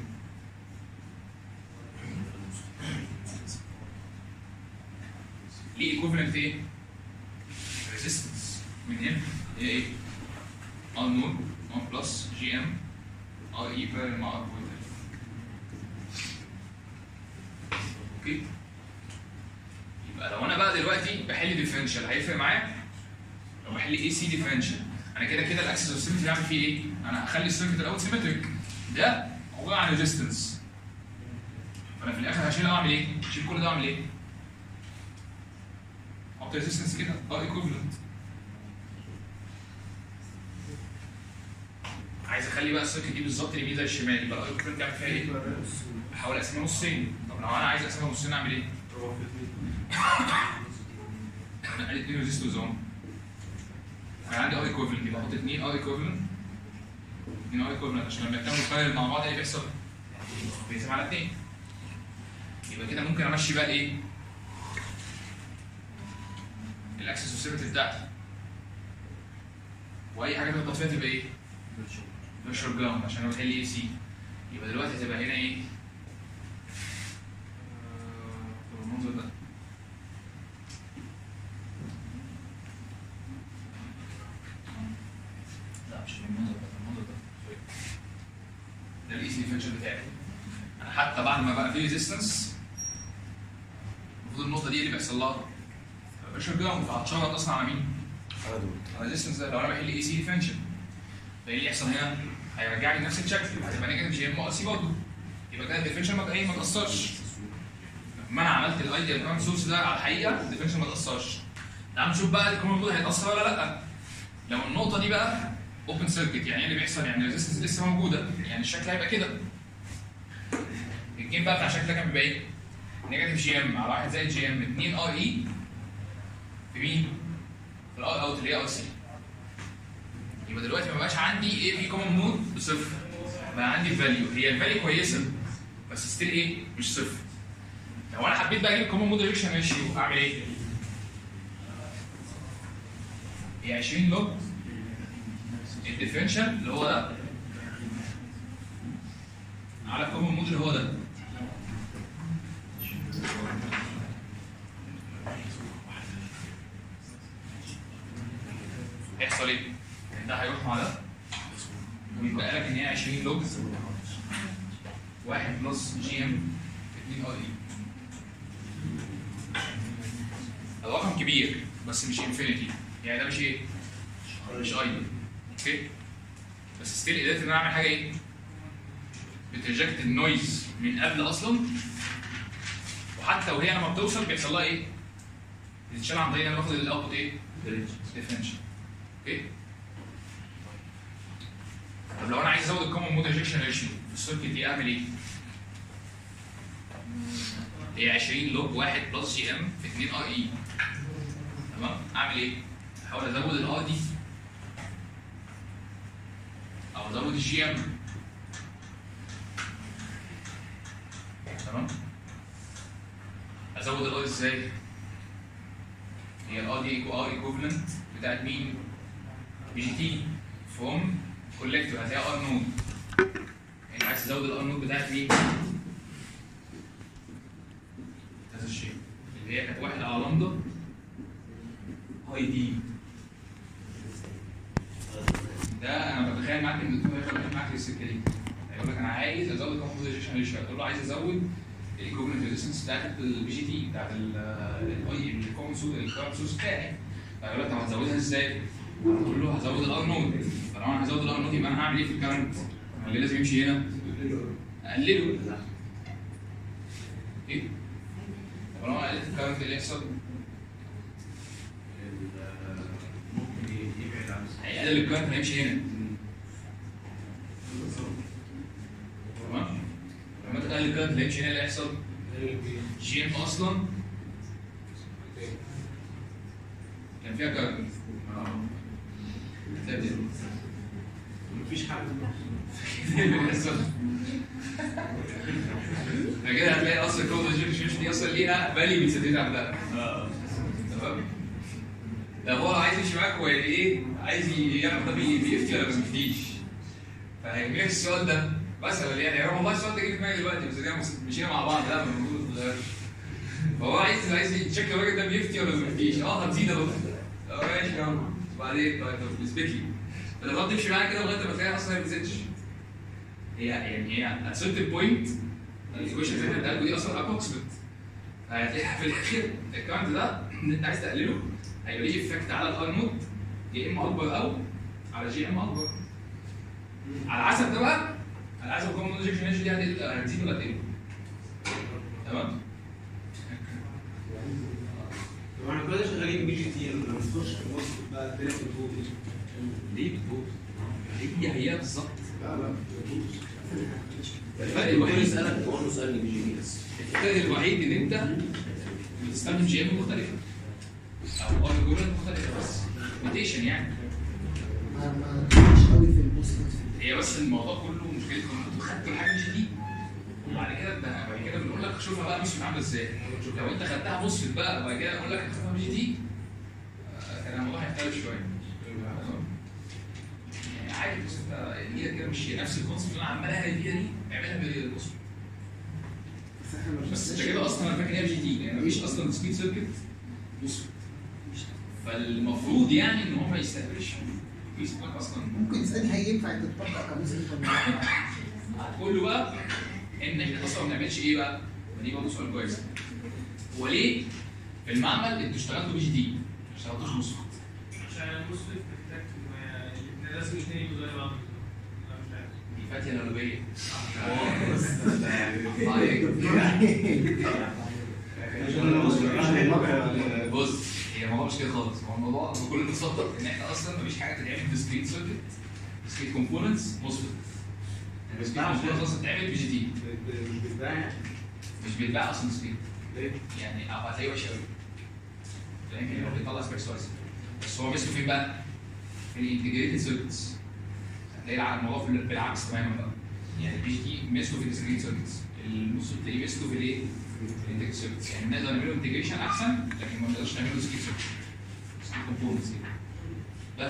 ليه ايكوفلنت ايه؟ ريزيستنس من هنا هي ايه؟ ار نود 1 بلس جي ام ار اي بارل مع ار بوينت اوكي يبقى لو انا بقى دلوقتي بحل ديفرنشال هيفرق معايا لو بحل اي سي ديفرنشال انا كده كده الاكسس اوف سيمتري هعمل فيه ايه؟ انا هخلي السيركت الاول سيمتريك ده عباره عن ريزيستنس فانا في الاخر هشيل اعمل ايه؟ هشيل كل ده اعمل ايه؟ احط ريزيستنس كده ار ايكوفلنت عايز اخلي بقى السيركت دي بالظبط اليمين زي الشمال يبقى الار ايكوفلنت اعمل فيها ايه؟ احاول اقسمها نصين طب لو انا عايز اقسمها نصين اعمل ايه؟ انا عندي اثنين ريزيستورز اهو انا عندي ار ايكوفلنت يبقى احط اثنين ار ايكوفلنت اثنين ار ايكوفلنت عشان لما يكتبوا الفايل مع بعض ايه اللي بيحصل؟ بيقسم على اثنين يبقى كده ممكن امشي بقى الايه؟ الاكسس والسيرفيس بتاعتي واي حاجه تغلط فيها تبقى ايه؟ فيرشوال جراوند عشان هو بتحل اي سي يبقى دلوقتي هتبقى هنا ايه؟ آه، المنظر ده لا مش المنظر ده المنظر ده سوري. ده الاي سي ديفرنشال بتاعي انا حتى بعد ما بقى في ريزيستنس المفروض النقطه دي اللي بيحصل لها فيرشوال جراوند فهتشرط اصلا على مين؟ على دول الريزيستنس ده لو انا بحل اي سي ديفرنشال فايه اللي يحصل هنا؟ هيرجع لي نفس الشكل هتبقى نيجاتيف جي ام ار سي برضه يبقى كده الديفرنشال ما ايه ما تاثرش لما انا عملت الايديال كارنت سورس ده على الحقيقه الديفرنشال ما تاثرش تعال نشوف بقى الكومن مود هيتاثر ولا لا لو النقطه دي بقى اوبن سيركت يعني ايه اللي بيحصل يعني الريزيستنس لسه موجوده يعني الشكل هيبقى كده الجيم بقى بتاع الشكل ده كان بيبقى ايه؟ نيجاتيف جي ام على 1 زائد جي ام 2 ار اي في مين؟ في الار اوت اللي هي ار سي يبقى دلوقتي ما بقاش عندي ايه في كومن مود بصفر بقى عندي فاليو هي الفاليو كويسه بس ستيل ايه مش صفر لو انا حبيت بقى اجيب الكومن مود ريشن ريشيو اعمل ايه؟ هي 20 لوج الديفرنشال اللي هو ده على الكومن مود اللي هو ده هيحصل ايه؟ ده هيروح مع ده ويبقى لك ان هي 20 لوج 1 بلس جي ام 2 ار اي الرقم كبير بس مش انفينيتي يعني ده مش ايه؟ مش ايدل اوكي بس ستيل قدرت ان انا اعمل حاجه ايه؟ بتريجكت النويز من قبل اصلا وحتى وهي لما بتوصل بيحصل لها ايه؟ بتتشال عن طريق ان انا باخد الاوتبوت ايه؟ ديفرنشال اوكي طب لو انا عايز ازود الكومن مود ريجكشن ريشيو في السيركت دي اعمل ايه؟ هي 20 لوج 1 بلس جي ام في 2 ار اي تمام اعمل ايه؟ احاول ازود الار دي او ازود الجي ام تمام ازود الار ازاي؟ هي الار دي ار ايكوفلنت بتاعت مين؟ بي جي تي فروم كولكتور هتلاقيها ار نود انت عايز تزود الار نود بتاعت مين؟ هذا الشيء اللي هي كانت واحد على لمدا اي دي ده انا بتخيل معاك ان الدكتور هياخد معاك السكه دي هيقول لك انا عايز ازود كومبوزيشن ريشيو تقول له عايز ازود الايكوفلنت ريزيستنس بتاعت البي جي تي بتاعت الاي الكومن سورس الكومن سورس بتاعي فيقول لك طب هتزودها ازاي؟ تقول له هزود الار نود فلو انا هزود الار نود يبقى انا هعمل ايه في الكرنت؟ اللي لازم يمشي هنا اقلله ايه؟ طب لو انا قللت الكرنت اللي يحصل ممكن يبعد عن هيقلل الكرنت هيمشي هنا تمام؟ لما انت تقلل الكرنت اللي هيمشي هنا اللي هيحصل جي ام اصلا كان فيها كرنت هتلاقي كده. مفيش حل فكده هتلاقي اصلا الكود مش دي اصلا ليها بالي بتسدد عندها تمام ده هو عايز يمشي معاك هو يعني ايه عايز يعرف ده بي- بيفتي ولا ما بيفتيش فهيجيب لك السؤال ده مثلا يعني هو والله السؤال ده جه في دماغي دلوقتي بس ده مشينا مع بعض لا المفروض ما تتغيرش فهو عايز عايز يتشيك الراجل ده بيفتي ولا ما بيفتيش اه هتزيد اهو اه ماشي يا عم وبعدين طيب طب اثبت لي فلما تمشي معايا كده لغايه ما تلاقي اصلا هي ما بتزيدش هي يعني هي at certain point الايكويشن اللي انت بتاعته دي اصلا ابروكسيمت هتلاقيها في الاخر الكارنت ده ان انت عايز تقلله هيبقى ليه افكت على الار نوت يا اما اكبر او على جي ام اكبر على حسب ده بقى على حسب الكومن انرجي انرجي دي هتقل- هتزيد ولا تقل تمام طب احنا كلنا شغالين بي جي تي لما نخش في مصر بقى الدنيا بتبوظ ليه بتبوظ؟ هي هي بالظبط لا لا الفرق الدكتور الوحيد يسالك تقول له اسالني بي جي بي بس الفرق الوحيد ان انت بتستخدم جي ام مختلفه او ارجولات مختلفه بس روتيشن يعني ما ما مش قوي في البوست هي بس الموضوع كله مشكلته ان انتوا خدتوا الحاجه مش دي وبعد كده بعد كده بنقول لك شوفها بقى مش عامله ازاي لو انت خدتها مصفت بقى وبعد كده اقول لك هتاخدها مش دي آه، كان الموضوع هيختلف شويه يعني عادي بص انت ايدك كده مش نفس الكونسيبت اللي انا عمال اهري فيها دي اعملها بالمصفت بس انت كده اصلا انا فاكر هي مش دي يعني مفيش اصلا سبيد سيركت مصفت فالمفروض يعني ان هو ما يستقبلش فيسبوك اصلا ممكن تسالني هي ينفع تتطبق كمصري ولا هتقول له بقى ان احنا اصلا ما بنعملش ايه بقى؟ ودي برضه سؤال كويس. هو ليه في المعمل انتوا اشتغلتوا بي جي دي؟ ما اشتغلتوش مصفت. عشان المصرف محتاج ما- لازم الاثنين يبقوا زي بعض لا مش عارف دي فاتيه الغالبيه. بص هي الموضوع مش كده خالص هو الموضوع بكل بساطه ان احنا اصلا مفيش حاجه تتعمل ديسكريت سيركت ديسكريت كومبوننتس مصفت. الديسكريت كومبوننتس اصلا بتتعمل بي جي دي مش بتباع يعني مش بيتباع اصلا ديسكريت. ليه؟ يعني او هتلاقيه وحش قوي فاهم يعني هو بيطلع سبيكس وايز بس هو ماسكه فين بقى؟ في الانتجريتد سيركتس هتلاقي الع- الموضوع في ال- بالعكس تماما بقى يعني البي جي تي ماسكه في الديسكريت سيركتس النص التاني ماسكه في الايه؟ في الانتجريتد سيركتس يعني نقدر نعمله انتجريشن احسن لكن ما نقدرش نعمله ديسكريت سيركتس ديسكريت كومبوننتس بس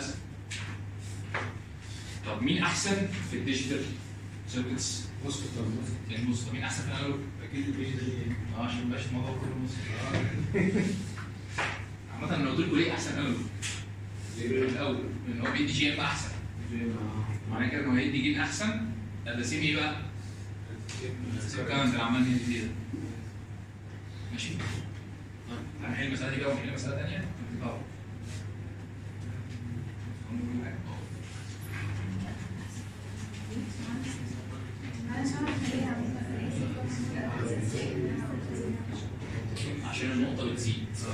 طب مين احسن في الديجيتال سيركتس؟ مصر النص طب مين احسن في الانالوج؟ اكيد البي جي تي اه عشان مبقاش الموضوع كله نص عامة انا قلت لكم ليه احسن انالوج؟ الاول ان هو بيدي جي ام احسن معنى كده ان هو هيدي جيم احسن ده سيم ايه بقى؟ سيم كارنت اللي عمال يدي ده ماشي؟ هنحل المسألة دي بقى ونحل مسألة تانية طبعا عشان النقطة بتزيد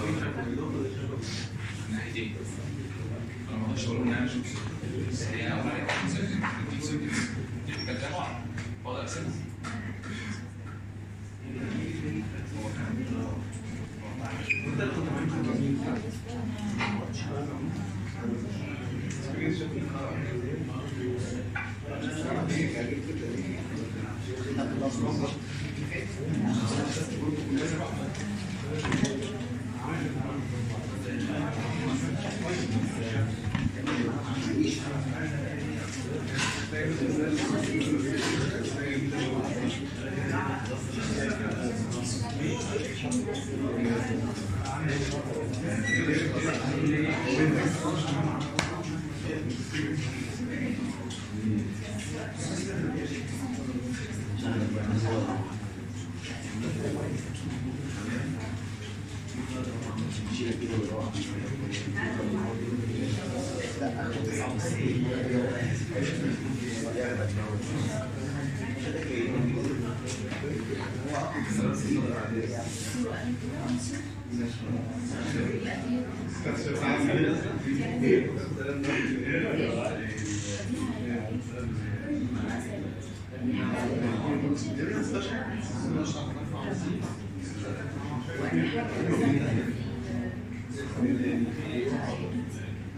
من ناحيتين انا ما اقدرش اقول ان انا شمس بس هي اول حاجه بتديك سيركتس كانت زي بعض وضع اساسي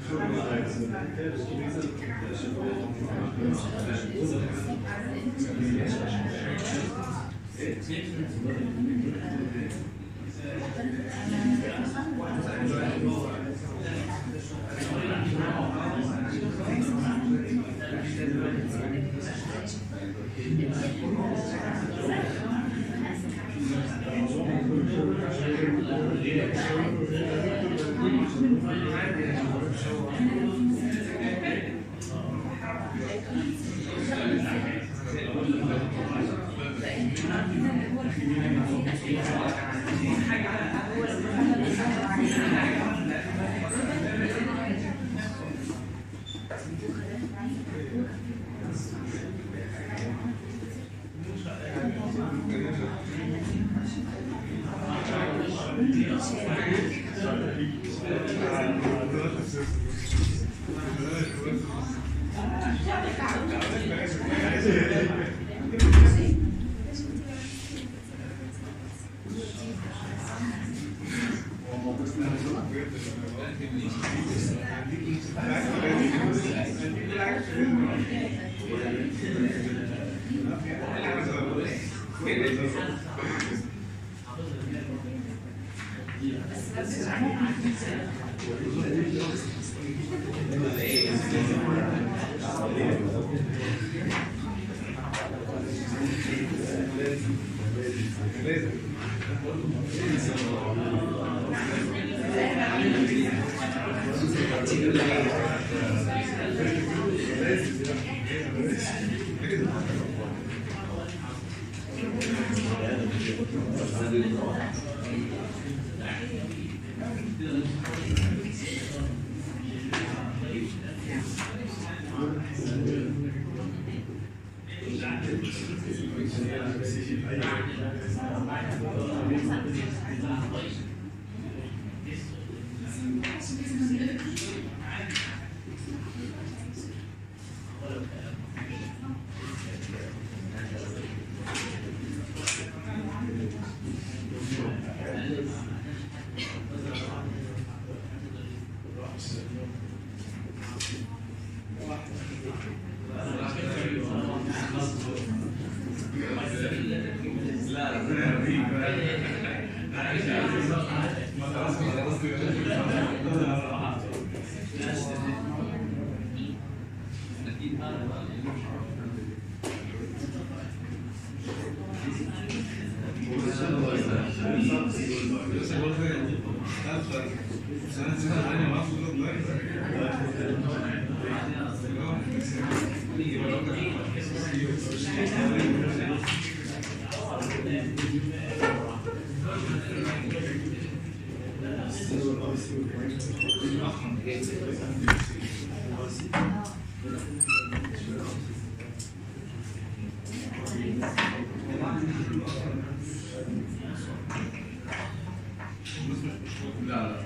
لا لا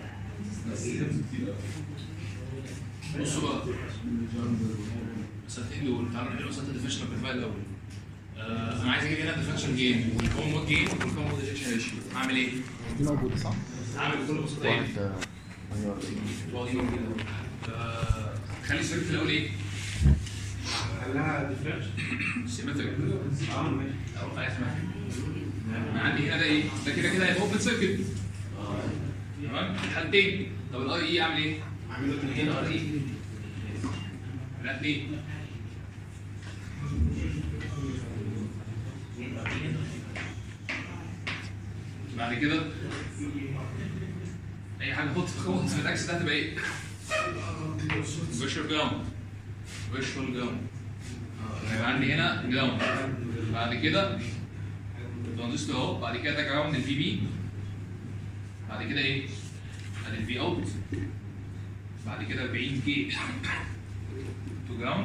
بصوا بقى الساعتين دول تعالوا نحل مسألة الديفنشن بالفعل الأول آه، أنا عايز أجيب هنا الديفنشن جين والكومن مود جين والكومن مود ريجكشن ريشيو أعمل إيه؟ دي موجوده صح؟ أعمل بكل بساطة إيه؟ واضح كده آه، خلي السؤال في الأول إيه؟ خلاها ديفرنش سيمتريك اه ماشي أو خلاص ما أنا عندي هنا ده إيه؟ ده كده كده هيبقى اوبن سيركت تمام؟ الحالتين طب الأي إي أعمل إيه؟ اعمل لك الاثنين ار اي لا اتنين بعد كده اي حاجه حط خلاص في الاكس ده هتبقى ايه؟ فيرشوال جراوند فيرشوال جراوند هيبقى عندي هنا جراوند بعد كده ترانزستور اهو بعد كده ده جراوند الفي بي بعد كده ايه؟ ادي الفي اوت بعد كده 40 كي تو جراوند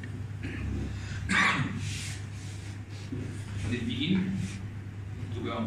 ادي الفي ان تو جراوند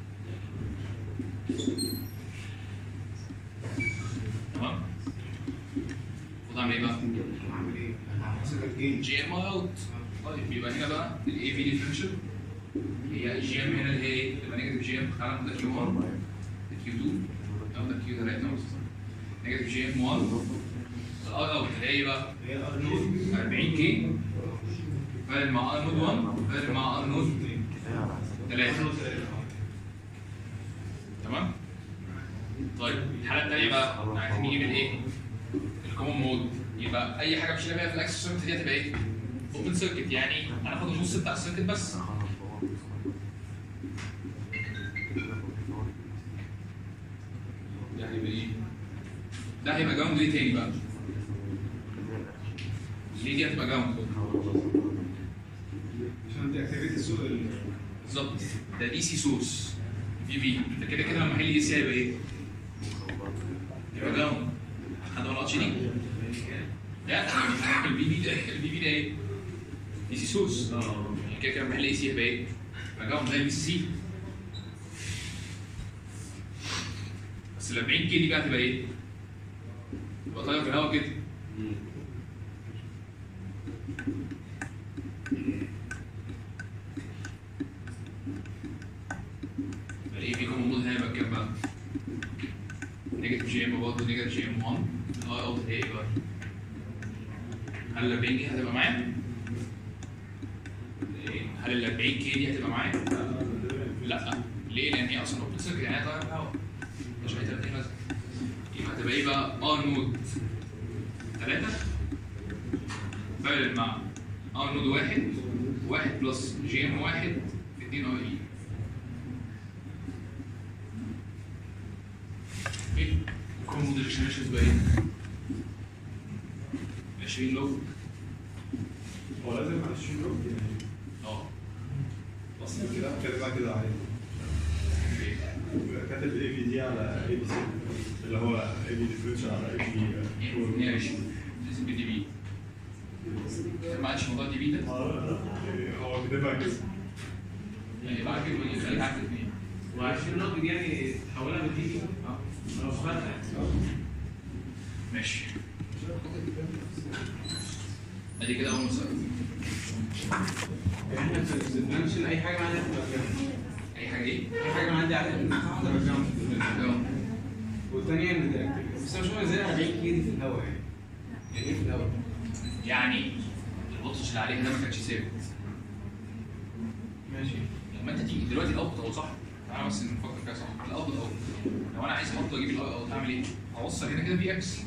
تمام؟ المفروض اعمل ايه بقى؟ اعمل ايه؟ انا هحسب الجين جي ام اوت طيب يبقى هنا بقى الاي في ديفرنشال هي الجي ام هنا اللي هي ايه؟ تبقى نيجاتيف جي ام تعالى ناخد كيو 1 كيو 2 او ده كيو 3 نيجاتيف جي ام 1 الاي اوت اللي هي ايه بقى؟ هي ار نود 40 كي فارق مع ار نود 1 فارق مع ار نود 3 تمام؟ طيب الحاله الثانيه بقى احنا عايزين نجيب الايه؟ الكومن مود يبقى اي حاجه مشينا بيها في الاكسس سيركت دي هتبقى ايه؟ اوبن سيركت يعني هناخد النص بتاع السيركت بس ده هيبقى ايه؟ ده هيبقى جراوند ليه تاني بقى؟ ليه دي هتبقى جراوند؟ عشان دي اكتيفيتي السوق ال- بالظبط ده دي سي سورس في في ده كده كده لما احل اي سي هيبقى ايه؟ يبقى جراوند حد ما لقطش دي؟ لا البي في ده البي في ده ايه؟ دي سي سورس يعني كده كده لما احل اي سي هيبقى ايه؟ يبقى جراوند ده البي سي سي بس ال 40 كي دي بقى هتبقى ايه؟ تبقى طايره في الهواء كده الاي في كومن مود هيبقى كام بقى؟ نيجاتيف جي ام برضه نيجاتيف جي ام 1 الاي اوت هي ايه بقى؟ هل ال 40 كي هتبقى معايا؟ إيه؟ هل ال 40 كي دي هتبقى معايا؟ لا ليه؟ لان هي اصلا اوبن سيركت يعني هي طايره في الهواء مش هي 30 لازم يبقى هتبقى ايه بقى؟ ار نود 3 فارق مع ار نود 1 1 بلس جي ام 1 في 2 ار اي ايه؟ كل مود الريليشن بقى ايه؟ 20 لو هو لازم على الشيء يعني اه اصلا كده كاتبها كده عادي كاتب اي في دي على اي بي سي اللي هو اي بي ديفرنشال على اي بي ماشي لازم بدي بي ما عادش موضوع دي بي ده هو كاتبها كده يعني بعد كده بيجي خليك عارف الاثنين وعشان نقطة دي يعني تحولها من دي اه مش فارقة ماشي ادي كده اول مسألة احنا بنمشي اي حاجه معانا اي حاجه ايه؟ اي حاجه معانا عليها بنحطها جنب اه. والثانيه ان ده activity. بس انا مش فاهم ازاي 40 كيلو في الهواء يعني يعني ايه في الهواء؟ يعني البطش اللي عليها ده ما كانش ثابت ماشي لما انت تيجي دلوقتي الاوت اهو صح؟ تعالى بس نفكر كده صح الاوت اهو لو انا عايز احط واجيب الاوت اهو اعمل ايه؟ اوصل هنا كده في اكس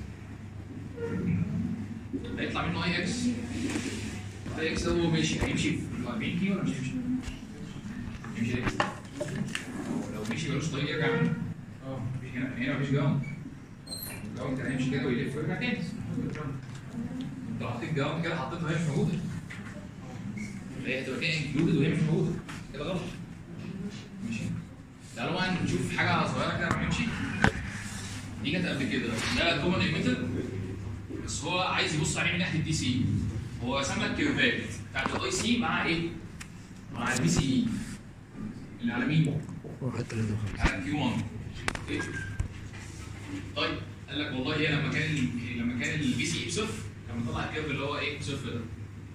ده يطلع منه اي اكس ده اكس ده هو ماشي هيمشي في 40 كيلو ولا مش هيمشي؟ يمشي ليه؟ لو مشي ملوش طريق يرجع منه اه مفيش هنا هنا مفيش جراوند الجراوند كان هيمشي كده ويلف ويرجع تاني انت لو حطيت جراوند كده حطيتها وهي مش موجوده هي هتبقى كده انكلودد وهي مش موجوده كده غلط ماشي تعالوا بقى نشوف حاجه صغيره كده ما نمشي دي كانت قبل كده ده كومن ايميتر بس هو عايز يبص عليه من ناحيه الدي سي هو رسم لك كيرفات بتاعت الاي سي مع ايه؟ مع البي سي اي اللي على مين؟ واحد تلاتة وخمسة على كيو 1 اوكي طيب قال لك والله هي لما كان ال- لما كان البي سي اي بصفر كان بيطلع الكيرف اللي هو ايه بصفر ده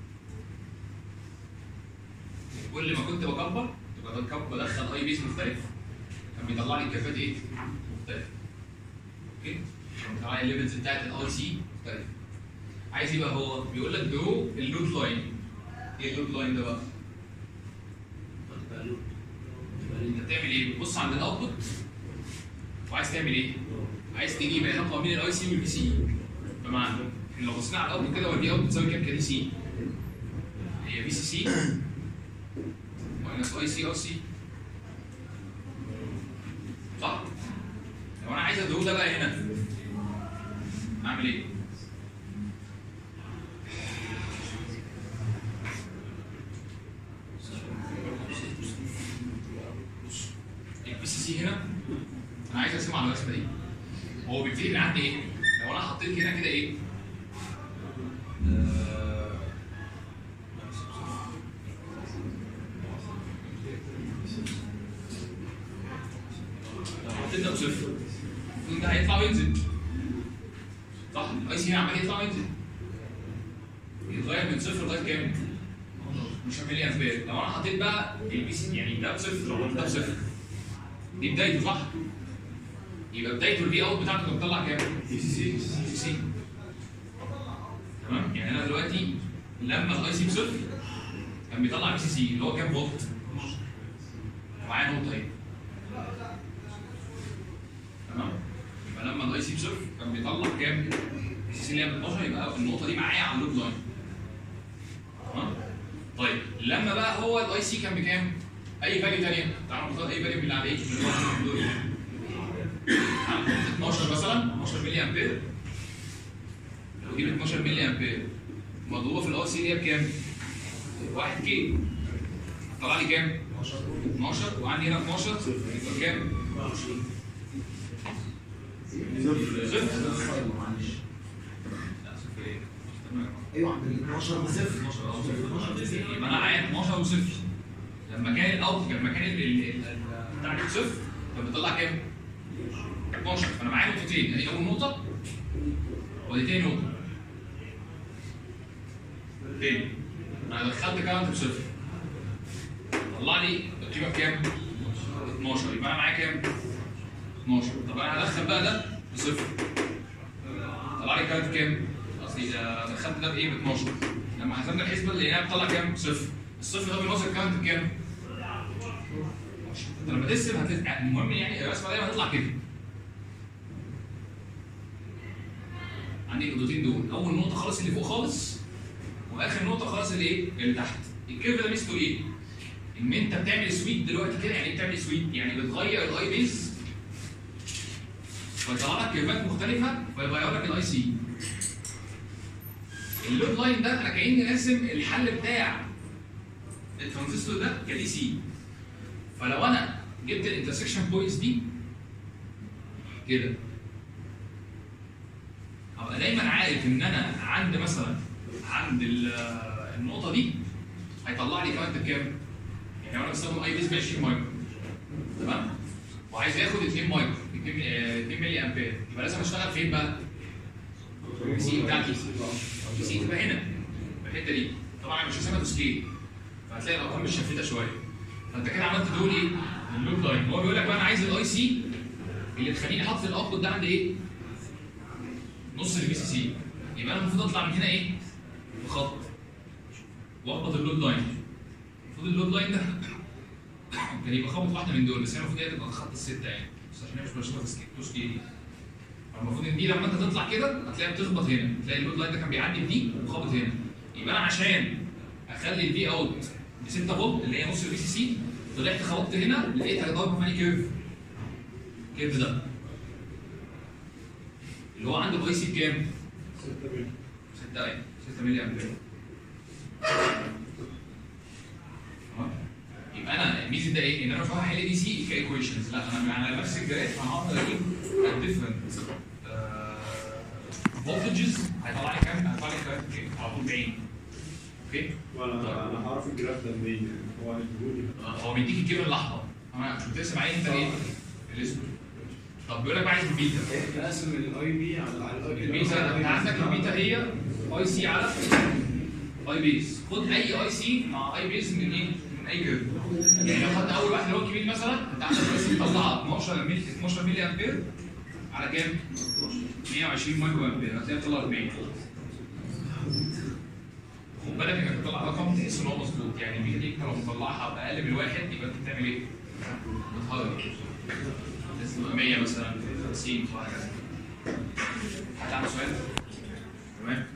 كل ما كنت بكبر تبقى بكبر بدخل اي بيس مختلف كان بيطلع لي الكيرفات ايه مختلفه اوكي كان بيطلع لي الليفلز بتاعت الاي سي مختلفه عايز يبقى هو بيقول لك درو اللود لاين ايه اللود لاين ده بقى؟ انت بتعمل ايه؟ بتبص عند الاوتبوت وعايز تعمل ايه؟ عايز تجيب علاقه بين الاي سي والبي سي بمعنى إن لو بصينا على الاوتبوت كده هو البي اوت بتساوي كام كدي سي؟ هي بي سي سي ماينس اي سي ار سي صح؟ لو انا عايز ادور ده بقى هنا اعمل ايه؟ البي سي سي هنا انا عايز ارسمه على الرسمه دي هو بيبتدي من عند ايه؟ لو انا حطيت هنا كده ايه؟ آه، لو حطيت ده بصفر المفروض ده هيطلع وينزل صح؟ الاي سي هنا عمال يطلع وينزل يتغير من صفر لغايه كام؟ مش مليون امبير لو انا حطيت بقى البي سي يعني ده بصفر لو حطيت ده بصفر دي بدايته صح؟ يبقى بدايته البي اوت بتاعته كانت بتطلع كام؟ سي سي سي سي تمام يعني انا دلوقتي لما الاي سي بصفر كان بيطلع بي سي سي اللي هو كام فولت؟ معايا نقطه اهي تمام يبقى لما الاي سي بصفر كان بيطلع كام؟ بي سي سي اللي هي 12 يبقى النقطه دي معايا على اللود لاين تمام طيب لما بقى هو الاي سي كان بكام؟ اي فاليو ثانيه تعالوا نختار اي فاليو من اللي على ايه؟ اللي هو دول. 12 مثلا 12 ملي امبير لو جيب 12 ملي امبير مضروبه في الاي سي اللي هي بكام؟ 1 كي طلع لي كام؟ 12 وعندي هنا 12 يبقى كام؟ صفر لا صفر ايه؟ تمام. ايوه عند ال 12 بصفر 12 أو صفر. يبقى انا معايا 12 وصفر لما كان الاوت لما كان ال- ال- ال- بتاع دي صفر كان بيطلع كام؟ 12 فانا معايا نقطتين هي اول نقطه ودي تاني نقطه تاني انا دخلت كارنت بصفر طلع لي القيمه بكام؟ 12 يبقى انا معايا كام؟ 12 طب انا هدخل بقى ده بصفر طلع لي كارنت كام؟ قصدي آه، دخلت ده بايه؟ ب 12 لما حسبنا الحسبه اللي هي بتطلع كام؟ صفر الصفر ده بيوصل الكارنت بكام؟ انت لما تقسم هتت... يعني المهم يعني الرسمه دايما هتطلع كده عندي النقطتين دول اول نقطه خالص اللي فوق خالص واخر نقطه خالص اللي ايه اللي تحت الكيرف ده ميزته ايه ان انت بتعمل سويت دلوقتي كده يعني ايه بتعمل سويت يعني بتغير الاي بيز فيطلع لك كيرفات مختلفه فيغير لك الاي سي اللود لاين ده انا كاني راسم الحل بتاع الترانزستور ده كدي سي فلو انا جبت الانترسكشن بوينتس دي كده ابقى دايما عارف ان انا عند مثلا عند ال- النقطه دي هيطلع لي كارنت بكام؟ يعني لو انا بستخدم اي بيس ب 20 مايكرو تمام؟ وعايز ياخد 2 مايكرو 2 آه، 2 ملي امبير يبقى لازم اشتغل فين بقى؟ البي سي بتاعتي البي سي تبقى هنا في الحته دي طبعا أنا مش هسيبها تو سكيل فهتلاقي الارقام مش شفيته شويه فانت كده عملت دول ايه؟ اللود لاين هو بيقول لك بقى انا عايز الاي سي اللي تخليني احط الاوتبوت ده عند ايه؟ نص البي سي سي يبقى انا المفروض اطلع من هنا ايه؟ بخط واخبط اللود لاين المفروض اللود لاين ده كان يبقى خبط واحده من دول بس هي المفروض هي تبقى خط السته يعني بس عشان هي مش مرسومه في سكيل تو سكيل فالمفروض ان دي لما انت تطلع كده هتلاقيها بتخبط هنا تلاقي اللود لاين ده كان بيعدي بدي وخابط هنا يبقى انا عشان اخلي الفي اوت ب 6 فولت اللي هي نص البي سي سي طلعت خبطت هنا لقيتها ضربه في كيرف كيرف ده اللي هو عنده الاي سي بكام؟ 6 ايه 6 ملي امبير تمام؟ يبقى انا ميزه ده ايه؟ ان انا مش هروح احل دي سي كايكويشنز لا انا على نفس الجراف انا هقدر اجيب ديفرنت فولتجز هيطلع لي كام؟ هيطلع لي كام؟ على طول بعين اوكي؟ وانا انا هعرف الجراف ده منين يعني هو هيديهولي هو بيديك الكيلو الاحمر انا مش بترسم عليه انت ايه؟ الاسود طب بيقول لك بقى عايز البيتا قاسم الاي بي على على ال البيتا انت عندك البيتا هي اي سي على اي بيز خد اي اي سي مع اي بيز من ايه؟ من اي كيرف يعني لو خدت اول واحد اللي هو الكبير مثلا انت عندك اي سي بتطلع 12 ملي 12 ملي امبير على كام؟ 120 مايكرو امبير هتلاقيها بتطلع 40 خد بالك انك بتطلع رقم تحس ان هو مظبوط يعني البيتا دي انت لو مطلعها باقل من واحد يبقى انت بتعمل ايه؟ بتهرج لازم تبقى 100 مثلا 50 وهكذا حد عنده سؤال؟ تمام؟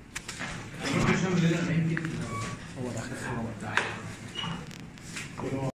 هو ده اخر حاجه بتاعي